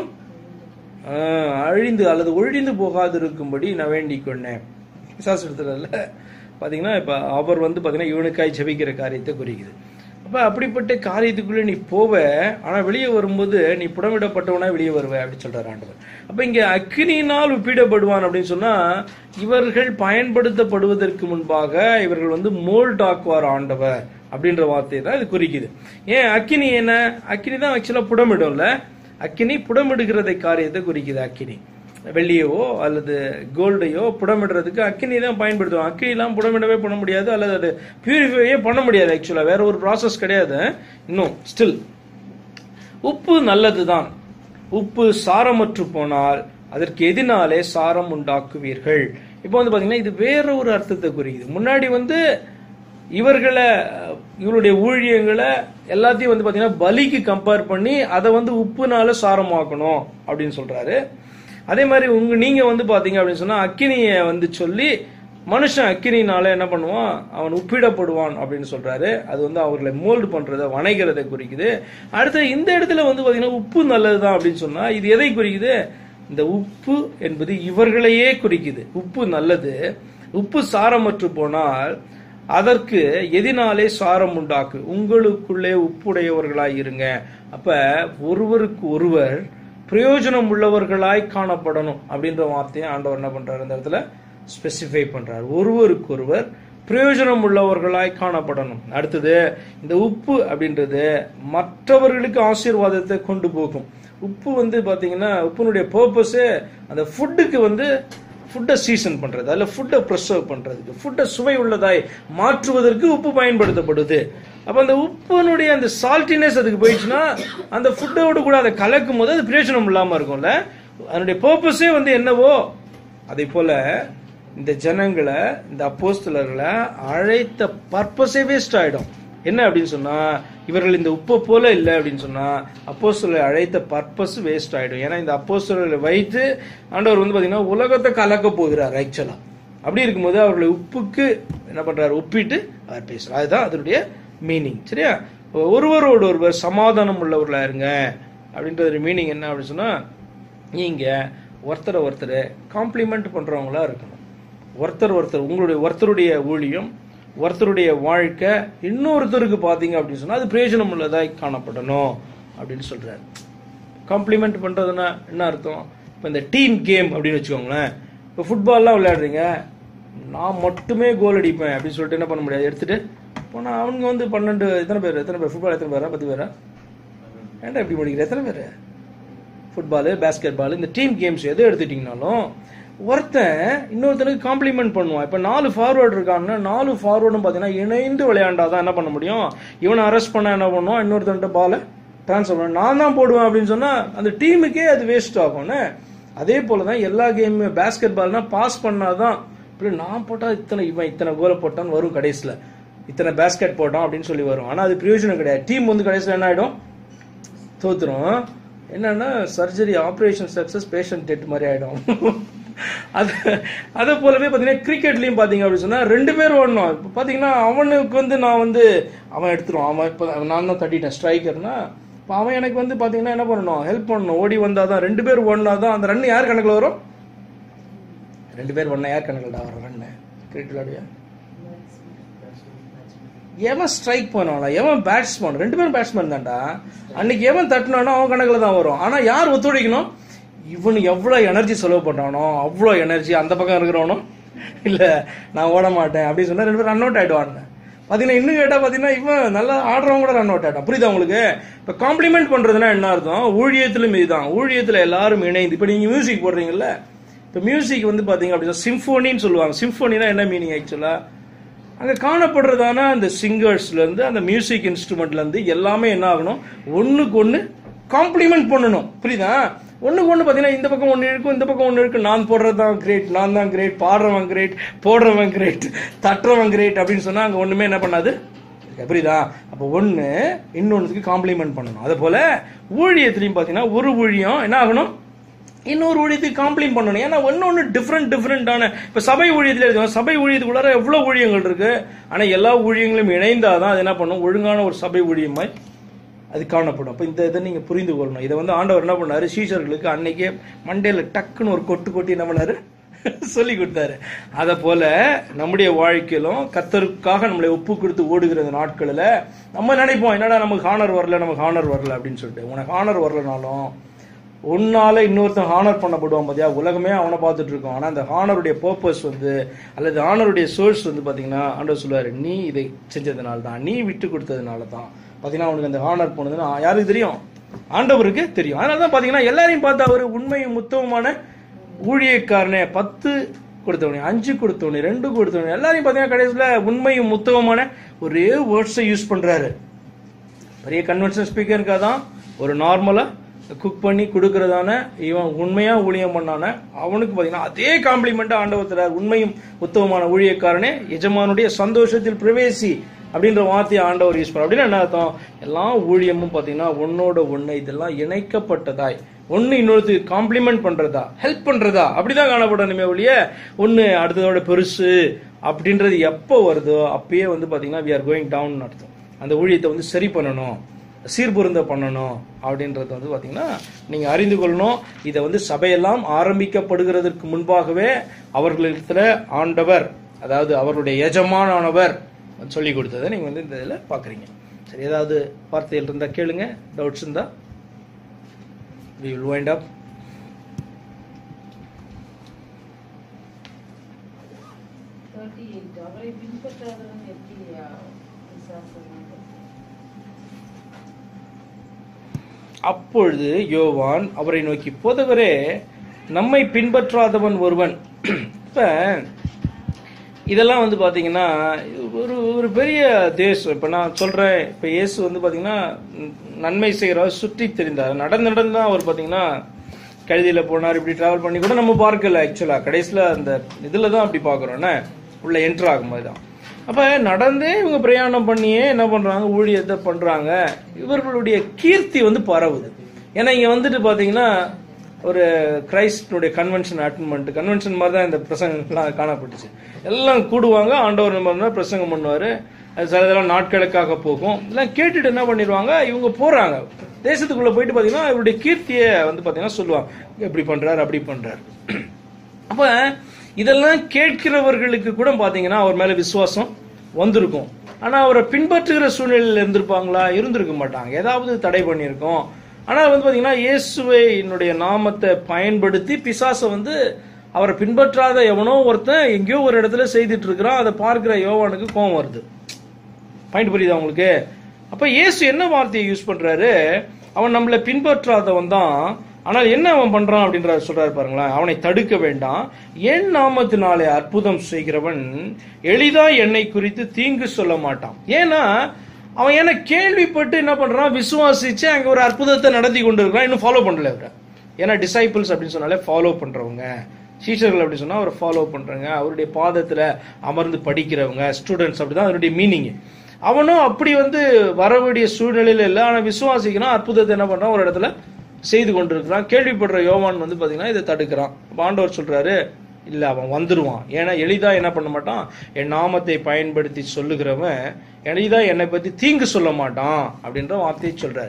அஹ், அழிந்து அல்லது ஒழிந்து போகாது இருக்கும்படி நான் வேண்டிக் கொண்டேன் விசுவாசம் எடுத்துறதுல பாத்தீங்கன்னா இப்ப அவர் வந்து பாத்தீங்கன்னா இவனுக்காய் ஜெபிக்கிற காரியத்தை குறிக்குது அப்ப அப்படிப்பட்ட காரியத்துக்குள்ள நீ போவ ஆனா வெளியே வரும்போது நீ புடமிடப்பட்டவனா வெளியே வருவ அப்படின்னு சொல்றாரு ஆண்டவர் அப்ப இங்க அக்கினியினால் ஒப்பிடப்படுவான் அப்படின்னு சொன்னா இவர்கள் பயன்படுத்தப்படுவதற்கு முன்பாக இவர்கள் வந்து மோல்ட் ஆக்குவார் ஆண்டவர் அப்படின்ற வார்த்தையை தான் இது குறிக்குது ஏன் அக்கினி என்ன அக்கினி தான் ஆக்சுவலா புடமிடும்ல அக்கினி புடமிடுகிறதை காரியத்தை குறிக்குது அக்கினி வெள்ளியவோ அல்லது கோல்டையோ புடமிடுறதுக்கு அக்கினி தான் பயன்படுத்துவோம் அக்கினிலாம் புடமிடவே பண்ண முடியாது அல்லது அது பியூரிஃபையே பண்ண முடியாது ஆக்சுவலா வேற ஒரு ப்ராசஸ் கிடையாது இன்னும் ஸ்டில் உப்பு நல்லதுதான் உப்பு சாரமற்று போனால் அதற்கு எதினாலே சாரம் உண்டாக்குவீர்கள் இப்போ வந்து பாத்தீங்கன்னா இது வேற ஒரு அர்த்தத்தை குறிக்குது முன்னாடி வந்து இவர்களை இவருடைய ஊழியங்களை எல்லாத்தையும் வந்து பாத்தீங்கன்னா பலிக்கு கம்பேர் பண்ணி அதை வந்து உப்புனால சாரமாக்கணும் அப்படின்னு சொல்றாரு அதே மாதிரி உங்க நீங்க வந்து பாத்தீங்க அப்படின்னு சொன்னா அக்கினியை வந்து சொல்லி மனுஷன் அக்கினினால என்ன பண்ணுவான் அவன் உப்பிடப்படுவான் அப்படின்னு சொல்றாரு அது வந்து அவர்களை மோல்டு பண்றத வணைகிறதை குறிக்குது அடுத்து இந்த இடத்துல வந்து பாத்தீங்கன்னா உப்பு நல்லதுதான் அப்படின்னு சொன்னா இது எதை குறிக்குது இந்த உப்பு என்பது இவர்களையே குறிக்குது உப்பு நல்லது உப்பு சாரமற்று போனால் அதற்கு எதினாலே சாரம் உண்டாக்கு உங்களுக்குள்ளே உப்புடையவர்களாய் இருங்க அப்ப ஒருவருக்கு ஒருவர் பிரயோஜனம் உள்ளவர்களாய் காணப்படணும் அப்படின்ற வார்த்தையை ஆண்டவர் என்ன பண்றாரு இந்த இடத்துல ஸ்பெசிஃபை பண்றார் ஒருவருக்கொருவர் பிரயோஜனம் உள்ளவர்களாய் காணப்படணும் அடுத்தது இந்த உப்பு அப்படின்றது மற்றவர்களுக்கு ஆசீர்வாதத்தை கொண்டு போகும் உப்பு வந்து பாத்தீங்கன்னா உப்புனுடைய பர்பஸே அந்த ஃபுட்டுக்கு வந்து ஃபுட்டை சீசன் பண்றது அதில் ஃபுட்டை ப்ரிசர்வ் பண்றதுக்கு ஃபுட்டை சுவை உள்ளதாய் மாற்றுவதற்கு உப்பு பயன்படுத்தப்படுது அப்ப அந்த உப்புனுடைய அந்த சால்ட்டினஸ் அதுக்கு போயிடுச்சுன்னா அந்த ஃபுட்டோடு கூட அதை கலக்கும் போது அது பிரயோஜனம் இல்லாம இருக்கும்ல அதனுடைய பர்பஸே வந்து என்னவோ அதே போல இந்த ஜனங்களை இந்த அப்போஸ்தலர்களை அழைத்த பர்பஸே வேஸ்ட் ஆயிடும் என்ன அப்படின்னு சொன்னா இவர்கள் இந்த உப்பை போல இல்லை அப்படின்னு சொன்னா அப்போஸ்தலரை அழைத்த பர்பஸ் வேஸ்ட் ஆயிடும் ஏன்னா இந்த அப்போஸ்தலரை வைத்து ஆண்டவர் வந்து பாத்தீங்கன்னா உலகத்தை கலக்க போகிறார் ஆக்சுவலா அப்படி இருக்கும்போது அவர்களை உப்புக்கு என்ன பண்றாரு ஒப்பிட்டு அவர் பேசுறார் அதுதான் அதனுடைய மீனிங் சரியா ஒருவரோடு ஒருவர் சமாதானம் உள்ளவர்களா இருங்க அப்படின்றது மீனிங் என்ன அப்படின்னு சொன்னா நீங்க ஒருத்தரை ஒருத்தர் காம்ப்ளிமெண்ட் பண்றவங்களா இருக்கணும் ஒருத்தர் ஒருத்தர் உங்களுடைய ஒருத்தருடைய ஊழியம் ஒருத்தருடைய வாழ்க்கை இன்னொருத்தருக்கு பாத்தீங்க அப்படின்னு சொன்னா அது பிரயோஜனம் உள்ளதாய் காணப்படணும் அப்படின்னு சொல்றாரு காம்ப்ளிமெண்ட் பண்றதுன்னா என்ன அர்த்தம் இப்போ இந்த டீம் கேம் அப்படின்னு வச்சுக்கோங்களேன் இப்போ ஃபுட்பால்லாம் விளையாடுறீங்க நான் மட்டுமே கோல் அடிப்பேன் அப்படின்னு சொல்லிட்டு என்ன பண்ண முடியாது எடுத்துட்டு போனால் அவங்க வந்து பன்னெண்டு எத்தனை பேர் எத்தனை பேர் ஃபுட்பால் எத்தனை பேரா பத்து பேரா ஏன்டா இப்படி முடிக்கிற எத்தனை பேர் ஃபுட்பாலு பேஸ்கெட் பால் இந்த டீம் கேம்ஸ் எது எடுத்துட்டிங்கனாலும் ஒருத்தன் இன்னொருத்தனுக்கு காம்ப்ளிமெண்ட் பண்ணுவான் இப்போ நாலு ஃபார்வர்டு இருக்காங்கன்னா நாலு ஃபார்வர்டும் பார்த்தீங்கன்னா இணைந்து விளையாண்டாதான் என்ன பண்ண முடியும் இவனை அரெஸ்ட் பண்ண என்ன பண்ணுவான் இன்னொருத்தன்ட்ட பாலை ட்ரான்ஸ்ஃபர் பண்ண நான் தான் போடுவேன் அப்படின்னு சொன்னால் அந்த டீமுக்கே அது வேஸ்ட் ஆகும்னு அதே போல தான் எல்லா கேமுமே பேஸ்கெட் பால்னா பாஸ் பண்ணாதான் இப்படி நான் போட்டால் இத்தனை இவன் இத்தனை கோலை போட்டான்னு வரும் கடைசியில் இத்தனை பேஸ்கெட் போட்டோம் அப்படின்னு சொல்லி வரும் ஆனால் அது பிரயோஜனம் கிடையாது டீம் வந்து கடைசியில் என்ன ஆகிடும் தோத்துரும் என்னன்னா surgery operation success patient dead மாதிரி ஆயிடும் அது அதே போலவே பார்த்தீங்கன்னா கிரிக்கெட்லையும் பார்த்தீங்க அப்படின்னு சொன்னால் ரெண்டு பேர் ஓடணும் இப்போ பார்த்தீங்கன்னா அவனுக்கு வந்து நான் வந்து அவன் எடுத்துருவான் அவன் இப்போ நான் தான் தட்டிட்டேன் ஸ்ட்ரைக்கர்னா இப்போ அவன் எனக்கு வந்து பார்த்தீங்கன்னா என்ன பண்ணணும் ஹெல்ப் பண்ணணும் ஓடி வந்தால் தான் ரெண்டு பேர் ஓடினா தான் அந்த ரன் யார் கணக்கில் வரும் ரெண்டு பேர் ஒன்றா யார் கணக்கில் வரும் ரன்னு கிரிக்கெட் விளையாடுவியா எவன் ஸ்ட்ரைக் பண்ணுவானா எவன் பேட்ஸ்மேன் ரெண்டு பேரும் பேட்ஸ்மேன் தான்டா அன்னைக்கு எவன் தட்டினானோ அவன் கணக்கில் தான் வரும் ஆனால் யார் ஒத்துழைக்கணும் இவன் எவ்வளோ எனர்ஜி செலவு பண்ணானோ அவ்வளோ எனர்ஜி அந்த பக்கம் இருக்கிறவனும் இல்லை நான் ஓட மாட்டேன் அப்படின்னு சொன்னா ரெண்டு பேரும் ரன் அவுட் ஆயிடுவாங்க பார்த்தீங்கன்னா இன்னும் கேட்டால் பார்த்தீங்கன்னா இவன் நல்லா ஆடுறவங்க கூட ரன் அவுட் ஆயிட்டான் புரியுதா உங்களுக்கு இப்போ காம்ப்ளிமெண்ட் பண்ணுறதுனா என்ன அர்த்தம் ஊழியத்திலும் இதுதான் ஊழியத்தில் எல்லாரும் இணைந்து இப்போ நீங்கள் மியூசிக் போடுறீங்கல்ல இப்போ மியூசிக் வந்து பார்த்தீங்க அப்படின்னா சிம்ஃபோனின்னு சொல்லுவாங்க சிம்ஃபோனினா என்ன மீனிங் ஆக்சுவலாக அங்கே காணப்படுறதான அந்த சிங்கர்ஸ்லேருந்து அந்த மியூசிக் இன்ஸ்ட்ருமெண்ட்லேருந்து எல்லாமே என்ன ஆகணும் ஒன்றுக்கு ஒன்று காம்ப்ளிமெண்ட் பண்ணணும் புரியுதா ஒன்றுக்கு ஒன்று பார்த்தீங்கன்னா இந்த பக்கம் ஒன்று இருக்கும் இந்த பக்கம் ஒன்று இருக்கு நான் போடுறது தான் கிரேட் நான் தான் கிரேட் பாடுறவன் கிரேட் போடுறவன் கிரேட் தட்டுறவன் கிரேட் அப்படின்னு சொன்னால் அங்கே ஒன்றுமே என்ன பண்ணாது புரியுதா அப்போ ஒன்று இன்னொன்றுக்கு காம்ப்ளிமெண்ட் பண்ணணும் அதே போல் ஊழியத்துலையும் பார்த்தீங்கன்னா ஒரு ஊழியம் என்ன ஆகணும் இன்னொரு ஊழியத்துக்கு காம்ப்ளைண்ட் பண்ணணும் ஏன்னா ஒன்று ஒன்று டிஃப்ரெண்ட் டிஃப்ரெண்டான இப்போ சபை ஊழியத்தில் இருக்கும் சபை ஊழியத்துக்குள்ளார எவ்வளோ ஊழியங்கள் இருக்கு ஆனால் எல்லா ஊழியங்களும் இணைந்தாதான் அது என்ன பண்ணும் ஒழுங்கான ஒரு சபை ஊழியமாய் அது காணப்படும் அப்போ இந்த இதை நீங்கள் புரிந்து கொள்ளணும் இதை வந்து ஆண்டவர் என்ன பண்ணாரு சீஷர்களுக்கு அன்னைக்கே மண்டையில் டக்குன்னு ஒரு கொட்டு கொட்டி என்ன பண்ணாரு சொல்லி கொடுத்தாரு அதை போல நம்முடைய வாழ்க்கையிலும் கத்தருக்காக நம்மளை ஒப்பு கொடுத்து ஓடுகிற இந்த நாட்களில் நம்ம நினைப்போம் என்னடா நமக்கு ஹானர் வரல நமக்கு ஹானர் வரல அப்படின்னு சொல்லிட்டு உனக்கு ஹானர் வரலனாலும் உன்னால இன்னொருத்தன் ஹானர் பண்ணப்படுவான் பார்த்தியா உலகமே அவனை பார்த்துட்டு இருக்கோம் ஆனால் அந்த ஹானருடைய பர்பஸ் வந்து அல்லது ஹானருடைய சோர்ஸ் வந்து பார்த்தீங்கன்னா ஆண்டவர் சொல்லுவார் நீ இதை செஞ்சதுனால தான் நீ விட்டு கொடுத்ததுனால தான் பார்த்தீங்கன்னா அவனுக்கு அந்த ஹானர் போனதுன்னு யாருக்கு தெரியும் ஆண்டவருக்கு தெரியும் அதனால தான் பார்த்தீங்கன்னா எல்லாரையும் பார்த்து அவர் உண்மையும் முத்தமுமான ஊழியக்காரனே பத்து கொடுத்தவனே அஞ்சு கொடுத்தவனே ரெண்டு கொடுத்தவனே எல்லாரையும் பார்த்தீங்கன்னா கடைசியில் உண்மையும் முத்தகமான ஒரே வேர்ட்ஸை யூஸ் பண்ணுறாரு பெரிய கன்வென்ஷன் ஸ்பீக்கருக்காக தான் ஒரு நார்மலாக குக் பண்ணி கொடுக்கறதான இவன் உண்மையா ஊழியம் பண்ணான அவனுக்கு பார்த்தீங்கன்னா அதே காம்ப்ளிமெண்ட்டாக ஆண்டவத்தில் உண்மையும் உத்தமமான ஊழியக்காரனே எஜமானுடைய சந்தோஷத்தில் பிரவேசி அப்படின்ற வார்த்தையை ஆண்டவர் யூஸ் பண்ண அப்படின்னா என்ன அர்த்தம் எல்லா ஊழியமும் பார்த்தீங்கன்னா ஒன்னோட ஒன்று இதெல்லாம் இணைக்கப்பட்டதாய் ஒன்று இன்னொருத்துக்கு காம்ப்ளிமெண்ட் பண்ணுறதா ஹெல்ப் பண்ணுறதா அப்படிதான் காணப்படணுமே ஒழிய ஒன்று அடுத்ததோட பெருசு அப்படின்றது எப்போ வருதோ அப்பயே வந்து பார்த்தீங்கன்னா வி ஆர் கோயிங் டவுன் அர்த்தம் அந்த ஊழியத்தை வந்து சரி பண்ணணும் சீர்பொருந்த பண்ணணும் அப்படின்றது வந்து பார்த்தீங்கன்னா நீங்கள் அறிந்து கொள்ளணும் இதை வந்து சபையெல்லாம் ஆரம்பிக்கப்படுகிறதற்கு முன்பாகவே அவர்களிடத்துல ஆண்டவர் அதாவது அவருடைய எஜமானவர் சொல்லி கொடுத்ததை நீங்கள் வந்து இந்த இதில் பார்க்குறீங்க சரி ஏதாவது வார்த்தைகள் இருந்தால் கேளுங்க டவுட்ஸ் இருந்தால் we will wind up thirty eight அவரை பின்பற்றாதவன் எப்படி அஹ், விசுவாசமாக அப்பொழுது யோவான் அவரை நோக்கி போதவரே நம்மை பின்பற்றாதவன் ஒருவன் இப்ப இதெல்லாம் வந்து பாத்தீங்கன்னா ஒரு ஒரு பெரிய தேசம் இப்ப நான் சொல்றேன் இப்ப இயேசு வந்து பாத்தீங்கன்னா நன்மை செய்கிறவர் சுற்றி தெரிந்தார் நடந்து நடந்து தான் அவர் பாத்தீங்கன்னா கழுதியில போனார் இப்படி டிராவல் பண்ணி கூட நம்ம பார்க்கல ஆக்சுவலா கடைசியில அந்த இதுல தான் அப்படி பாக்குறோம் என்ன உள்ள என்ட்ரு ஆகும்போது தான் அப்ப நடந்தே இவங்க பிரயாணம் பண்ணியே என்ன பண்றாங்க ஊழியத்தை பண்றாங்க இவர்களுடைய கீர்த்தி வந்து பரவுது ஏன்னா இங்க வந்துட்டு பாத்தீங்கன்னா ஒரு கிரைஸ்டனுடைய கன்வென்ஷன் அட்டன் பண்ணிட்டு கன்வென்ஷன் மாதிரி தான் இந்த பிரசங்கம்லாம் காணப்பட்டுச்சு எல்லாம் கூடுவாங்க ஆண்டவர் நம்ம இருந்தா பிரசங்கம் பண்ணுவாரு அது சில இதெல்லாம் நாட்களுக்காக போகும் இதெல்லாம் கேட்டுட்டு என்ன பண்ணிடுவாங்க இவங்க போறாங்க தேசத்துக்குள்ள போயிட்டு பாத்தீங்கன்னா இவருடைய கீர்த்தியை வந்து பாத்தீங்கன்னா சொல்லுவாங்க எப்படி பண்றாரு அப்படி பண்றாரு அப்ப இதெல்லாம் கேட்கிறவர்களுக்கு கூட பாத்தீங்கன்னா அவர் மேல விசுவாசம் வந்திருக்கும் ஆனா அவரை பின்பற்றுகிற சூழ்நிலையில இருந்திருப்பாங்களா இருந்திருக்க மாட்டாங்க ஏதாவது தடை பண்ணியிருக்கோம் ஆனா வந்து பாத்தீங்கன்னா இயேசுவை என்னுடைய நாமத்தை பயன்படுத்தி பிசாசை வந்து அவரை பின்பற்றாத எவனோ ஒருத்தன் எங்கேயோ ஒரு இடத்துல செய்துட்டு இருக்கிறான் அதை பார்க்கிற யோவானுக்கு கோவம் வருது பாயிண்ட் புரியுதா உங்களுக்கு அப்ப இயேசு என்ன வார்த்தையை யூஸ் பண்றாரு அவன் நம்மளை பின்பற்றாதவன் தான் ஆனால் என்ன அவன் பண்றான் அப்படின்ற சொல்றாரு பாருங்களேன் அவனை தடுக்க வேண்டாம் என் நாமத்தினாலே அற்புதம் செய்கிறவன் எளிதா என்னை குறித்து தீங்கு சொல்ல மாட்டான் ஏன்னா அவன் என்ன கேள்விப்பட்டு என்ன பண்றான் விசுவாசிச்சு அங்க ஒரு அற்புதத்தை நடத்தி கொண்டு இருக்கிறான் இன்னும் ஃபாலோ பண்ணல அவரை ஏன்னா டிசைபிள்ஸ் அப்படின்னு சொன்னாலே ஃபாலோ பண்றவங்க சீஷர்கள் அப்படி சொன்னா அவரை ஃபாலோ பண்றவங்க அவருடைய பாதத்துல அமர்ந்து படிக்கிறவங்க ஸ்டூடெண்ட்ஸ் அப்படிதான் அதனுடைய மீனிங் அவனும் அப்படி வந்து வரவேண்டிய சூழ்நிலையில இல்லை ஆனா விசுவாசிக்கிறான் அற்புதத்தை என்ன பண்றான் ஒரு இடத்துல செய்து கொண்டிருக்கிறான் கேள்விப்படுற யோவான் வந்து பாத்தீங்கன்னா இதை தடுக்கிறான் அப்ப ஆண்டவர் சொல்றாரு இல்ல அவன் வந்துருவான் ஏன்னா எளிதா என்ன பண்ண மாட்டான் என் நாமத்தை பயன்படுத்தி சொல்லுகிறவன் எளிதா என்னை பத்தி தீங்கு சொல்ல மாட்டான் அப்படின்ற வார்த்தையை சொல்றாரு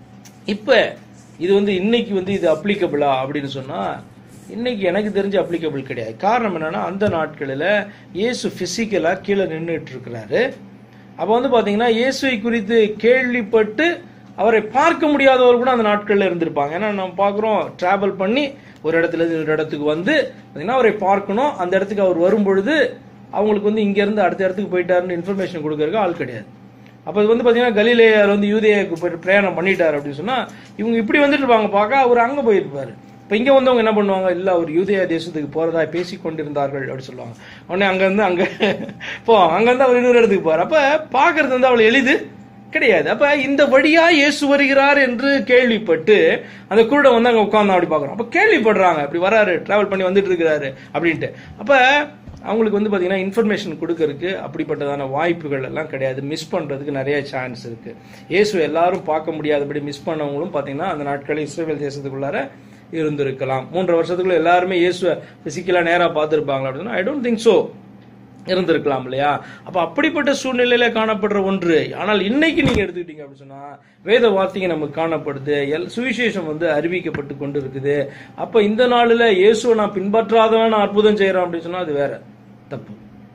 இப்ப இது வந்து இன்னைக்கு வந்து இது அப்ளிகபிளா அப்படின்னு சொன்னா இன்னைக்கு எனக்கு தெரிஞ்ச அப்ளிகபிள் கிடையாது காரணம் என்னன்னா அந்த நாட்களில் இயேசு பிசிக்கலா கீழே நின்றுட்டு இருக்கிறாரு அப்ப வந்து பாத்தீங்கன்னா இயேசுவை குறித்து கேள்விப்பட்டு அவரை பார்க்க முடியாதவர் கூட அந்த நாட்கள்ல இருந்திருப்பாங்க ஏன்னா நம்ம பார்க்குறோம் டிராவல் பண்ணி ஒரு இடத்துல இருந்து ஒரு இடத்துக்கு வந்து பாத்தீங்கன்னா அவரை பார்க்கணும் அந்த இடத்துக்கு அவர் வரும் பொழுது அவங்களுக்கு வந்து இங்க இருந்து அடுத்த இடத்துக்கு போயிட்டாருன்னு இன்ஃபர்மேஷன் கொடுக்கறதுக்கு ஆள் கிடையாது அப்ப இது வந்து பாத்தீங்கன்னா கலிலேயர் வந்து யூதேயாவுக்கு போயிட்டு பிரயாணம் பண்ணிட்டாரு அப்படின்னு சொன்னா இவங்க இப்படி வந்துட்டு இருப்பாங்க பார்க்க அவர் அங்க போயிருப்பாரு இப்ப இங்க வந்தவங்க என்ன பண்ணுவாங்க இல்ல அவர் யூதேயா தேசத்துக்கு போறதா பேசி கொண்டிருந்தார்கள் அப்படி சொல்லுவாங்க உடனே அங்க இருந்து அங்க போ அங்க இருந்து அவர் இன்னொரு இடத்துக்கு போறார் அப்ப பாக்குறது வந்து அவள் எளிது கிடையாது அப்ப இந்த வழியா இயேசு வருகிறார் என்று கேள்விப்பட்டு அந்த குருடன் வந்து அங்க உட்கார்ந்து அப்படி பாக்குறோம் அப்ப கேள்விப்படுறாங்க அப்படி வராரு டிராவல் பண்ணி வந்துட்டு இருக்கிறாரு அப்படின்ட்டு அப்ப அவங்களுக்கு வந்து பாத்தீங்கன்னா இன்ஃபர்மேஷன் கொடுக்கறதுக்கு அப்படிப்பட்டதான வாய்ப்புகள் எல்லாம் கிடையாது மிஸ் பண்றதுக்கு நிறைய சான்ஸ் இருக்கு இயேசு எல்லாரும் பார்க்க முடியாதபடி மிஸ் பண்ணவங்களும் பாத்தீங்கன்னா அந்த நாட்களில் இஸ்ரேல் தேசத்துக்குள்ளார இருந்திருக்கலாம் மூன்று வருஷத்துக்குள்ள எல்லாருமே இயேசுவை பிசிக்கலா நேரா பார்த்திருப்பாங்களா அப்படின்னா ஐ டோன்ட் திங்க் சோ இருந்திருக்கலாம் இல்லையா அப்ப அப்படிப்பட்ட சூழ்நிலையில காணப்படுற ஒன்று ஆனால் இன்னைக்கு நீங்க எடுத்துக்கிட்டீங்க அப்படின்னு சொன்னா வேத வார்த்தைங்க நமக்கு காணப்படுது எல் சுவிசேஷம் வந்து அறிவிக்கப்பட்டு கொண்டு இருக்குது அப்ப இந்த நாளில் இயேசுவை நான் பின்பற்றாதவன் நான் அற்புதம் செய்யறேன் அப்படின்னு சொன்னா அது வேற தப்பு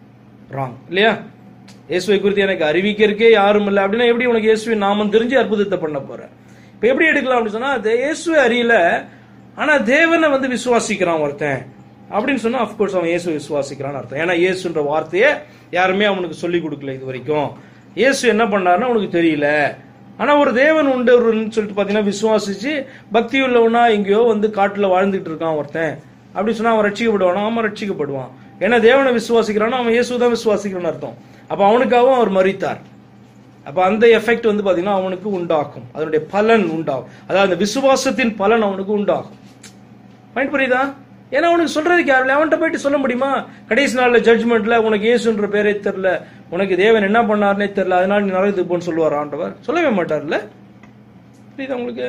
ராங் இல்லையா இயேசுவை குறித்து எனக்கு அறிவிக்கிறதுக்கே யாரும் இல்லை அப்படின்னா எப்படி உனக்கு இயேசுவின் நாமம் தெரிஞ்சு அற்புதத்தை பண்ண போற இப்ப எப்படி எடுக்கலாம் அப்படின்னு சொன்னா அது இயேசுவை அறியல ஆனா தேவனை வந்து விசுவாசிக்கிறான் ஒருத்தன் அப்படின்னு சொன்னா அஃப்கோர்ஸ் அவன் இயேசு விசுவாசிக்கிறான்னு அர்த்தம் ஏன்னா இயேசுன்ற வார்த்தையை யாருமே அவனுக்கு சொல்லி கொடுக்கல இது வரைக்கும் இயேசு என்ன பண்ணாருன்னா உனக்கு தெரியல ஆனா ஒரு தேவன் உண்டு ஒருன்னு சொல்லிட்டு பாத்தீங்கன்னா விசுவாசிச்சு பக்தி உள்ளவனா எங்கேயோ வந்து காட்டுல வாழ்ந்துட்டு இருக்கான் ஒருத்தன் அப்படி சொன்னா அவன் ரட்சிக்கப்படுவானா அவன் ரட்சிக்கப்படுவான் ஏன்னா தேவனை விசுவாசிக்கிறானோ அவன் இயேசு தான் விசுவாசிக்கிறான்னு அர்த்தம் அப்ப அவனுக்காகவும் அவர் மறித்தார் அப்ப அந்த எஃபெக்ட் வந்து பாத்தீங்கன்னா அவனுக்கு உண்டாகும் அதனுடைய பலன் உண்டாகும் அதாவது அந்த விசுவாசத்தின் பலன் அவனுக்கு உண்டாகும் பாயிண்ட் புரியுதா ஏன்னா அவனுக்கு சொல்றதுக்கு யாரும் அவன்கிட்ட போயிட்டு சொல்ல முடியுமா கடைசி நாள்ல ஜட்ஜ்மெண்ட்ல உனக்கு இயேசுன்ற பேரே தெரியல உனக்கு தேவன் என்ன பண்ணாருனே தெரியல அதனால நீ நரகத்துக்கு போன்னு சொல்லுவார் ஆண்டவர் சொல்லவே மாட்டார்ல புரியுதா உங்களுக்கு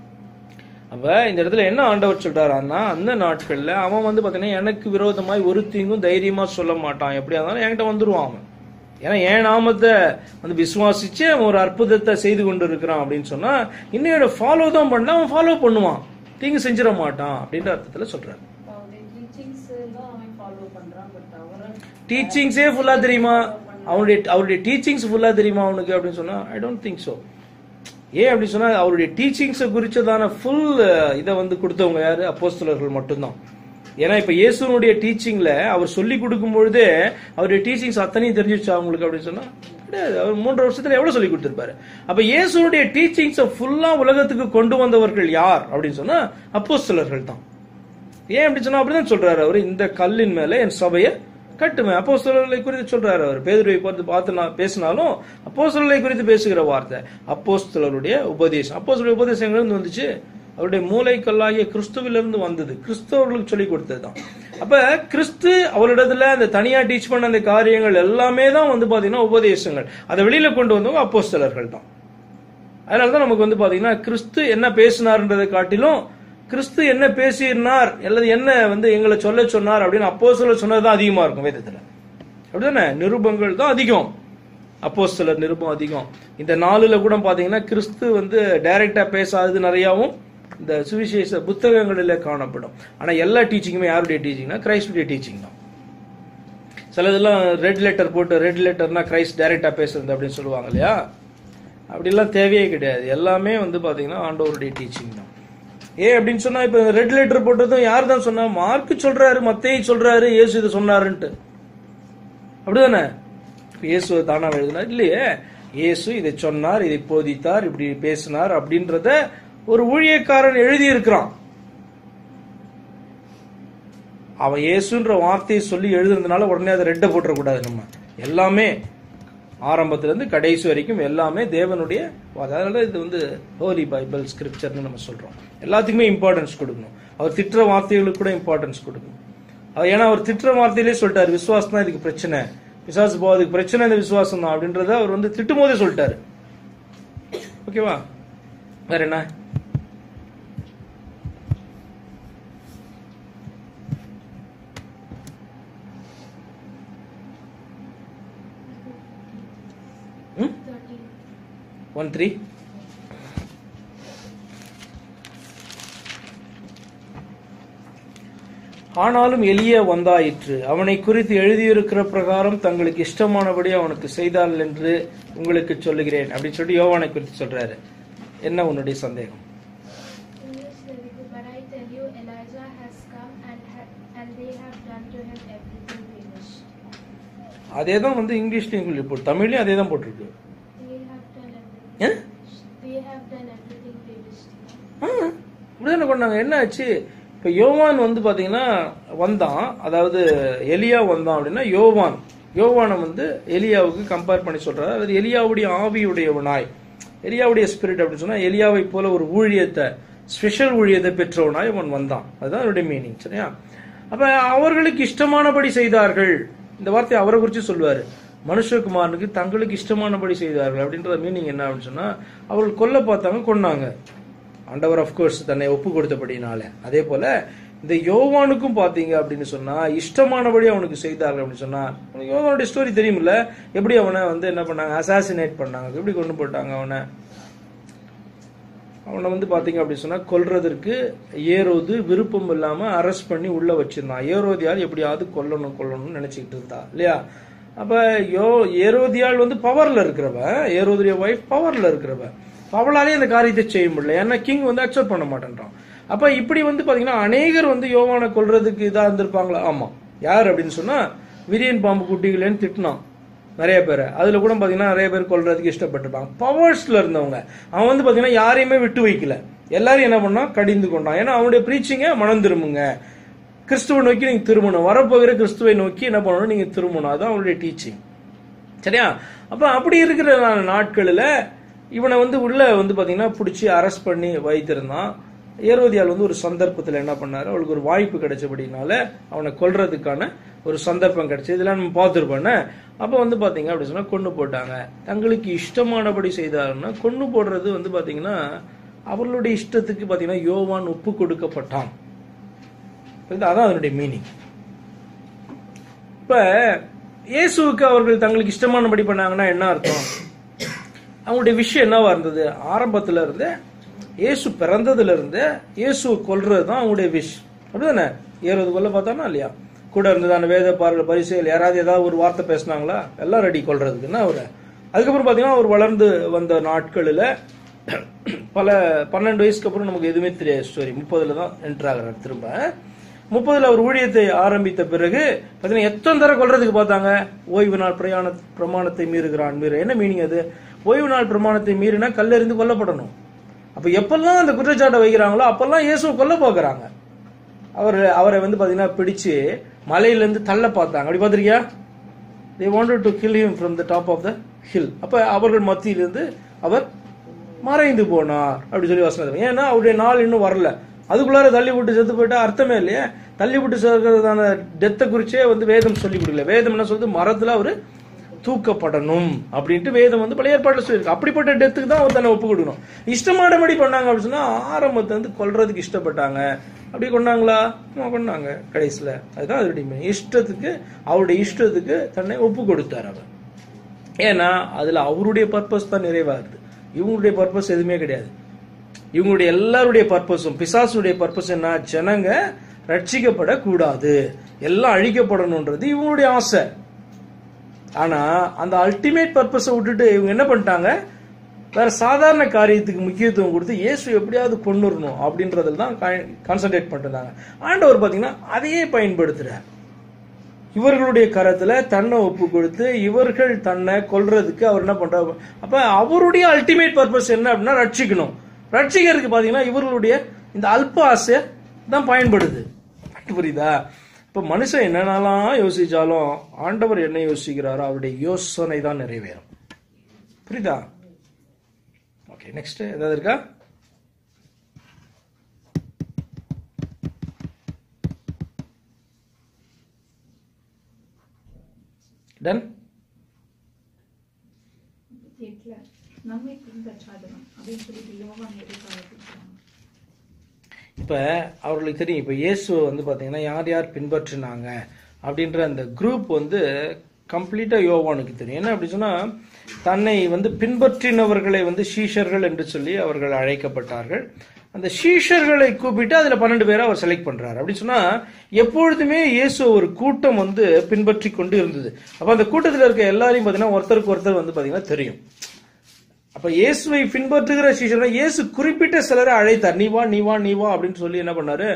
அப்ப இந்த இடத்துல என்ன ஆண்டவர் சொல்றாருன்னா அந்த நாட்கள்ல அவன் வந்து பாத்தீங்கன்னா எனக்கு விரோதமாய் ஒரு தீங்கும் தைரியமா சொல்ல மாட்டான் எப்படியா இருந்தாலும் என்கிட்ட வந்துருவான் அவன் ஏன்னா என் நாமத்தை வந்து விசுவாசிச்சு அவன் ஒரு அற்புதத்தை செய்து கொண்டு இருக்கிறான் அப்படின்னு சொன்னா இன்னையோட ஃபாலோ தான் பண்ண அவன் ஃபாலோ பண்ணுவான் தீங்கு செஞ்சிட மாட்டான் அப்படின்ற அர்த்தத்துல சொல்றாரு அவருடைய டீச்சிங்ஸ் தான் அவன் ஃபாலோ பண்றான் பட் அவரை டீச்சிங்ஸே ஃபுல்லா தெரியுமா அவனுடைய அவருடைய டீச்சிங்ஸ் ஃபுல்லா தெரியுமா அவனுக்கு அப்படின்னு சொன்னா ஐ டோன்ட் திங்க் சோ ஏன் அப்படி சொன்னா அவருடைய டீச்சிங்ஸை குறிச்சதான ஃபுல் இதை வந்து கொடுத்தவங்க யாரு அப்போஸ்தலர்கள் மட்டும்தான் ஏன்னா இப்ப இயேசுனுடைய டீச்சிங்ல அவர் சொல்லி கொடுக்கும் பொழுதே அவருடைய டீச்சிங்ஸ் அத்தனையும் தெரிஞ்சிருச்சு அவங்களுக்கு அப்படின்னு சொன்னா கிடையாது அவர் மூன்று வருஷத்துல எவ்வளவு சொல்லி கொடுத்திருப்பாரு அப்ப இயேசுனுடைய டீச்சிங்ஸை ஃபுல்லா உலகத்துக்கு கொண்டு வந்தவர்கள் யார் அப்படின்னு சொன்னா அப்போஸ்தலர்கள் தான் ஏன் அப்படி சொன்னா அப்படிதான் சொல்றாரு அவர் இந்த கல்லின் மேல என் சபையை கட்டுமே அப்போஸ்தலர்களை குறித்து சொல்றாரு அவர் பேதுருவை பார்த்து பார்த்து நான் பேசினாலும் அப்போஸ்தலர்களை குறித்து பேசுகிற வார்த்தை அப்போஸ்தலருடைய உபதேசம் அப்போஸ்தலருடைய உபதேசம் எங்க இருந்து வந்துச்சு அவருடைய மூளைக்கல்லாகிய கிறிஸ்துவிலிருந்து வந்தது கிறிஸ்தவர்களுக்கு சொல்லி கொடுத்தது தான் அப்ப கிறிஸ்து அவரிடத்துல அந்த தனியா டீச் பண்ண அந்த காரியங்கள் எல்லாமே தான் வந்து பாத்தீங்கன்னா உபதேசங்கள் அதை வெளியில கொண்டு வந்தவங்க அப்போஸ்தலர்கள் தான் அதனாலதான் நமக்கு வந்து பாத்தீங்கன்னா கிறிஸ்து என்ன பேசினார்ன்றதை காட்டிலும் கிறிஸ்து என்ன பேசினார் அல்லது என்ன வந்து எங்களை சொல்ல சொன்னார் அப்படின்னு அப்போ சொல்ல சொன்னதுதான் அதிகமா இருக்கும் வேதத்துல அப்படிதானே நிருபங்கள் தான் அதிகம் அப்போ சிலர் நிருபம் அதிகம் இந்த நாலுல கூட பாத்தீங்கன்னா கிறிஸ்து வந்து டைரக்டா பேசாதது நிறையாவும் இந்த சுவிசேஷ புத்தகங்களில காணப்படும் ஆனா எல்லா டீச்சிங்குமே யாருடைய டீச்சிங்னா கிரைஸ்டுடைய டீச்சிங் தான் சிலதெல்லாம் ரெட் லெட்டர் போட்டு ரெட் லெட்டர்னா கிரைஸ்ட் டைரக்டா பேசுறது அப்படின்னு சொல்லுவாங்க இல்லையா அப்படிலாம் தேவையே கிடையாது எல்லாமே வந்து பாத்தீங்கன்னா ஆண்டவருடைய டீச்சிங் தான் ஏன் அப்படின்னு சொன்னா இப்ப ரெட் லெட்டர் போட்டதும் யார் தான் சொன்னா மார்க் சொல்றாரு மத்தேய் சொல்றாரு இயேசு இதை சொன்னாருன்ட்டு அப்படிதானே இப்ப இயேசு தானா எழுதுனா இல்லையே இயேசு இதை சொன்னார் இதை போதித்தார் இப்படி பேசினார் அப்படின்றத ஒரு ஊழியக்காரன் எழுதியிருக்கிறான் அவன் இயேசுன்ற வார்த்தையை சொல்லி எழுதுனதுனால உடனே அதை ரெட்டை போட்டுறக்கூடாது நம்ம எல்லாமே ஆரம்பத்துல இருந்து கடைசி வரைக்கும் எல்லாமே தேவனுடைய அதனால இது வந்து ஹோலி பைபிள் ஸ்கிரிப்சர்னு நம்ம சொல்றோம் எல்லாத்துக்குமே இம்பார்ட்டன்ஸ் கொடுக்கணும் அவர் திட்டுற வார்த்தைகளுக்கு கூட இம்பார்ட்டன்ஸ் கொடுக்கணும் அவர் ஏன்னா அவர் திட்டுற வார்த்தையிலே சொல்லிட்டாரு விசுவாசம் தான் இதுக்கு பிரச்சனை விசுவாச போ அதுக்கு பிரச்சனை இந்த விசுவாசம் தான் அப்படின்றத அவர் வந்து திட்டும் போதே சொல்லிட்டாரு ஓகேவா வேற என்ன ஒன் த்ரீ ஆனாலும் எளிய வந்தாயிற்று அவனை குறித்து எழுதியிருக்கிற பிரகாரம் தங்களுக்கு இஷ்டமானபடி அவனுக்கு செய்தார்கள் என்று உங்களுக்கு சொல்லுகிறேன் அப்படின்னு சொல்லி யோவானை குறித்து சொல்றாரு என்ன உன்னுடைய சந்தேகம் English very good, but I tell you, Elijah has come and ha- and they have done to him everything they wished. அதே தான் வந்து இங்கிலீஷ்லையும் சொல்லி போட்டு தமிழ்லையும் அதே தான் போட்டிருக்கு They have done everything. Yeah? they wished. They have done everything they wished. ஆ, இப்படிதானே கொண்டாங்க என்ன ஆச்சு இப்ப யோவான் வந்து பாத்தீங்கன்னா வந்தான் அதாவது எலியா வந்தான் அப்படின்னா யோவான் யோவானை வந்து எலியாவுக்கு கம்பேர் பண்ணி சொல்றாரு அதாவது எலியாவுடைய ஆவியுடையவனாய் எலியாவுடைய ஸ்பிரிட் அப்படின்னு சொன்னா எலியாவை போல ஒரு ஊழியத்தை ஸ்பெஷல் ஊழியத்தை பெற்றவனாய் அவன் வந்தான் அதுதான் அவருடைய மீனிங் சரியா அப்ப அவர்களுக்கு இஷ்டமானபடி செய்தார்கள் இந்த வார்த்தையை அவரை குறித்து சொல்லுவாரு மனுஷகுமாரனுக்கு தங்களுக்கு இஷ்டமானபடி செய்தார்கள் அப்படின்ற மீனிங் என்ன அப்படின்னு சொன்னா அவர்கள் கொல்ல பார்த்தாங்க கொன்னாங்க ஆண்டவர் கோர்ஸ் தன்னை ஒப்பு கொடுத்தபடினால அதே போல இந்த யோவானுக்கும் பாத்தீங்க அப்படின்னு சொன்னா இஷ்டமானபடி அவனுக்கு செய்தார்கள் அப்படின்னு சொன்னா உனக்கு யோவானுடைய ஸ்டோரி தெரியுமில்ல எப்படி அவனை வந்து என்ன பண்ணாங்க அசாசினேட் பண்ணாங்க எப்படி கொண்டு போட்டாங்க அவனை அவனை வந்து பாத்தீங்க அப்படின்னு சொன்னா கொல்றதற்கு ஏரோது விருப்பம் இல்லாம அரெஸ்ட் பண்ணி உள்ள வச்சிருந்தான் ஏரோதியால் எப்படியாவது கொல்லணும் கொல்லணும்னு நினைச்சுக்கிட்டு இருந்தா இல்லையா அப்ப யோ ஏரோதியால் வந்து பவர்ல இருக்கிறவ ஏரோதுடைய ஒய்ஃப் பவர்ல இருக்கிறவ அவளாலே அந்த காரியத்தை செய்ய முடியல ஏன்னா கிங் வந்து அக்செப்ட் பண்ண மாட்டேன்றான் அப்ப இப்படி வந்து பாத்தீங்கன்னா அநேகர் வந்து யோவானை கொல்றதுக்கு இதா இருந்திருப்பாங்களா ஆமா யார் அப்படின்னு சொன்னா விரியன் பாம்பு குட்டிகளேன்னு திட்டினான் நிறைய பேர் அதுல கூட பாத்தீங்கன்னா நிறைய பேர் கொல்றதுக்கு இஷ்டப்பட்டிருப்பாங்க பவர்ஸ்ல இருந்தவங்க அவன் வந்து பாத்தீங்கன்னா யாரையுமே விட்டு வைக்கல எல்லாரும் என்ன பண்ணா கடிந்து கொண்டான் ஏன்னா அவனுடைய பிரீச்சிங்க மனம் திரும்புங்க கிறிஸ்துவை நோக்கி நீங்க திரும்பணும் வரப்போகிற கிறிஸ்துவை நோக்கி என்ன பண்ணணும் நீங்க திரும்பணும் அதுதான் அவனுடைய டீச்சிங் சரியா அப்ப அப்படி இருக்கிற நா- நாட்களில் இவனை வந்து உள்ள வந்து பாத்தீங்கன்னா பிடிச்சி அரெஸ்ட் பண்ணி வைத்திருந்தான் ஏரோதியால் வந்து ஒரு சந்தர்ப்பத்தில் என்ன பண்ணாரு அவளுக்கு ஒரு வாய்ப்பு கிடைச்சபடினால அவனை கொல்றதுக்கான ஒரு சந்தர்ப்பம் கிடைச்சு இதெல்லாம் நம்ம பார்த்துருப்போன்னு அப்போ வந்து பாத்தீங்க அப்படி சொன்னா கொண்டு போட்டாங்க தங்களுக்கு இஷ்டமானபடி செய்தாருன்னா கொண்டு போடுறது வந்து பாத்தீங்கன்னா அவர்களுடைய இஷ்டத்துக்கு பாத்தீங்கன்னா யோவான் ஒப்பு கொடுக்கப்பட்டான் இது அதான் அதனுடைய மீனிங் இப்ப இயேசுவுக்கு அவர்கள் தங்களுக்கு இஷ்டமானபடி பண்ணாங்கன்னா என்ன அர்த்தம் அவங்களுடைய விஷயம் என்னவா இருந்தது ஆரம்பத்துல இருந்தே இயேசு பிறந்ததுல இருந்தே இயேசுவை கொல்றது தான் அவங்களுடைய விஷ் அப்படிதானே ஏறுவது கொல்ல பார்த்தானா இல்லையா கூட இருந்ததான வேத பார்வை பரிசையில் யாராவது ஏதாவது ஒரு வார்த்தை பேசுனாங்களா எல்லாம் ரெடி கொல்றதுக்கு என்ன அவரு அதுக்கப்புறம் பாத்தீங்கன்னா அவர் வளர்ந்து வந்த நாட்களில் பல பன்னெண்டு வயசுக்கு அப்புறம் நமக்கு எதுவுமே தெரியாது ஸ்டோரி முப்பதுல தான் என்டர் ஆகிறார் திரும்ப முப்பதுல அவர் ஊழியத்தை ஆரம்பித்த பிறகு பாத்தீங்கன்னா எத்தனை தர கொல்றதுக்கு பார்த்தாங்க ஓய்வு நாள் பிரயாண பிரமாணத்தை மீறுகிறான் மீறு என்ன மீனிங் அது ஓய்வு நாள் பிரமாணத்தை மீறினா கல்லெறிந்து கொல்லப்படணும் அப்ப எப்பெல்லாம் அந்த குற்றச்சாட்டை வைக்கிறாங்களோ அப்பெல்லாம் இயேசுவை கொல்ல பார்க்கறாங்க அவர் அவரை வந்து பாத்தீங்கன்னா பிடிச்சு மலையில இருந்து தள்ள பார்த்தாங்க அப்படி பார்த்திருக்கியா they wanted to kill him from the top of the hill அப்ப அவர்கள் மத்தியிலிருந்து அவர் மறைந்து போனார் அப்படி சொல்லி வசனம் ஏன்னா அவருடைய நாள் இன்னும் வரல அதுக்குள்ளார தள்ளி விட்டு செத்து போயிட்டா அர்த்தமே இல்லையே தள்ளி விட்டு சேர்க்கிறதான டெத்தை குறிச்சே வந்து வேதம் சொல்லி கொடுக்கல வேதம் என்ன சொல்லுது மரத்துல அவரு தூக்கப்படணும் அப்படின்ட்டு வேதம் வந்து பழைய ஏற்பாட்டில் சொல்லியிருக்கு அப்படிப்பட்ட டெத்துக்கு தான் அவர் தன்னை ஒப்பு கொடுக்கணும் இஷ்டமானபடி பண்ணாங்க அப்படின்னு சொன்னா ஆரம்பத்தை வந்து கொல்றதுக்கு இஷ்டப்பட்டாங்க அப்படி கொண்டாங்களா ஆமா, கொண்டாங்க கடைசியில அதுதான் அதனுடைய meaning. இஷ்டத்துக்கு அவருடைய இஷ்டத்துக்கு தன்னை ஒப்பு கொடுத்தார் அவர் ஏன்னா அதுல அவருடைய பர்பஸ் தான் நிறைவாகுது இவங்களுடைய பர்பஸ் எதுவுமே கிடையாது இவங்களுடைய எல்லாருடைய பர்பஸும் பிசாசுடைய பர்பஸ் என்ன ஜனங்க ரட்சிக்கப்படக்கூடாது எல்லாம் அழிக்கப்படணும்ன்றது இவங்களுடைய ஆசை ஆனா அந்த அல்டிமேட் பர்பஸை விட்டுட்டு இவங்க என்ன பண்ணிட்டாங்க வேற சாதாரண காரியத்துக்கு முக்கியத்துவம் கொடுத்து இயேசு எப்படியாவது கொண்டுறணும் அப்படின்றதுல தான் கான்சென்ட்ரேட் பண்ணிருந்தாங்க ஆண்டவர் பாத்தீங்கன்னா அதையே பயன்படுத்துறார் இவர்களுடைய கரத்துல தன்னை ஒப்பு கொடுத்து இவர்கள் தன்னை கொல்றதுக்கு அவர் என்ன பண்றாரு அப்ப அவருடைய அல்டிமேட் பர்பஸ் என்ன அப்படின்னா ரட்சிக்கணும் ரட்சிக்கிறதுக்கு பாத்தீங்கன்னா இவர்களுடைய இந்த அல்ப ஆசை தான் பயன்படுது புரியுதா இப்ப மனுஷன் என்னென்னலாம் யோசிச்சாலும் ஆண்டவர் என்ன யோசிக்கிறாரோ அவருடைய யோசனை தான் நிறைவேறும் புரியுதா ஓகே நெக்ஸ்ட் ஏதாவது இருக்கா டன் எட்டுல நம்மை பின்பற்றாதவன் அப்படின்னு சொல்லிட்டு யோவான் எதிர்காலத்தில் இப்ப அவர்களுக்கு தெரியும் இப்ப இயேசுவை வந்து பாத்தீங்கன்னா யார் யார் பின்பற்றினாங்க அப்படின்ற அந்த குரூப் வந்து கம்ப்ளீட்டா யோவானுக்கு தெரியும் என்ன அப்படி சொன்னா தன்னை வந்து பின்பற்றினவர்களை வந்து சீஷர்கள் என்று சொல்லி அவர்கள் அழைக்கப்பட்டார்கள் அந்த சீஷர்களை கூப்பிட்டு அதுல பன்னெண்டு பேரை அவர் செலக்ட் பண்றாரு அப்படி சொன்னா எப்பொழுதுமே இயேசு ஒரு கூட்டம் வந்து பின்பற்றி கொண்டு இருந்தது அப்ப அந்த கூட்டத்தில் இருக்க எல்லாரையும் பாத்தீங்கன்னா ஒருத்தருக்கு ஒருத்தர் வந்து பாத்தீங்கன்னா தெரியும் அப்ப இயேசுவை பின்பற்றுகிற சீஷர்கள் இயேசு குறிப்பிட்ட சிலரை அழைத்தார் நீ வா நீ வா நீ வா அப்படின்னு சொல்லி என்ன பண்ணாரு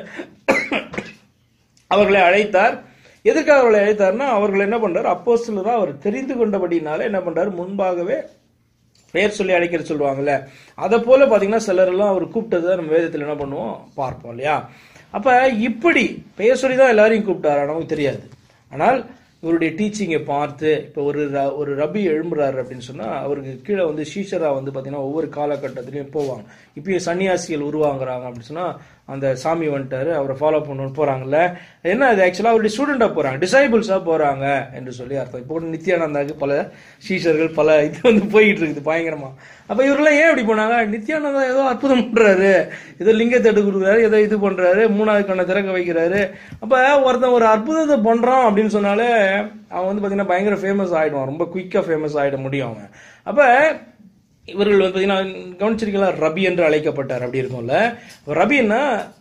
அவர்களை அழைத்தார் எதுக்காக அவர்களை அழைத்தார்னா அவர்கள் என்ன பண்றாரு அப்போ அவர் தெரிந்து கொண்டபடினால என்ன பண்றாரு முன்பாகவே பெயர் சொல்லி அழைக்கிற சொல்லுவாங்கல்ல அதை போல பாத்தீங்கன்னா சிலர் எல்லாம் அவர் கூப்பிட்டதை நம்ம வேதத்தில் என்ன பண்ணுவோம் பார்ப்போம் இல்லையா அப்ப இப்படி பெயர் சொல்லி தான் எல்லாரையும் கூப்பிட்டாரு நமக்கு தெரியாது ஆனால் இவருடைய டீச்சிங்கை பார்த்து இப்போ ஒரு ர- ஒரு ரபி எழும்புறாரு அப்படின்னு சொன்னா அவருக்கு கீழே வந்து ஷீஷரா வந்து பாத்தீங்கன்னா ஒவ்வொரு காலகட்டத்திலையும் போவாங்க இப்பயும் சன்னியாசிகள் உருவாங்குறாங்க அப்படின்னு சொன்னா அந்த சாமி வந்துட்டாரு அவரை ஃபாலோ பண்ணணும்னு போறாங்கல்ல என்ன அது ஆக்சுவலா அவருடைய ஸ்டூடெண்டா போறாங்க டிசைபிள்ஸா போறாங்க என்று சொல்லி அர்த்தம் இப்போ கூட நித்யானந்தாக்கு பல சீஷர்கள் பல இது வந்து போயிட்டு இருக்குது பயங்கரமா அப்ப இவரெல்லாம் ஏன் இப்படி போனாங்க நித்யானந்தா ஏதோ அற்புதம் பண்றாரு ஏதோ லிங்கத்தை எடுத்து கொடுக்குறாரு ஏதோ இது பண்றாரு மூணாவது கண்ணை திறக்க வைக்கிறாரு அப்ப ஒருத்தன் ஒரு அற்புதத்தை பண்றான் அப்படின்னு சொன்னாலே அவன் வந்து பாத்தீங்கன்னா பயங்கர ஃபேமஸ் ஆயிடுவான் ரொம்ப குயிக்கா ஃபேமஸ் ஆயிட முடியும் அவன் அப்ப இவர்கள் வந்து பாத்தீங்கன்னா கவனிச்சிருக்கீங்களா ரபி என்று அழைக்கப்பட்டார் அப்படி இருக்கும்ல ரபின்னா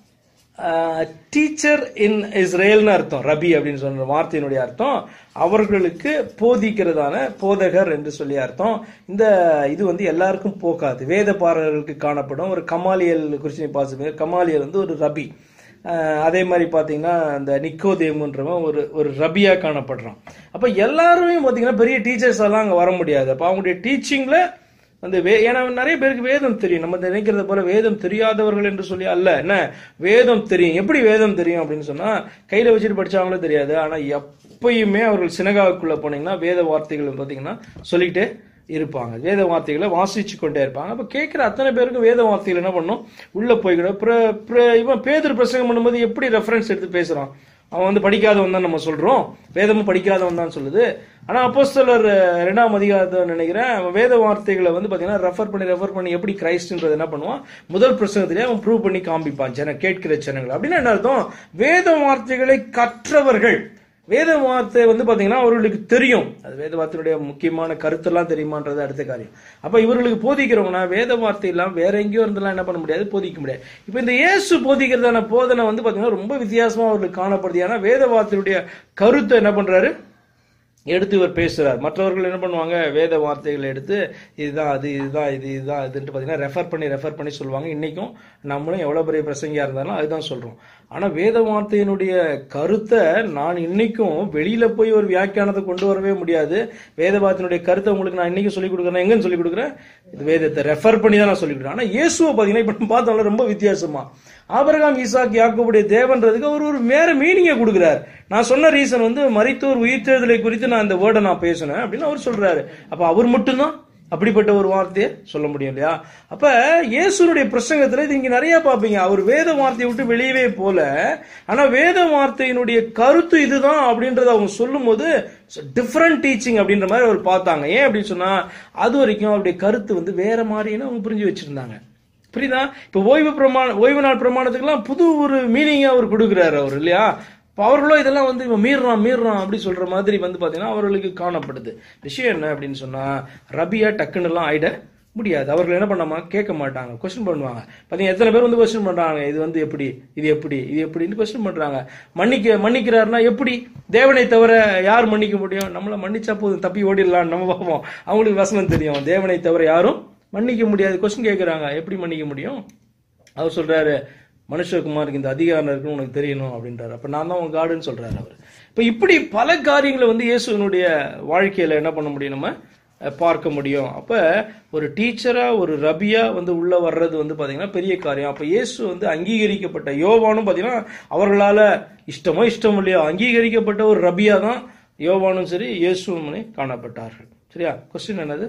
டீச்சர் இன் இஸ்ரேல்னு அர்த்தம் ரபி அப்படின்னு சொன்ன வார்த்தையினுடைய அர்த்தம் அவர்களுக்கு போதிக்கிறதான போதகர் என்று சொல்லி அர்த்தம் இந்த இது வந்து எல்லாருக்கும் போகாது வேத பாரர்களுக்கு காணப்படும் ஒரு கமாலியல் குறிச்சு பாசுங்க கமாலியல் வந்து ஒரு ரபி அஹ் அதே மாதிரி பாத்தீங்கன்னா இந்த நிக்கோதேமுன்றவன் ஒரு ஒரு ரபியா காணப்படுறான் அப்ப எல்லாருமே பாத்தீங்கன்னா பெரிய டீச்சர்ஸ் எல்லாம் அங்க வர முடியாது அப்ப அவங்களுடைய டீச்சிங்ல அந்த வே ஏன்னா நிறைய பேருக்கு வேதம் தெரியும் நம்ம நினைக்கிறது போல வேதம் தெரியாதவர்கள் என்று சொல்லி அல்ல என்ன வேதம் தெரியும் எப்படி வேதம் தெரியும் அப்படின்னு சொன்னா கையில வச்சுட்டு படிச்சாங்களோ தெரியாது ஆனா எப்பயுமே அவர்கள் சினகாவுக்குள்ள போனீங்கன்னா வேத வார்த்தைகள் பாத்தீங்கன்னா சொல்லிட்டே இருப்பாங்க வேத வார்த்தைகளை வாசிச்சு கொண்டே இருப்பாங்க அப்ப கேட்கிற அத்தனை பேருக்கும் வேத வார்த்தைகள் என்ன பண்ணும் உள்ள போய்கிடும் பிர- பிர- இவன் பேதர் பிரசங்கம் பண்ணும்போது எப்படி ரெஃபரன்ஸ் எடுத்து பேசுறான் அவன் வந்து படிக்காதவன் தான் நம்ம சொல்றோம் வேதமும் படிக்காதவன் தான் சொல்லுது ஆனா அப்போஸ்தலர் ரெண்டாம் அதிகாரத்தை நினைக்கிறேன் அவன் வேத வார்த்தைகளை வந்து பாத்தீங்கன்னா ரெஃபர் பண்ணி ரெஃபர் பண்ணி எப்படி கிரைஸ்ட்ன்றது என்ன பண்ணுவான் முதல் பிரசங்கத்திலே அவன் ப்ரூவ் பண்ணி காமிப்பான் ஜன கேட்கிற ஜனங்கள் அப்படின்னா என்ன அர்த்தம் வேத வார்த்தைகளை கற்றவர்கள் வேத வார்த்தை வந்து பாத்தீங்கன்னா அவர்களுக்கு தெரியும் அது வேத வார்த்தையுடைய முக்கியமான கருத்தெல்லாம் தெரியுமான்றது அடுத்த காரியம் அப்ப இவர்களுக்கு போதிக்கிறவங்கன்னா வேத வார்த்தை எல்லாம் வேற எங்கேயோ இருந்தெல்லாம் என்ன பண்ண முடியாது போதிக்க முடியாது இப்ப இந்த இயேசு போதிக்கிறதான போதனை வந்து பாத்தீங்கன்னா ரொம்ப வித்தியாசமா அவர்களுக்கு காணப்படுது ஏன்னா வேத வார்த்தையுடைய கருத்தை என்ன பண்றாரு எடுத்து இவர் பேசுறார் மற்றவர்கள் என்ன பண்ணுவாங்க வேத வார்த்தைகளை எடுத்து இதுதான் அது இதுதான் இது இதுதான் இதுன்ட்டு பார்த்தீங்கன்னா ரெஃபர் பண்ணி ரெஃபர் பண்ணி சொல்லுவாங்க இன்னைக்கும் நம்மளும் எவ்வளவு பெரிய பிரசங்கியா இருந்தாலும் அதுதான் சொல்றோம் ஆனா வேத வார்த்தையினுடைய கருத்தை நான் இன்னைக்கும் வெளியில போய் ஒரு வியாக்கியானத்தை கொண்டு வரவே முடியாது வேத வார்த்தையினுடைய கருத்தை உங்களுக்கு நான் இன்னைக்கு சொல்லிக் கொடுக்குறேன் எங்கன்னு சொல்லிக் கொடுக்குறேன் இது வேதத்தை ரெஃபர் பண்ணி தான் நான் சொல்லிக் கொடுக்குறேன் ஆனா இயேசுவை பார்த்தீங்கன்னா இப்ப நம்ம பார்த்தோம்ல ரொம்ப வித்தியாசமா ஆபிரகாம் ஈசாக் யாக்கோபுடைய தேவன்றதுக்கு அவர் ஒரு வேற மீனிங்கை கொடுக்குறார் நான் சொன்ன ரீசன் வந்து மரித்தோர் உயிர்த்தெழுதலை குறித்து நான் இந்த வேர்டை நான் பேசினேன் அப்படின்னு அவர் சொல்றாரு அப்ப அவர் மட்டும்தான் அப்படிப்பட்ட ஒரு வார்த்தையை சொல்ல முடியும் இல்லையா அப்ப இயேசுனுடைய பிரசங்கத்துல இது இங்க நிறைய பாப்பீங்க அவர் வேத வார்த்தையை விட்டு வெளியவே போல ஆனா வேத வார்த்தையினுடைய கருத்து இதுதான் அப்படின்றத அவங்க சொல்லும் போது டிஃப்ரெண்ட் டீச்சிங் அப்படின்ற மாதிரி அவர் பார்த்தாங்க ஏன் அப்படின்னு சொன்னா அது வரைக்கும் அவருடைய கருத்து வந்து வேற மாதிரின்னு அவங்க புரிஞ்சு வச்சிருந்தாங்க புரியுதா இப்ப ஓய்வு பிரமாண ஓய்வு நாள் பிரமாணத்துக்குலாம் புது ஒரு மீனிங் அவர் கொடுக்குறாரு அவர் இல்லையா இப்ப அவர்களோ இதெல்லாம் வந்து இவன் மீறுறான் மீறுறான் அப்படி சொல்ற மாதிரி வந்து பாத்தீங்கன்னா அவர்களுக்கு காணப்படுது விஷயம் என்ன அப்படின்னு சொன்னா ரபியா டக்குன்னு எல்லாம் ஆயிட முடியாது அவர்கள் என்ன பண்ணாம கேட்க மாட்டாங்க கொஸ்டின் பண்ணுவாங்க பாத்தீங்கன்னா எத்தனை பேர் வந்து கொஸ்டின் பண்றாங்க இது வந்து எப்படி இது எப்படி இது எப்படின்னு கொஸ்டின் பண்றாங்க மன்னிக்க மன்னிக்கிறாருன்னா எப்படி தேவனை தவிர யார் மன்னிக்க முடியும் நம்மள மன்னிச்சா போதும் தப்பி ஓடிடலாம் நம்ம பார்ப்போம் அவங்களுக்கு வசனம் தெரியும் தேவனை தவிர யாரும் மன்னிக்க முடியாது கொஸ்டின் கேட்கறாங்க எப்படி மன்னிக்க முடியும் அவர் சொல்றாரு மனுஷகுமாருக்கு இந்த அதிகாரம் இருக்குன்னு உனக்கு தெரியணும் அப்படின்றாரு அப்ப நான் தான் உன் காடுன்னு சொல்றாரு அவர் இப்போ இப்படி பல காரியங்களை வந்து இயேசுவினுடைய வாழ்க்கையில என்ன பண்ண முடியும் நம்ம அஹ், பார்க்க முடியும் அப்ப ஒரு டீச்சரா ஒரு ரபியா வந்து உள்ள வர்றது வந்து பாத்தீங்கன்னா பெரிய காரியம் அப்ப இயேசு வந்து அங்கீகரிக்கப்பட்ட யோவானும் பாத்தீங்கன்னா அவர்களால இஷ்டமோ இஷ்டம் இல்லையோ அங்கீகரிக்கப்பட்ட ஒரு ரபியா தான் யோவானும் சரி இயேசுவும் காணப்பட்டார்கள் சரியா கொஸ்டின் என்னது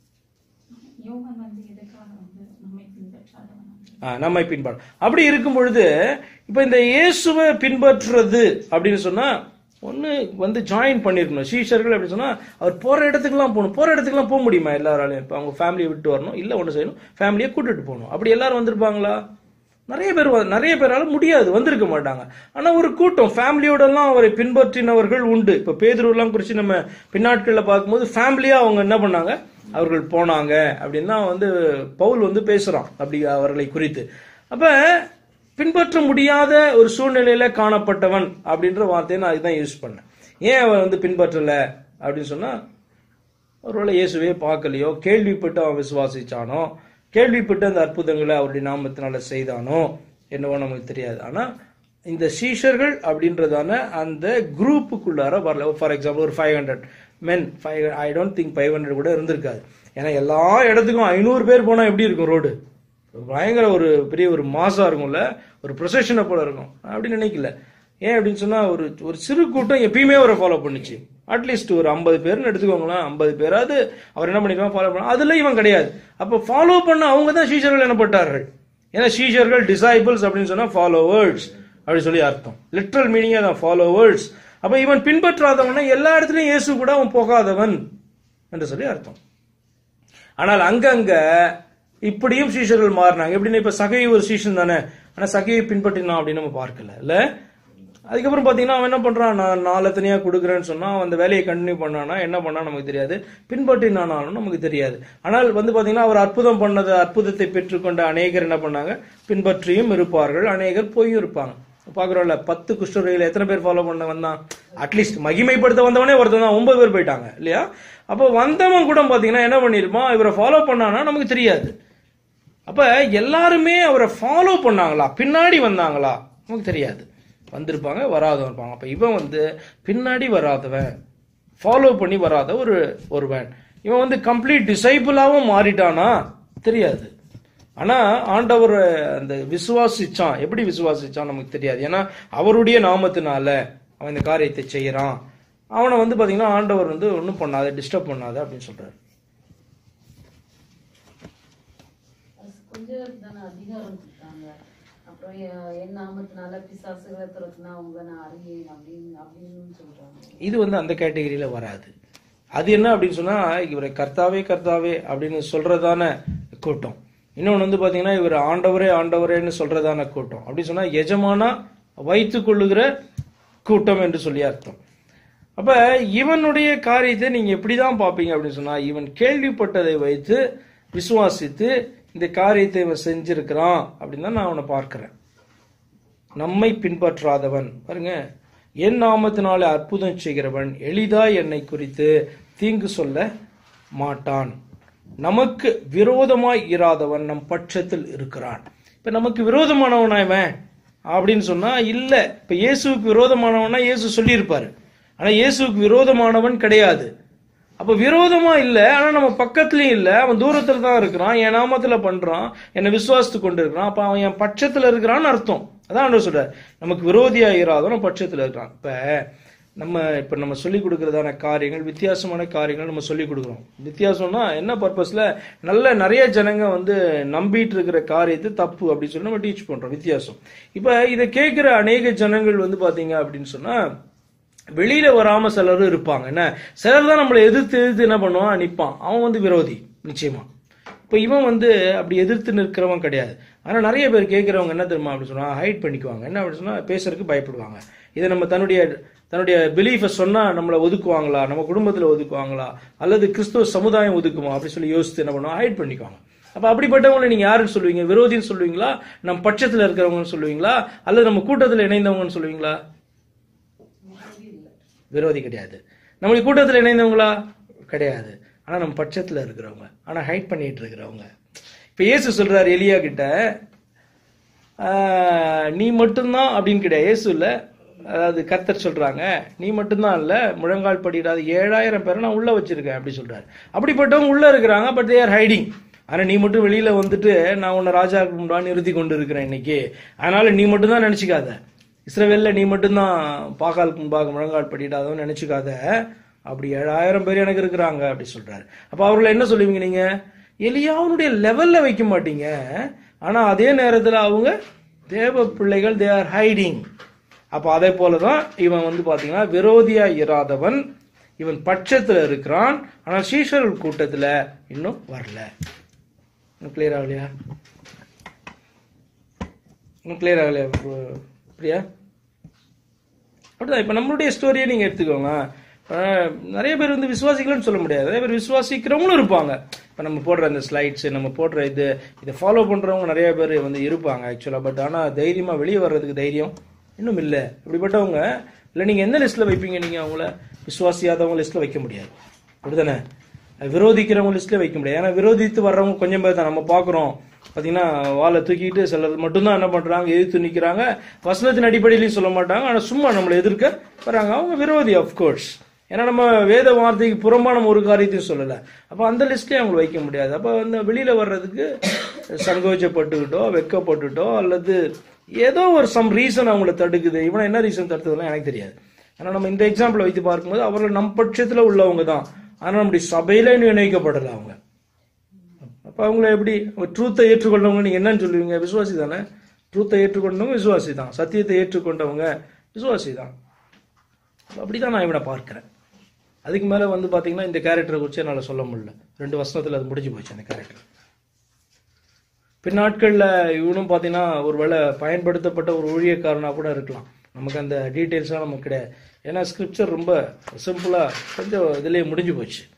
யோவான் வந்து எதுக்காக வந்து நம்மை பின்பற்றாதவன் ஆ, நம்மை பின்பாடு அப்படி இருக்கும் பொழுது இப்ப இந்த இயேசுவை பின்பற்றுறது அப்படின்னு சொன்னா ஒண்ணு வந்து ஜாயின் பண்ணிருக்கணும் சீஷர்கள் அப்படின்னு சொன்னா அவர் போற இடத்துக்குலாம் போகணும் போற இடத்துக்குலாம் போக முடியுமா எல்லாராலையும் இப்ப அவங்க ஃபேமிலியை விட்டு வரணும் இல்ல ஒண்ணு செய்யணும் ஃபேமிலியை கூட்டிட்டு போகணும் அப்படி எல்லாரும் வந்திருப்பாங்களா நிறைய பேர் வ- நிறைய பேரால முடியாது வந்திருக்க மாட்டாங்க ஆனா ஒரு கூட்டம் ஃபேமிலியோட எல்லாம் அவரை பின்பற்றினவர்கள் உண்டு இப்ப பேதுருவெல்லாம் குறிச்சு நம்ம பின்னாட்கள்ல பார்க்கும்போது ஃபேமிலியா அவங்க என்ன பண்ணாங்க அவர்கள் போனாங்க அப்படின்னு தான் வந்து பவுல் வந்து பேசுறான் அப்படி அவர்களை குறித்து அப்ப பின்பற்ற முடியாத ஒரு சூழ்நிலையில காணப்பட்டவன் அப்படின்ற வார்த்தையை நான் அதுதான் யூஸ் பண்ணேன் ஏன் அவன் வந்து பின்பற்றல அப்படின்னு சொன்னா ஒருவேளை இயேசுவே பார்க்கலையோ கேள்விப்பட்டு அவன் விசுவாசிச்சானோ கேள்விப்பட்டு அந்த அற்புதங்களை அவருடைய நாமத்தினால செய்தானோ என்னவோ நமக்கு தெரியாது ஆனா இந்த சீஷர்கள் அப்படின்றதான அந்த குரூப்புக்குள்ளார வரல ஃபார் எக்ஸாம்பிள் ஒரு five hundred men five I don't think five hundred கூட இருந்திருக்காது ஏன்னா எல்லா இடத்துக்கும் ஐநூறு பேர் போனா எப்படி இருக்கும் ரோடு பயங்கர ஒரு பெரிய ஒரு மாசா இருக்கும்ல ஒரு ப்ரொசஷனை போல இருக்கும் அப்படின்னு நினைக்கல ஏன் அப்படின்னு சொன்னா ஒரு ஒரு சிறு கூட்டம் எப்பயுமே அவரை ஃபாலோ பண்ணுச்சு அட்லீஸ்ட் ஒரு ஐம்பது பேர்னு எடுத்துக்கோங்களேன் ஐம்பது பேராவது அவர் என்ன பண்ணிருக்கான் ஃபாலோ பண்ண அதுல இவன் கிடையாது அப்ப ஃபாலோ பண்ண அவங்க தான் சீஷர்கள் எனப்பட்டார்கள் ஏன்னா சீஷர்கள் டிசைபிள்ஸ் அப்படின்னு சொன்னா ஃபாலோவர்ஸ் அப்படி சொல்லி அர்த்தம் லிட்ரல் மீனிங்கே தான் ஃபாலோவர்ஸ் அப்ப இவன் பின்பற்றாதவன எல்லா இடத்துலயும் இயேசு கூட அவன் போகாதவன் என்று சொல்லி அர்த்தம் ஆனால் அங்கங்க இப்படியும் சீஷர்கள் மாறினாங்க எப்படின்னா இப்ப சகை ஒரு சீஷன் தானே ஆனா சகையை பின்பற்றினான் அப்படின்னு நம்ம பார்க்கல இல்ல அதுக்கப்புறம் பாத்தீங்கன்னா அவன் என்ன பண்றான் நான் நாலு தனியா கொடுக்குறேன்னு சொன்னா அவன் அந்த வேலையை கண்டினியூ பண்ணானா என்ன பண்ணா நமக்கு தெரியாது பின்பற்றினானாலும் நமக்கு தெரியாது ஆனால் வந்து பாத்தீங்கன்னா அவர் அற்புதம் பண்ணது அற்புதத்தை பெற்றுக்கொண்ட அநேகர் என்ன பண்ணாங்க பின்பற்றியும் இருப்பார்கள் அநேகர் போயும் இருப்பாங்க பாக்குறோம்ல பத்து குஷ்டரோகிகள் எத்தனை பேர் ஃபாலோ பண்ண வந்தான் அட்லீஸ்ட் மகிமைப்படுத்த வந்தவனே ஒருத்தன் தான் ஒன்பது பேர் போயிட்டாங்க இல்லையா அப்போ வந்தவன் கூட பாத்தீங்கன்னா என்ன பண்ணிருப்பான் இவரை ஃபாலோ பண்ணானா நமக்கு தெரியாது அப்ப எல்லாருமே அவரை ஃபாலோ பண்ணாங்களா பின்னாடி வந்தாங்களா நமக்கு தெரியாது வந்திருப்பாங்க வராதவன் இருப்பாங்க அப்ப இவன் வந்து பின்னாடி வராதவன் ஃபாலோ பண்ணி வராத ஒரு ஒருவன் இவன் வந்து கம்ப்ளீட் டிசைபிளாவும் மாறிட்டானா தெரியாது ஆனா ஆண்டவர் அந்த விசுவாசிச்சான் எப்படி விசுவாசிச்சான் நமக்கு தெரியாது ஏன்னா அவருடைய நாமத்தினால அவன் இந்த காரியத்தை செய்யறான் அவனை வந்து பாத்தீங்கன்னா ஆண்டவர் வந்து ஒன்றும் பண்ணாத டிஸ்டர்ப் பண்ணாத அப்படின்னு சொல்றாரு அது கொஞ்சம் பேருக்கு தானே அதிகாரம் கொடுத்தாங்க அப்புறம் எ- என் நாமத்தினால பிசாசுகளை துரத்துனா அவங்க நான் அறியேன் அப்படின்னு அப்படின்னு சொல்றாங்க இது வந்து அந்த கேட்டகரியில வராது அது என்ன அப்படின்னு சொன்னா இவரை கர்த்தாவே கர்த்தாவே அப்படின்னு சொல்றதான கூட்டம் இன்னொன்னு வந்து பாத்தீங்கன்னா இவர் ஆண்டவரே ஆண்டவரேன்னு சொல்றதான கூட்டம் அப்படி சொன்னா எஜமானா வைத்துக் கொள்ளுகிற கூட்டம் என்று சொல்லி அர்த்தம் அப்ப இவனுடைய காரியத்தை நீங்க எப்படிதான் பாப்பீங்க அப்படின்னு சொன்னா இவன் கேள்விப்பட்டதை வைத்து விசுவாசித்து இந்த காரியத்தை இவன் செஞ்சிருக்கிறான் அப்படின்னு தான் நான் அவனை பார்க்கிறேன் நம்மை பின்பற்றாதவன் பாருங்க என் நாமத்தினாலே அற்புதம் செய்கிறவன் எளிதாய் என்னை குறித்து தீங்கு சொல்ல மாட்டான் நமக்கு விரோதமாய் இராதவன் நம் பட்சத்தில் இருக்கிறான் இப்ப நமக்கு விரோதமானவனா இவன் அப்படின்னு சொன்னா இல்ல இப்ப இயேசுவுக்கு விரோதமானவனா இயேசு சொல்லியிருப்பாரு ஆனா இயேசுவுக்கு விரோதமானவன் கிடையாது அப்ப விரோதமா இல்ல ஆனா நம்ம பக்கத்துலயும் இல்ல அவன் தூரத்துல தான் இருக்கிறான் என் நாமத்துல பண்றான் என்னை விசுவாசித்து கொண்டு இருக்கிறான் அப்ப அவன் என் பட்சத்துல இருக்கிறான்னு அர்த்தம் அதான் ஆண்டவர் சொல்றார் நமக்கு விரோதியா இராதவன் பட்சத்துல இருக்கிறான் இப்ப நம்ம இப்ப நம்ம சொல்லி கொடுக்கறதான காரியங்கள் வித்தியாசமான காரியங்கள் நம்ம சொல்லி கொடுக்குறோம் வித்தியாசம்னா என்ன பர்பஸ்ல நல்ல நிறைய ஜனங்க வந்து நம்பிட்டு இருக்கிற காரியத்தை தப்பு அப்படின்னு சொல்லி நம்ம டீச் பண்றோம் வித்தியாசம் இப்ப இதை கேட்கிற அநேக ஜனங்கள் வந்து பாத்தீங்க அப்படின்னு சொன்னா வெளியில வராம சிலரும் இருப்பாங்க என்ன சிலர் தான் நம்மளை எதிர்த்து எதிர்த்து என்ன பண்ணுவான் நிப்பான் அவன் வந்து விரோதி நிச்சயமா இப்ப இவன் வந்து அப்படி எதிர்த்து நிற்கிறவன் கிடையாது ஆனா நிறைய பேர் கேட்கிறவங்க என்ன தெரியுமா அப்படி சொன்னா ஹைட் பண்ணிக்குவாங்க என்ன அப்படி சொன்னா பேசுறதுக்கு பயப்படுவாங்க இதை நம்ம தன்னுடைய தன்னுடைய பிலீஃபை சொன்னா நம்மளை ஒதுக்குவாங்களா நம்ம குடும்பத்துல ஒதுக்குவாங்களா அல்லது கிறிஸ்துவ சமுதாயம் ஒதுக்குமா அப்படி சொல்லி யோசித்து என்ன பண்ணுவாங்க ஹைட் பண்ணிக்குவாங்க அப்ப அப்படிப்பட்டவங்களை நீங்க யாருன்னு சொல்லுவீங்க விரோதின்னு சொல்லுவீங்களா நம்ம பட்சத்துல இருக்கிறவங்கன்னு சொல்லுவீங்களா அல்லது நம்ம கூட்டத்துல இணைந்தவங்கன்னு சொல்லுவீங்களா விரோதி கிடையாது நம்மளுக்கு கூட்டத்தில் இணைந்தவங்களா கிடையாது ஆனா நம்ம பட்சத்துல இருக்கிறவங்க ஆனா ஹைட் பண்ணிட்டு இருக்கிறவங்க இப்ப இயேசு சொல்றாரு எலியா கிட்ட ஆஹ், நீ மட்டும்தான் அப்படின்னு கிடையாது இயேசு இல்ல அதாவது கர்த்தர் சொல்றாங்க நீ மட்டும்தான் இல்ல முழங்கால் படிடாத ஏழாயிரம் பேரை நான் உள்ள வச்சிருக்கேன் அப்படி சொல்றாரு அப்படிப்பட்டவங்க உள்ள இருக்கிறாங்க பட் தே ஆர் ஹைடிங் ஆனா நீ மட்டும் வெளியில வந்துட்டு நான் உன்னை ராஜா முன்பாக நிறுத்தி கொண்டு இருக்கிறேன் இன்னைக்கு அதனால நீ மட்டும் தான் நினைச்சுக்காத இஸ்ரவேல்ல நீ மட்டும்தான் பாகால் முன்பாக முழங்கால் படிடாதவன் நினைச்சுக்காத அப்படி ஏழாயிரம் பேர் எனக்கு இருக்கிறாங்க அப்படி சொல்றாரு அப்ப அவர்களை என்ன சொல்லுவீங்க நீங்க எலியாவுடைய லெவல்ல வைக்க மாட்டீங்க ஆனா அதே நேரத்துல அவங்க தேவ பிள்ளைகள் தே ஆர் ஹைடிங் அப்ப அதே போலதான் இவன் வந்து பாத்தீங்கன்னா விரோதியா இராதவன் இவன் பட்சத்துல இருக்கிறான் ஆனால் சீஷர்கள் கூட்டத்துல இன்னும் வரல இன்னும் கிளியர் ஆகலையா இன்னும் கிளியர் ஆகலையா bro? பிரியா அப்படிதான் இப்ப நம்மளுடைய ஸ்டோரியை நீங்க எடுத்துக்கோங்க இப்ப நிறைய பேர் வந்து விசுவாசிக்கலன்னு சொல்ல முடியாது நிறைய பேர் விசுவாசிக்கிறவங்களும் இருப்பாங்க இப்ப நம்ம போடுற அந்த ஸ்லைட்ஸ் நம்ம போடுற இது இதை ஃபாலோ பண்றவங்க நிறைய பேர் வந்து இருப்பாங்க ஆக்சுவலா பட் ஆனா தைரியமா வெளியே வர்றதுக்கு தைரியம் இன்னும் இல்ல இப்படிப்பட்டவங்க இல்ல நீங்க எந்த லிஸ்ட்ல வைப்பீங்க நீங்க அவங்கள விசுவாசியாதவங்க லிஸ்ட்ல வைக்க முடியாது அப்படிதானே விரோதிக்கிறவங்க லிஸ்ட்ல வைக்க முடியாது ஏன்னா விரோதித்து வர்றவங்க கொஞ்சம் பேர் தான் நம்ம பாக்குறோம் பாத்தீங்கன்னா வாழை தூக்கிட்டு சிலர் மட்டும்தான் என்ன பண்றாங்க எதிர்த்து நிக்கிறாங்க வசனத்தின் அடிப்படையிலையும் சொல்ல மாட்டாங்க ஆனா சும்மா நம்மளை எதிர்க்க வராங்க அவங்க விரோதி கோர்ஸ் ஏன்னா நம்ம வேத வார்த்தைக்கு புறம்பான ஒரு காரியத்தையும் சொல்லல அப்ப அந்த லிஸ்ட்லயே அவங்க வைக்க முடியாது அப்ப வந்து வெளியில வர்றதுக்கு சங்கோச்சப்பட்டுக்கிட்டோ வெக்கப்பட்டுட்டோ அல்லது ஏதோ ஒரு சம் ரீசன் அவங்கள தடுக்குது இவனை என்ன ரீசன் தடுத்ததுலாம் எனக்கு தெரியாது ஆனா நம்ம இந்த எக்ஸாம்பிள் வைத்து பார்க்கும்போது அவர்கள் நம் பட்சத்துல உள்ளவங்க தான் ஆனா நம்முடைய சபையில நிர்ணயிக்கப்படல அவங்க அப்ப அவங்கள எப்படி ட்ரூத்தை ஏற்றுக்கொண்டவங்க நீங்க என்னன்னு சொல்லுவீங்க விசுவாசி தானே ட்ரூத்தை ஏற்றுக்கொண்டவங்க விசுவாசி தான் சத்தியத்தை ஏற்றுக்கொண்டவங்க விசுவாசி தான் அப்படிதான் நான் இவனை பார்க்கிறேன் அதுக்கு மேல வந்து பாத்தீங்கன்னா இந்த கேரக்டரை குறித்து என்னால சொல்ல முடியல ரெண்டு வருஷத்துல அது முடிஞ்சு போச்சு அந்த கேரக்டர் பின்னாட்கள்ல இவனும் பாத்தீங்கன்னா ஒருவேளை பயன்படுத்தப்பட்ட ஒரு ஊழியக்காரனா கூட இருக்கலாம் நமக்கு அந்த டீட்டெயில்ஸ்லாம் நமக்கு கிடையாது ஏன்னா ஸ்கிரிப்சர் ரொம்ப சிம்பிளா கொஞ்சம் இதுலயே முடிஞ்சு போச்சு